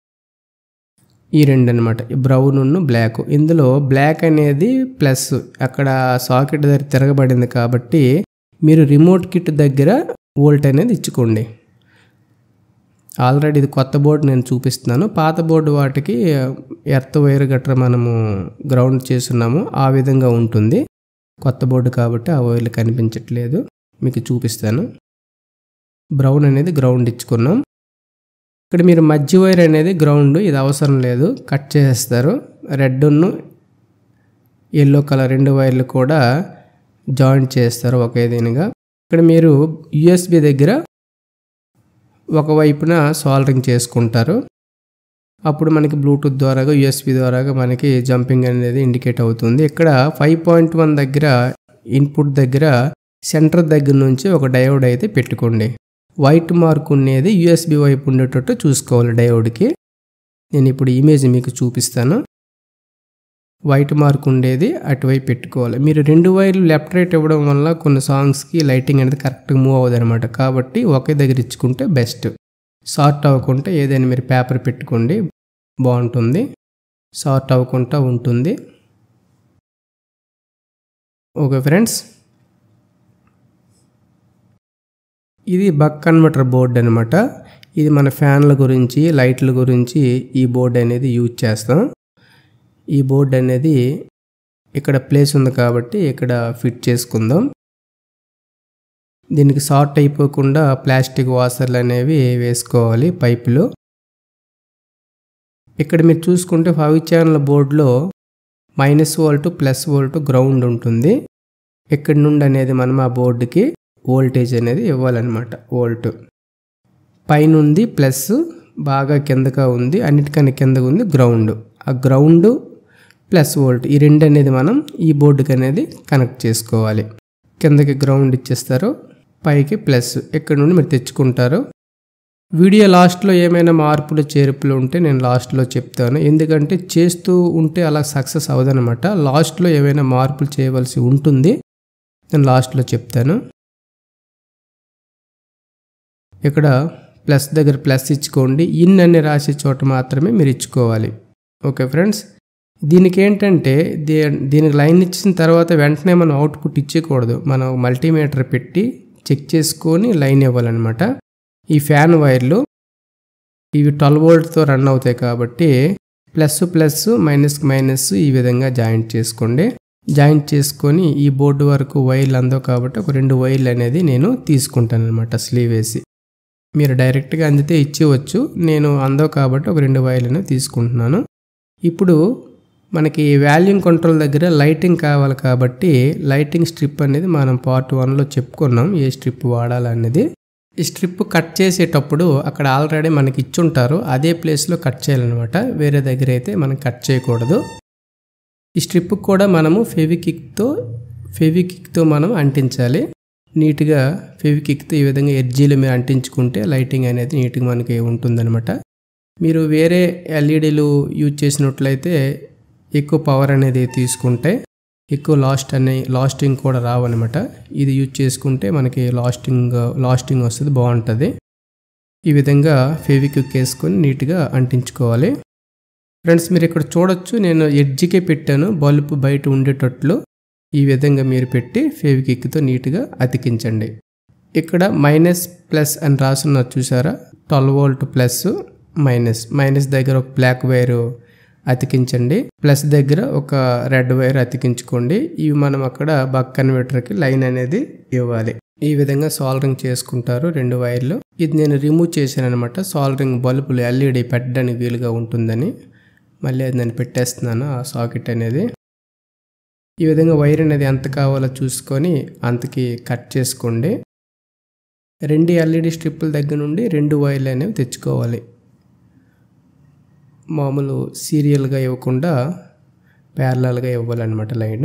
ఈ రెండు అనమాట బ్రౌన్ బ్లాక్ ఇందులో బ్లాక్ అనేది ప్లస్ అక్కడ సాకెట్ దగ్గర తిరగబడింది కాబట్టి మీరు రిమోట్ కిట్ దగ్గర వోల్ట్ అనేది ఇచ్చుకోండి ఆల్రెడీ ఇది కొత్త బోర్డు నేను చూపిస్తున్నాను పాత బోర్డు వాటికి ఎర్త్ వైర్ గట్రా మనము గ్రౌండ్ చేస్తున్నాము ఆ విధంగా ఉంటుంది కొత్త బోర్డు కాబట్టి ఆ వైర్లు కనిపించట్లేదు మీకు చూపిస్తాను బ్రౌన్ అనేది గ్రౌండ్ ఇచ్చుకున్నాం ఇక్కడ మీరు మధ్య వైర్ అనేది గ్రౌండ్ ఇది అవసరం లేదు కట్ చేసేస్తారు రెడ్ను ఎల్లో కలర్ రెండు వైర్లు కూడా జాయింట్ చేస్తారు ఒకే దీనిగా ఇక్కడ మీరు యుఎస్బి దగ్గర ఒకవైపున సాల్డరింగ్ చేసుకుంటారు అప్పుడు మనకి బ్లూటూత్ ద్వారాగా యూఎస్బి ద్వారాగా మనకి జంపింగ్ అనేది ఇండికేట్ అవుతుంది ఇక్కడ ఫైవ్ పాయింట్ వన్ దగ్గర ఇన్పుట్ దగ్గర సెంటర్ దగ్గర నుంచి ఒక డయోడ్ అయితే పెట్టుకోండి వైట్ మార్క్ ఉండేది యూఎస్బి వైపు ఉండేటట్టు చూసుకోవాలి డయోడ్కి నేను ఇప్పుడు ఇమేజ్ మీకు చూపిస్తాను వైట్ మార్క్ ఉండేది అటువైపు పెట్టుకోవాలి మీరు రెండు వైర్లు లెఫ్ట్ రైట్ ఇవ్వడం వల్ల కొన్ని సాంగ్స్కి లైటింగ్ అనేది కరెక్ట్గా మూవ్ అవ్వదు అనమాట కాబట్టి ఒకే దగ్గర ఇచ్చుకుంటే బెస్ట్ షార్ట్ అవ్వకుండా ఏదైనా మీరు పేపర్ పెట్టుకోండి బాగుంటుంది షార్ట్ అవ్వకుండా ఉంటుంది ఓకే ఫ్రెండ్స్ ఇది బక్ కన్వర్టర్ బోర్డ్ అనమాట ఇది మన ఫ్యాన్ల గురించి లైట్ల గురించి ఈ బోర్డ్ అనేది యూజ్ చేస్తాం ఈ బోర్డ్ అనేది ఇక్కడ ప్లేస్ ఉంది కాబట్టి ఇక్కడ ఫిట్ చేసుకుందాం దీనికి షార్ట్ అయిపోకుండా ప్లాస్టిక్ వాసర్లు అనేవి వేసుకోవాలి పైపులు ఇక్కడ మీరు చూసుకుంటే ఫైవ్ ఛానల్ బోర్డులో minus volt plus volt ground ఉంటుంది ఇక్కడ నుండి అనేది మనం ఆ బోర్డుకి వోల్టేజ్ అనేది ఇవ్వాలన్నమాట వోల్ట్ పైనుంది ప్లస్ బాగా కిందగా ఉంది అన్నిటికన్నా కిందగా ఉంది గ్రౌండ్ ఆ గ్రౌండ్ ప్లస్ వోల్ట్ ఈ రెండు అనేది మనం ఈ బోర్డుకి అనేది కనెక్ట్ చేసుకోవాలి కిందకి గ్రౌండ్ ఇచ్చేస్తారు పైకి ప్లస్ ఇక్కడ నుండి మీరు తెచ్చుకుంటారు వీడియో లాస్ట్లో ఏమైనా మార్పులు చేర్పులు ఉంటే నేను లాస్ట్లో చెప్తాను ఎందుకంటే చేస్తూ ఉంటే అలా సక్సెస్ అవ్వదనమాట లాస్ట్లో ఏమైనా మార్పులు చేయవలసి ఉంటుంది నేను లాస్ట్లో చెప్తాను ఇక్కడ ప్లస్ దగ్గర ప్లస్ ఇచ్చుకోండి ఇన్ అని రాసే చోట మాత్రమే మీరు ఇచ్చుకోవాలి ఓకే ఫ్రెండ్స్ దీనికి ఏంటంటే దీ దీనికి లైన్ ఇచ్చిన తర్వాత వెంటనే మనం అవుట్పుట్ ఇచ్చేయకూడదు మనం మల్టీమీటర్ పెట్టి చెక్ చేసుకొని లైన్ ఇవ్వాలన్నమాట ఈ ఫ్యాన్ వైర్లు ఇవి ట్వెల్వ్ వోల్ట్తో రన్ అవుతాయి కాబట్టి ప్లస్ ప్లస్ మైనస్ మైనస్ ఈ విధంగా జాయింట్ చేసుకోండి జాయింట్ చేసుకొని ఈ బోర్డు వరకు వైర్లు అందవు కాబట్టి ఒక రెండు వైర్లు అనేది నేను తీసుకుంటాను అనమాట స్లీవ్ వేసి మీరు డైరెక్ట్గా అందితే ఇచ్చేవచ్చు నేను అందవు కాబట్టి ఒక రెండు వైర్లను తీసుకుంటున్నాను ఇప్పుడు మనకి వాల్యూమ్ కంట్రోల్ దగ్గర లైటింగ్ కావాలి కాబట్టి లైటింగ్ స్ట్రిప్ అనేది మనం పార్ట్ వన్లో చెప్పుకున్నాం ఏ స్ట్రిప్ వాడాలనేది ఈ స్ట్రిప్ కట్ చేసేటప్పుడు అక్కడ ఆల్రెడీ మనకి ఇచ్చుంటారు అదే ప్లేస్లో కట్ చేయాలన్నమాట వేరే దగ్గర అయితే మనం కట్ చేయకూడదు ఈ స్ట్రిప్ కూడా మనము ఫెవికిక్తో ఫెవికిక్తో మనం అంటించాలి నీట్గా ఫెవికిక్తో ఈ విధంగా ఎడ్జీలు మీరు అంటించుకుంటే లైటింగ్ అనేది నీట్గా మనకి ఉంటుందన్నమాట మీరు వేరే ఎల్ఈడీలు యూజ్ చేసినట్లయితే ఎక్కువ పవర్ అనేది తీసుకుంటే ఎక్కువ లాస్ట్ అనే లాస్టింగ్ కూడా రావన్నమాట ఇది యూజ్ చేసుకుంటే మనకి లాస్టింగ్ లాస్టింగ్ వస్తుంది బాగుంటుంది ఈ విధంగా ఫెవిక్విక్ వేసుకొని నీట్గా అంటించుకోవాలి ఫ్రెండ్స్ మీరు ఇక్కడ చూడొచ్చు నేను ఎడ్జికే పెట్టాను బల్బ్ బయట ఉండేటట్లు ఈ విధంగా మీరు పెట్టి ఫెవిక్విక్తో నీట్గా అతికించండి ఇక్కడ మైనస్ ప్లస్ అని రాసున్న చూసారా twelve volt plus minus minus దగ్గర ఒక బ్లాక్ వైర్ అతికించండి ప్లస్ దగ్గర ఒక రెడ్ వైర్ అతికించుకోండి ఇవి మనం అక్కడ బక్ కన్వర్టర్కి లైన్ అనేది ఇవ్వాలి ఈ విధంగా సాల్డరింగ్ చేసుకుంటారు రెండు వైర్లు ఇది నేను రిమూవ్ చేశాను అనమాట సాల్డరింగ్ బల్బులు ఎల్ఈడి పెట్టడానికి వీలుగా ఉంటుందని మళ్ళీ అది నేను పెట్టేస్తున్నాను ఆ సాకెట్ అనేది ఈ విధంగా వైర్ అనేది ఎంత కావాలో చూసుకొని అంతకి కట్ చేసుకోండి రెండు ఎల్ఈడి స్ట్రిప్పుల దగ్గర నుండి రెండు వైర్లు అనేవి తెచ్చుకోవాలి మామూలు సీరియల్గా ఇవ్వకుండా ప్యారలల్గా ఇవ్వాలన్నమాట లైన్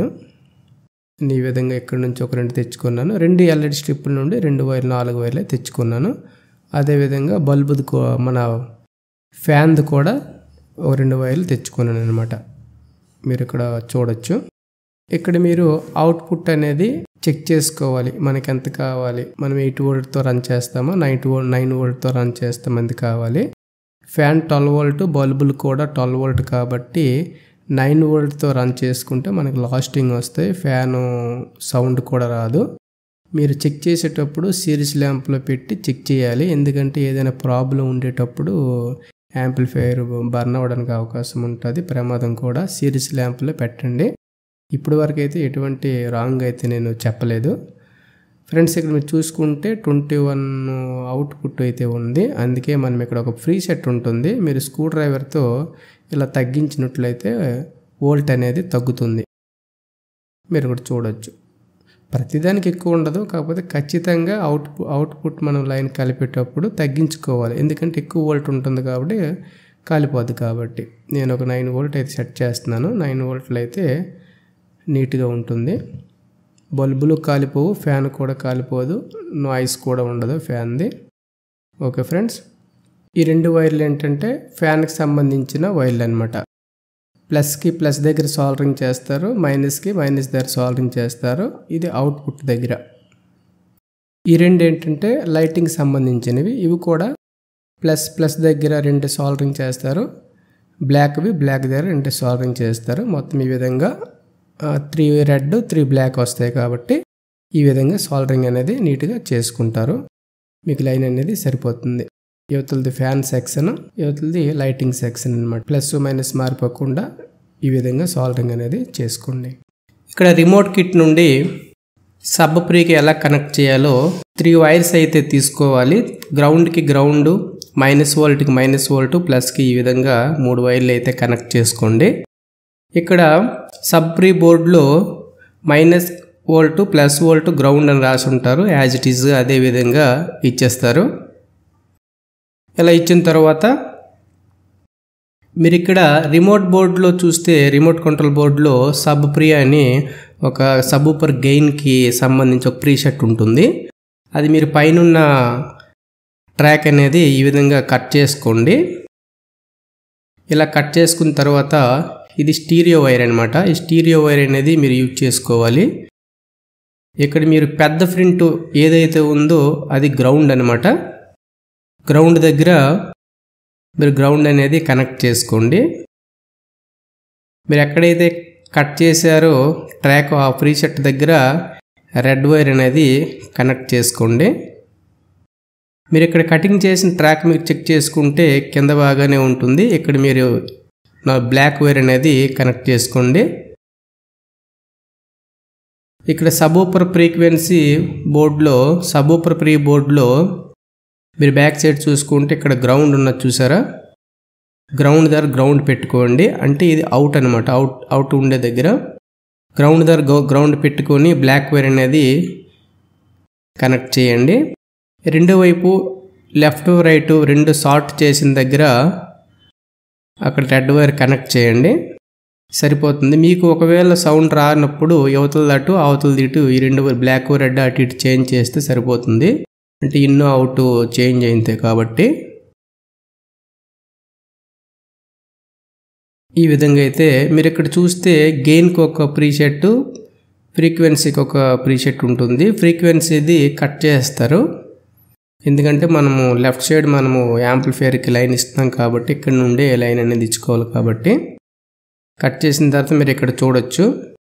ఈ విధంగా ఇక్కడ నుంచి ఒక రెండు తెచ్చుకున్నాను రెండు ఎల్ఈడి స్ట్రిప్పుల నుండి రెండు వైర్లు నాలుగు వైర్లే తెచ్చుకున్నాను అదేవిధంగా బల్బుది మన ఫ్యాన్ది కూడా ఒక రెండు వైర్లు తెచ్చుకున్నాను అనమాట మీరు ఇక్కడ చూడొచ్చు ఇక్కడ మీరు అవుట్పుట్ అనేది చెక్ చేసుకోవాలి మనకి ఎంత కావాలి మనం ఎయిట్ వోల్ట్తో రన్ చేస్తామో నైన్ వోల్ట్ నైన్ వోల్ట్తో రన్ చేస్తాం ఎంత కావాలి ఫ్యాన్ ట్వెల్వ్ వోల్ట్ బల్బులు కూడా ట్వెల్వ్ వోల్ట్ కాబట్టి నైన్ వోల్ట్తో రన్ చేసుకుంటే మనకి లాస్టింగ్ వస్తాయి ఫ్యాను సౌండ్ కూడా రాదు మీరు చెక్ చేసేటప్పుడు సిరీస్ ల్యాంప్లో పెట్టి చెక్ చేయాలి ఎందుకంటే ఏదైనా ప్రాబ్లం ఉండేటప్పుడు యాంప్లిఫైయర్ బర్న్ అవ్వడానికి అవకాశం ఉంటుంది ప్రమాదం కూడా సిరీస్ ల్యాంప్లో పెట్టండి ఇప్పటి వరకు అయితే ఎటువంటి రాంగ్ అయితే నేను చెప్పలేదు ఫ్రెండ్స్ ఇక్కడ మీరు చూసుకుంటే ట్వంటీ వన్ అవుట్పుట్ అయితే ఉంది అందుకే మనం ఇక్కడ ఒక ఫ్రీ సెట్ ఉంటుంది మీరు స్క్రూ డ్రైవర్తో ఇలా తగ్గించినట్లయితే వోల్ట్ అనేది తగ్గుతుంది మీరు కూడా చూడొచ్చు ప్రతిదానికి ఎక్కువ ఉండదు కాకపోతే ఖచ్చితంగా అవుట్ అవుట్పుట్ మనం లైన్ కలిపేటప్పుడు తగ్గించుకోవాలి ఎందుకంటే ఎక్కువ వోల్ట్ ఉంటుంది కాబట్టి కాలిపోద్ది కాబట్టి నేను ఒక నైన్ వోల్ట్ అయితే సెట్ చేస్తున్నాను నైన్ వోల్ట్లు అయితే నీట్గా ఉంటుంది బల్బులు కాలిపోవు ఫ్యాన్ కూడా కాలిపోదు నాయిస్ కూడా ఉండదు ఫ్యాన్ది ఓకే ఫ్రెండ్స్ ఈ రెండు వైర్లు ఏంటంటే ఫ్యాన్కి సంబంధించిన వైర్లు అనమాట ప్లస్కి ప్లస్ దగ్గర సాల్డరింగ్ చేస్తారు మైనస్కి మైనస్ దగ్గర సాల్డరింగ్ చేస్తారు ఇది అవుట్పుట్ దగ్గర ఈ రెండు ఏంటంటే లైటింగ్ సంబంధించినవి ఇవి కూడా ప్లస్ ప్లస్ దగ్గర రెండు సాల్డరింగ్ చేస్తారు బ్లాక్వి బ్లాక్ దగ్గర రెండు సాల్డరింగ్ చేస్తారు మొత్తం ఈ విధంగా త్రీ రెడ్ త్రీ బ్లాక్ వస్తాయి కాబట్టి ఈ విధంగా సాల్డరింగ్ అనేది నీట్గా చేసుకుంటారు మీకు లైన్ అనేది సరిపోతుంది యువతలది ఫ్యాన్ సెక్షన్ యువతలది లైటింగ్ సెక్షన్ అనమాట ప్లస్ మైనస్ మారిపోకుండా ఈ విధంగా సాల్డరింగ్ అనేది చేసుకోండి ఇక్కడ రిమోట్ కిట్ నుండి సబ్ ప్రీకి ఎలా కనెక్ట్ చేయాలో త్రీ వైర్స్ అయితే తీసుకోవాలి గ్రౌండ్కి గ్రౌండ్ మైనస్ వోల్ట్కి మైనస్ వోల్ట్ ప్లస్కి ఈ విధంగా మూడు వైర్లు అయితే కనెక్ట్ చేసుకోండి ఇక్కడ సబ్ ప్రీ బోర్డులో minus volt plus volt ground అని రాసి ఉంటారు యాజ్ ఇట్ ఈజ్ అదే విధంగా ఇచ్చేస్తారు ఇలా ఇచ్చిన తర్వాత మీరు ఇక్కడ రిమోట్ బోర్డులో చూస్తే రిమోట్ కంట్రోల్ బోర్డులో సబ్ ప్రీ అని ఒక సబూపర్ గెయిన్కి సంబంధించి ఒక ప్రీ సెట్ ఉంటుంది అది మీరు పైనున్న ట్రాక్ అనేది ఈ విధంగా కట్ చేసుకోండి ఇలా కట్ చేసుకున్న తర్వాత ఇది స్టీరియో వైర్ అనమాట ఈ స్టీరియో వైర్ అనేది మీరు యూజ్ చేసుకోవాలి ఇక్కడ మీరు పెద్ద ఫ్రింట్ ఏదైతే ఉందో అది గ్రౌండ్ అనమాట గ్రౌండ్ దగ్గర మీరు గ్రౌండ్ అనేది కనెక్ట్ చేసుకోండి మీరు ఎక్కడైతే కట్ చేశారో ట్రాక్ ఆ ఫ్రీ సెట్ దగ్గర రెడ్ వైర్ అనేది కనెక్ట్ చేసుకోండి మీరు ఇక్కడ కటింగ్ చేసిన ట్రాక్ మీరు చెక్ చేసుకుంటే కింద బాగానే ఉంటుంది ఇక్కడ మీరు నా బ్లాక్ వైర్ అనేది కనెక్ట్ చేసుకోండి ఇక్కడ సబూపర్ ఫ్రీక్వెన్సీ బోర్డులో సబూపర్ ప్రీ బోర్డులో మీరు బ్యాక్ సైడ్ చూసుకుంటే ఇక్కడ గ్రౌండ్ ఉన్నది చూసారా గ్రౌండ్ దగ్గర గ్రౌండ్ పెట్టుకోండి అంటే ఇది అవుట్ అనమాట అవుట్ అవుట్ ఉండే దగ్గర గ్రౌండ్ దగ్గర గ్రౌండ్ పెట్టుకొని బ్లాక్ వైర్ అనేది కనెక్ట్ చేయండి రెండో వైపు లెఫ్ట్ రైట్ రెండు షార్ట్ చేసిన దగ్గర అక్కడ రెడ్ వైర్ కనెక్ట్ చేయండి సరిపోతుంది మీకు ఒకవేళ సౌండ్ రానప్పుడు యువతల అటు అవతలది ఇటు ఈ రెండు బ్లాక్ రెడ్ అటు ఇటు చేంజ్ చేస్తే సరిపోతుంది అంటే ఇన్ అవుట్ చేంజ్ అయింది కాబట్టి ఈ విధంగా అయితే మీరు ఇక్కడ చూస్తే గెయిన్కి ఒక ప్రీసెట్ ఫ్రీక్వెన్సీకి ఒక ప్రీసెట్ ఉంటుంది ఫ్రీక్వెన్సీది కట్ చేస్తారు ఎందుకంటే మనము లెఫ్ట్ సైడ్ మనము యాంప్లిఫైర్కి లైన్ ఇస్తున్నాం కాబట్టి ఇక్కడ నుండే లైన్ అనేది ఇచ్చుకోవాలి కాబట్టి కట్ చేసిన తర్వాత మీరు ఇక్కడ చూడొచ్చు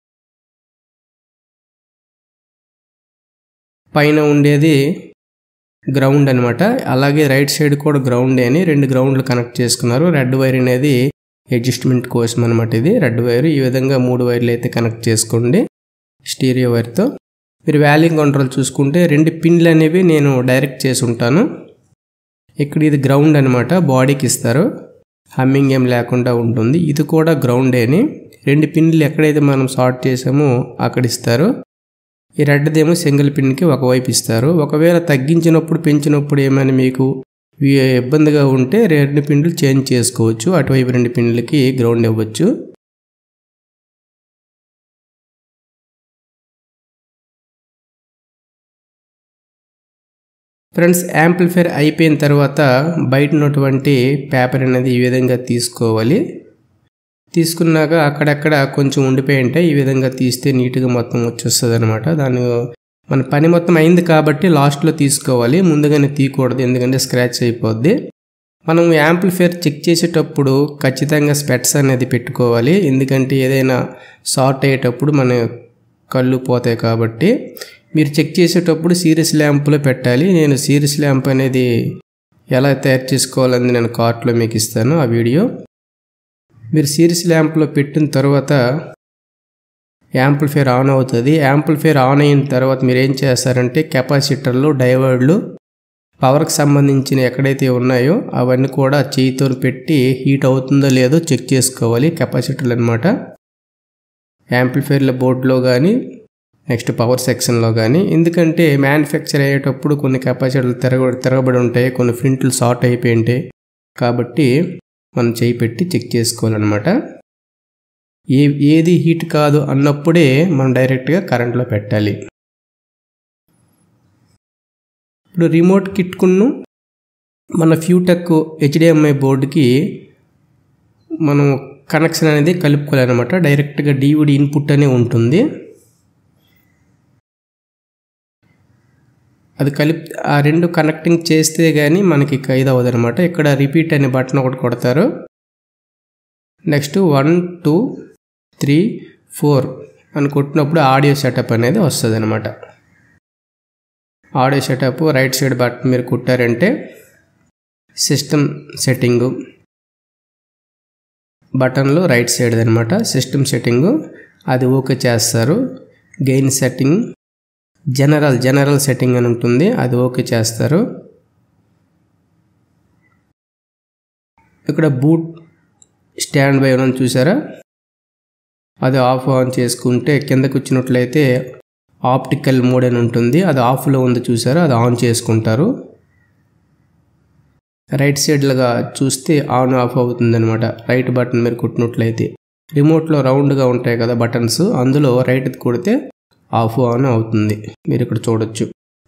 పైన ఉండేది గ్రౌండ్ అనమాట అలాగే రైట్ సైడ్ కూడా గ్రౌండ్ అని రెండు గ్రౌండ్లు కనెక్ట్ చేసుకున్నారు రెడ్ వైర్ అనేది అడ్జస్ట్మెంట్ కోసం అనమాట ఇది రెడ్ వైర్ ఈ విధంగా మూడు వైర్లు అయితే కనెక్ట్ చేసుకోండి స్టీరియో వైర్తో మీరు వ్యాల్యూమ్ కంట్రోల్ చూసుకుంటే రెండు పిన్లు అనేవి నేను డైరెక్ట్ చేసి ఉంటాను ఇక్కడ ఇది గ్రౌండ్ అనమాట బాడీకి ఇస్తారు హమ్మింగ్ ఏం లేకుండా ఉంటుంది ఇది కూడా గ్రౌండే అని రెండు పిన్లు ఎక్కడైతే మనం షార్ట్ చేసామో అక్కడ ఇస్తారు ఈ రెడ్దేమో సింగిల్ పిన్కి ఒకవైపు ఇస్తారు ఒకవేళ తగ్గించినప్పుడు పెంచినప్పుడు ఏమైనా మీకు ఇబ్బందిగా ఉంటే రెండు పిన్లు చేంజ్ చేసుకోవచ్చు అటువైపు రెండు పిన్లకి గ్రౌండ్ ఇవ్వచ్చు ఫ్రెండ్స్ యాంప్లిఫైర్ అయిపోయిన తర్వాత బయట ఉన్నటువంటి పేపర్ అనేది ఈ విధంగా తీసుకోవాలి తీసుకున్నాక అక్కడక్కడ కొంచెం ఉండిపోయి ఉంటాయి ఈ విధంగా తీస్తే నీట్గా మొత్తం వచ్చేస్తుంది అనమాట దాని మన పని మొత్తం అయింది కాబట్టి లాస్ట్లో తీసుకోవాలి ముందుగానే తీయకూడదు ఎందుకంటే స్క్రాచ్ అయిపోద్ది మనం యాంప్లిఫైర్ చెక్ చేసేటప్పుడు ఖచ్చితంగా స్పెట్స్ అనేది పెట్టుకోవాలి ఎందుకంటే ఏదైనా షార్ట్ అయ్యేటప్పుడు మన కళ్ళు పోతాయి కాబట్టి మీరు చెక్ చేసేటప్పుడు సీరియస్ ల్యాంప్లో పెట్టాలి నేను సీరియస్ ల్యాంప్ అనేది ఎలా తయారు చేసుకోవాలని నేను కార్ట్లో మీకు ఇస్తాను ఆ వీడియో మీరు సీరియస్ ల్యాంప్లో పెట్టిన తర్వాత యాంప్లిఫైర్ ఆన్ అవుతుంది యాంప్లిఫైర్ ఆన్ అయిన తర్వాత మీరు ఏం చేస్తారంటే కెపాసిటర్లు డైవర్డ్లు పవర్కి సంబంధించిన ఎక్కడైతే ఉన్నాయో అవన్నీ కూడా చేయితో పెట్టి హీట్ అవుతుందో లేదో చెక్ చేసుకోవాలి కెపాసిటర్లు అనమాట యాంప్లిఫైర్ల బోర్డులో కానీ నెక్స్ట్ పవర్ సెక్షన్లో కానీ ఎందుకంటే మ్యానుఫ్యాక్చర్ అయ్యేటప్పుడు కొన్ని కెపాసిటర్లు తిరగ తిరగబడి ఉంటాయి కొన్ని ఫ్రింట్లు షార్ట్ అయిపోయి ఉంటాయి కాబట్టి మనం చేయి పెట్టి చెక్ చేసుకోవాలన్నమాట ఏ ఏది హీట్ కాదు అన్నప్పుడే మనం డైరెక్ట్గా కరెంట్లో పెట్టాలి ఇప్పుడు రిమోట్ కిట్కును మన ఫ్యూటెక్ హెచ్డిఎంఐ బోర్డుకి మనం కనెక్షన్ అనేది కలుపుకోవాలన్నమాట డైరెక్ట్గా డివిడి ఇన్పుట్ అనే ఉంటుంది అది కలిపి ఆ రెండు కనెక్టింగ్ చేస్తే కానీ మనకి ఇది అవ్వదు అనమాట ఇక్కడ రిపీట్ అనే బటన్ ఒకటి కొడతారు next one two three four అని కొట్టినప్పుడు ఆడియో సెటప్ అనేది వస్తుంది అనమాట audio setup right side button మీరు కుట్టారంటే సిస్టమ్ సెట్టింగు బటన్లో రైట్ సైడ్ అనమాట సిస్టమ్ సెట్టింగు అది ఓకే చేస్తారు gain setting general general setting అని ఉంటుంది అది ఓకే చేస్తారు ఇక్కడ బూట్ స్టాండ్ బై అని చూసారా అది ఆఫ్ ఆన్ చేసుకుంటే కిందకు వచ్చినట్లయితే ఆప్టికల్ మోడ్ అని ఉంటుంది అది ఆఫ్లో ఉంది చూసారా అది ఆన్ చేసుకుంటారు రైట్ సైడ్లుగా చూస్తే ఆన్ ఆఫ్ అవుతుంది అనమాట రైట్ బటన్ మీరు కుట్టినట్లయితే రిమోట్లో రౌండ్గా ఉంటాయి కదా బటన్స్ అందులో రైట్ కొడితే ఆఫ్ ఆన్ అవుతుంది మీరు ఇక్కడ చూడొచ్చు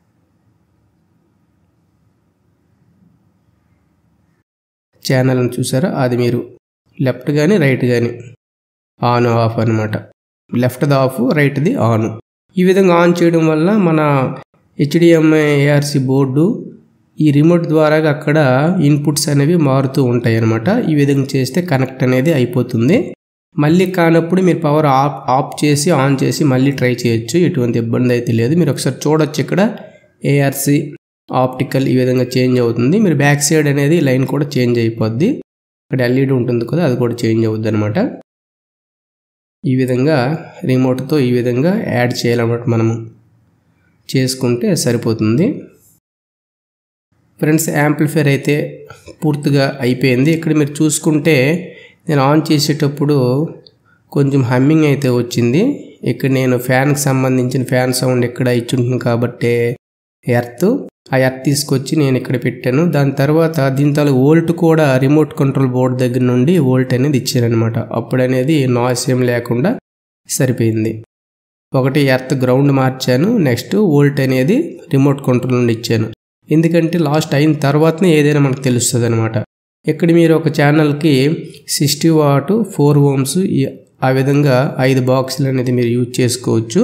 ఛానల్ని చూసారా అది మీరు లెఫ్ట్ కానీ రైట్ కానీ ఆన్ ఆఫ్ అనమాట లెఫ్ట్ది ఆఫ్ రైట్ది ఆన్ ఈ విధంగా ఆన్ చేయడం వల్ల మన హెచ్డిఎంఐ ఏఆర్సి బోర్డు ఈ రిమోట్ ద్వారా అక్కడ ఇన్పుట్స్ అనేవి మారుతూ ఉంటాయి అన్నమాట ఈ విధంగా చేస్తే కనెక్ట్ అనేది అయిపోతుంది మళ్ళీ కానప్పుడు మీరు పవర్ ఆఫ్ ఆఫ్ చేసి ఆన్ చేసి మళ్ళీ ట్రై చేయొచ్చు ఎటువంటి ఇబ్బంది అయితే లేదు మీరు ఒకసారి చూడొచ్చు ఇక్కడ ఏఆర్సి ఆప్టికల్ ఈ విధంగా చేంజ్ అవుతుంది మీరు బ్యాక్ సైడ్ అనేది లైన్ కూడా చేంజ్ అయిపోద్ది ఇక్కడ ఎల్ఈడి ఉంటుంది కదా అది కూడా చేంజ్ అవుద్ది అనమాట ఈ విధంగా రిమోట్తో ఈ విధంగా యాడ్ చేయాలన్నమాట మనము చేసుకుంటే సరిపోతుంది ఫ్రెండ్స్ యాంప్లిఫైర్ అయితే పూర్తిగా అయిపోయింది ఇక్కడ మీరు చూసుకుంటే నేను ఆన్ చేసేటప్పుడు కొంచెం హమ్మింగ్ అయితే వచ్చింది ఇక్కడ నేను ఫ్యాన్కి సంబంధించిన ఫ్యాన్ సౌండ్ ఎక్కడ ఇచ్చుంటుంది కాబట్టి ఎర్త్ ఆ ఎర్త్ తీసుకొచ్చి నేను ఇక్కడ పెట్టాను దాని తర్వాత దీని తాలూ వోల్ట్ కూడా రిమోట్ కంట్రోల్ బోర్డ్ దగ్గర నుండి వోల్ట్ అనేది ఇచ్చాను అనమాట అప్పుడు అనేది నాయిస్ ఏం లేకుండా సరిపోయింది ఒకటి ఎర్త్ గ్రౌండ్ మార్చాను నెక్స్ట్ వోల్ట్ అనేది రిమోట్ కంట్రోల్ నుండి ఇచ్చాను ఎందుకంటే లాస్ట్ అయిన తర్వాతనే ఏదైనా మనకు తెలుస్తుంది అనమాట ఇక్కడ మీరు ఒక ఛానల్కి సిక్స్టీ వాట్ ఫోర్ ఓమ్స్ ఆ విధంగా ఐదు బాక్సులు అనేది మీరు యూజ్ చేసుకోవచ్చు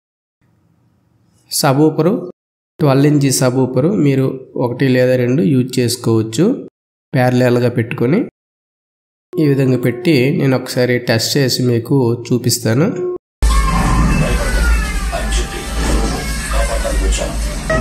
సబూపరు ట్వెల్వ్ ఇంచ్ సబూపరు మీరు ఒకటి లేదా రెండు యూజ్ చేసుకోవచ్చు ప్యారలల్గా పెట్టుకొని ఈ విధంగా పెట్టి నేను ఒకసారి టెస్ట్ చేసి మీకు చూపిస్తాను అని చెప్పి కాపాడడానికి వచ్చాను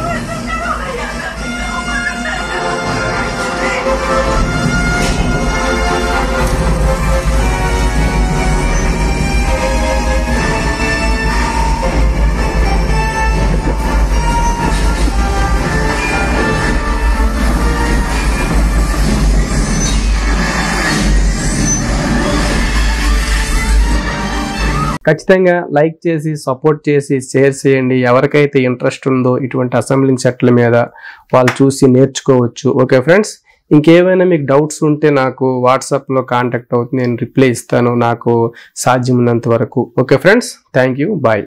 ఖచ్చితంగా లైక్ చేసి సపోర్ట్ చేసి షేర్ చేయండి ఎవరికైతే ఇంట్రెస్ట్ ఉందో ఇటువంటి అసెంబ్లింగ్ సెట్ల మీద వాళ్ళు చూసి నేర్చుకోవచ్చు ఓకే ఫ్రెండ్స్ ఇంకేమైనా మీకు డౌట్స్ ఉంటే నాకు వాట్సాప్లో కాంటాక్ట్ అవుతుంది నేను రిప్లై ఇస్తాను నాకు సాధ్యమైనంత వరకు okay friends thank you bye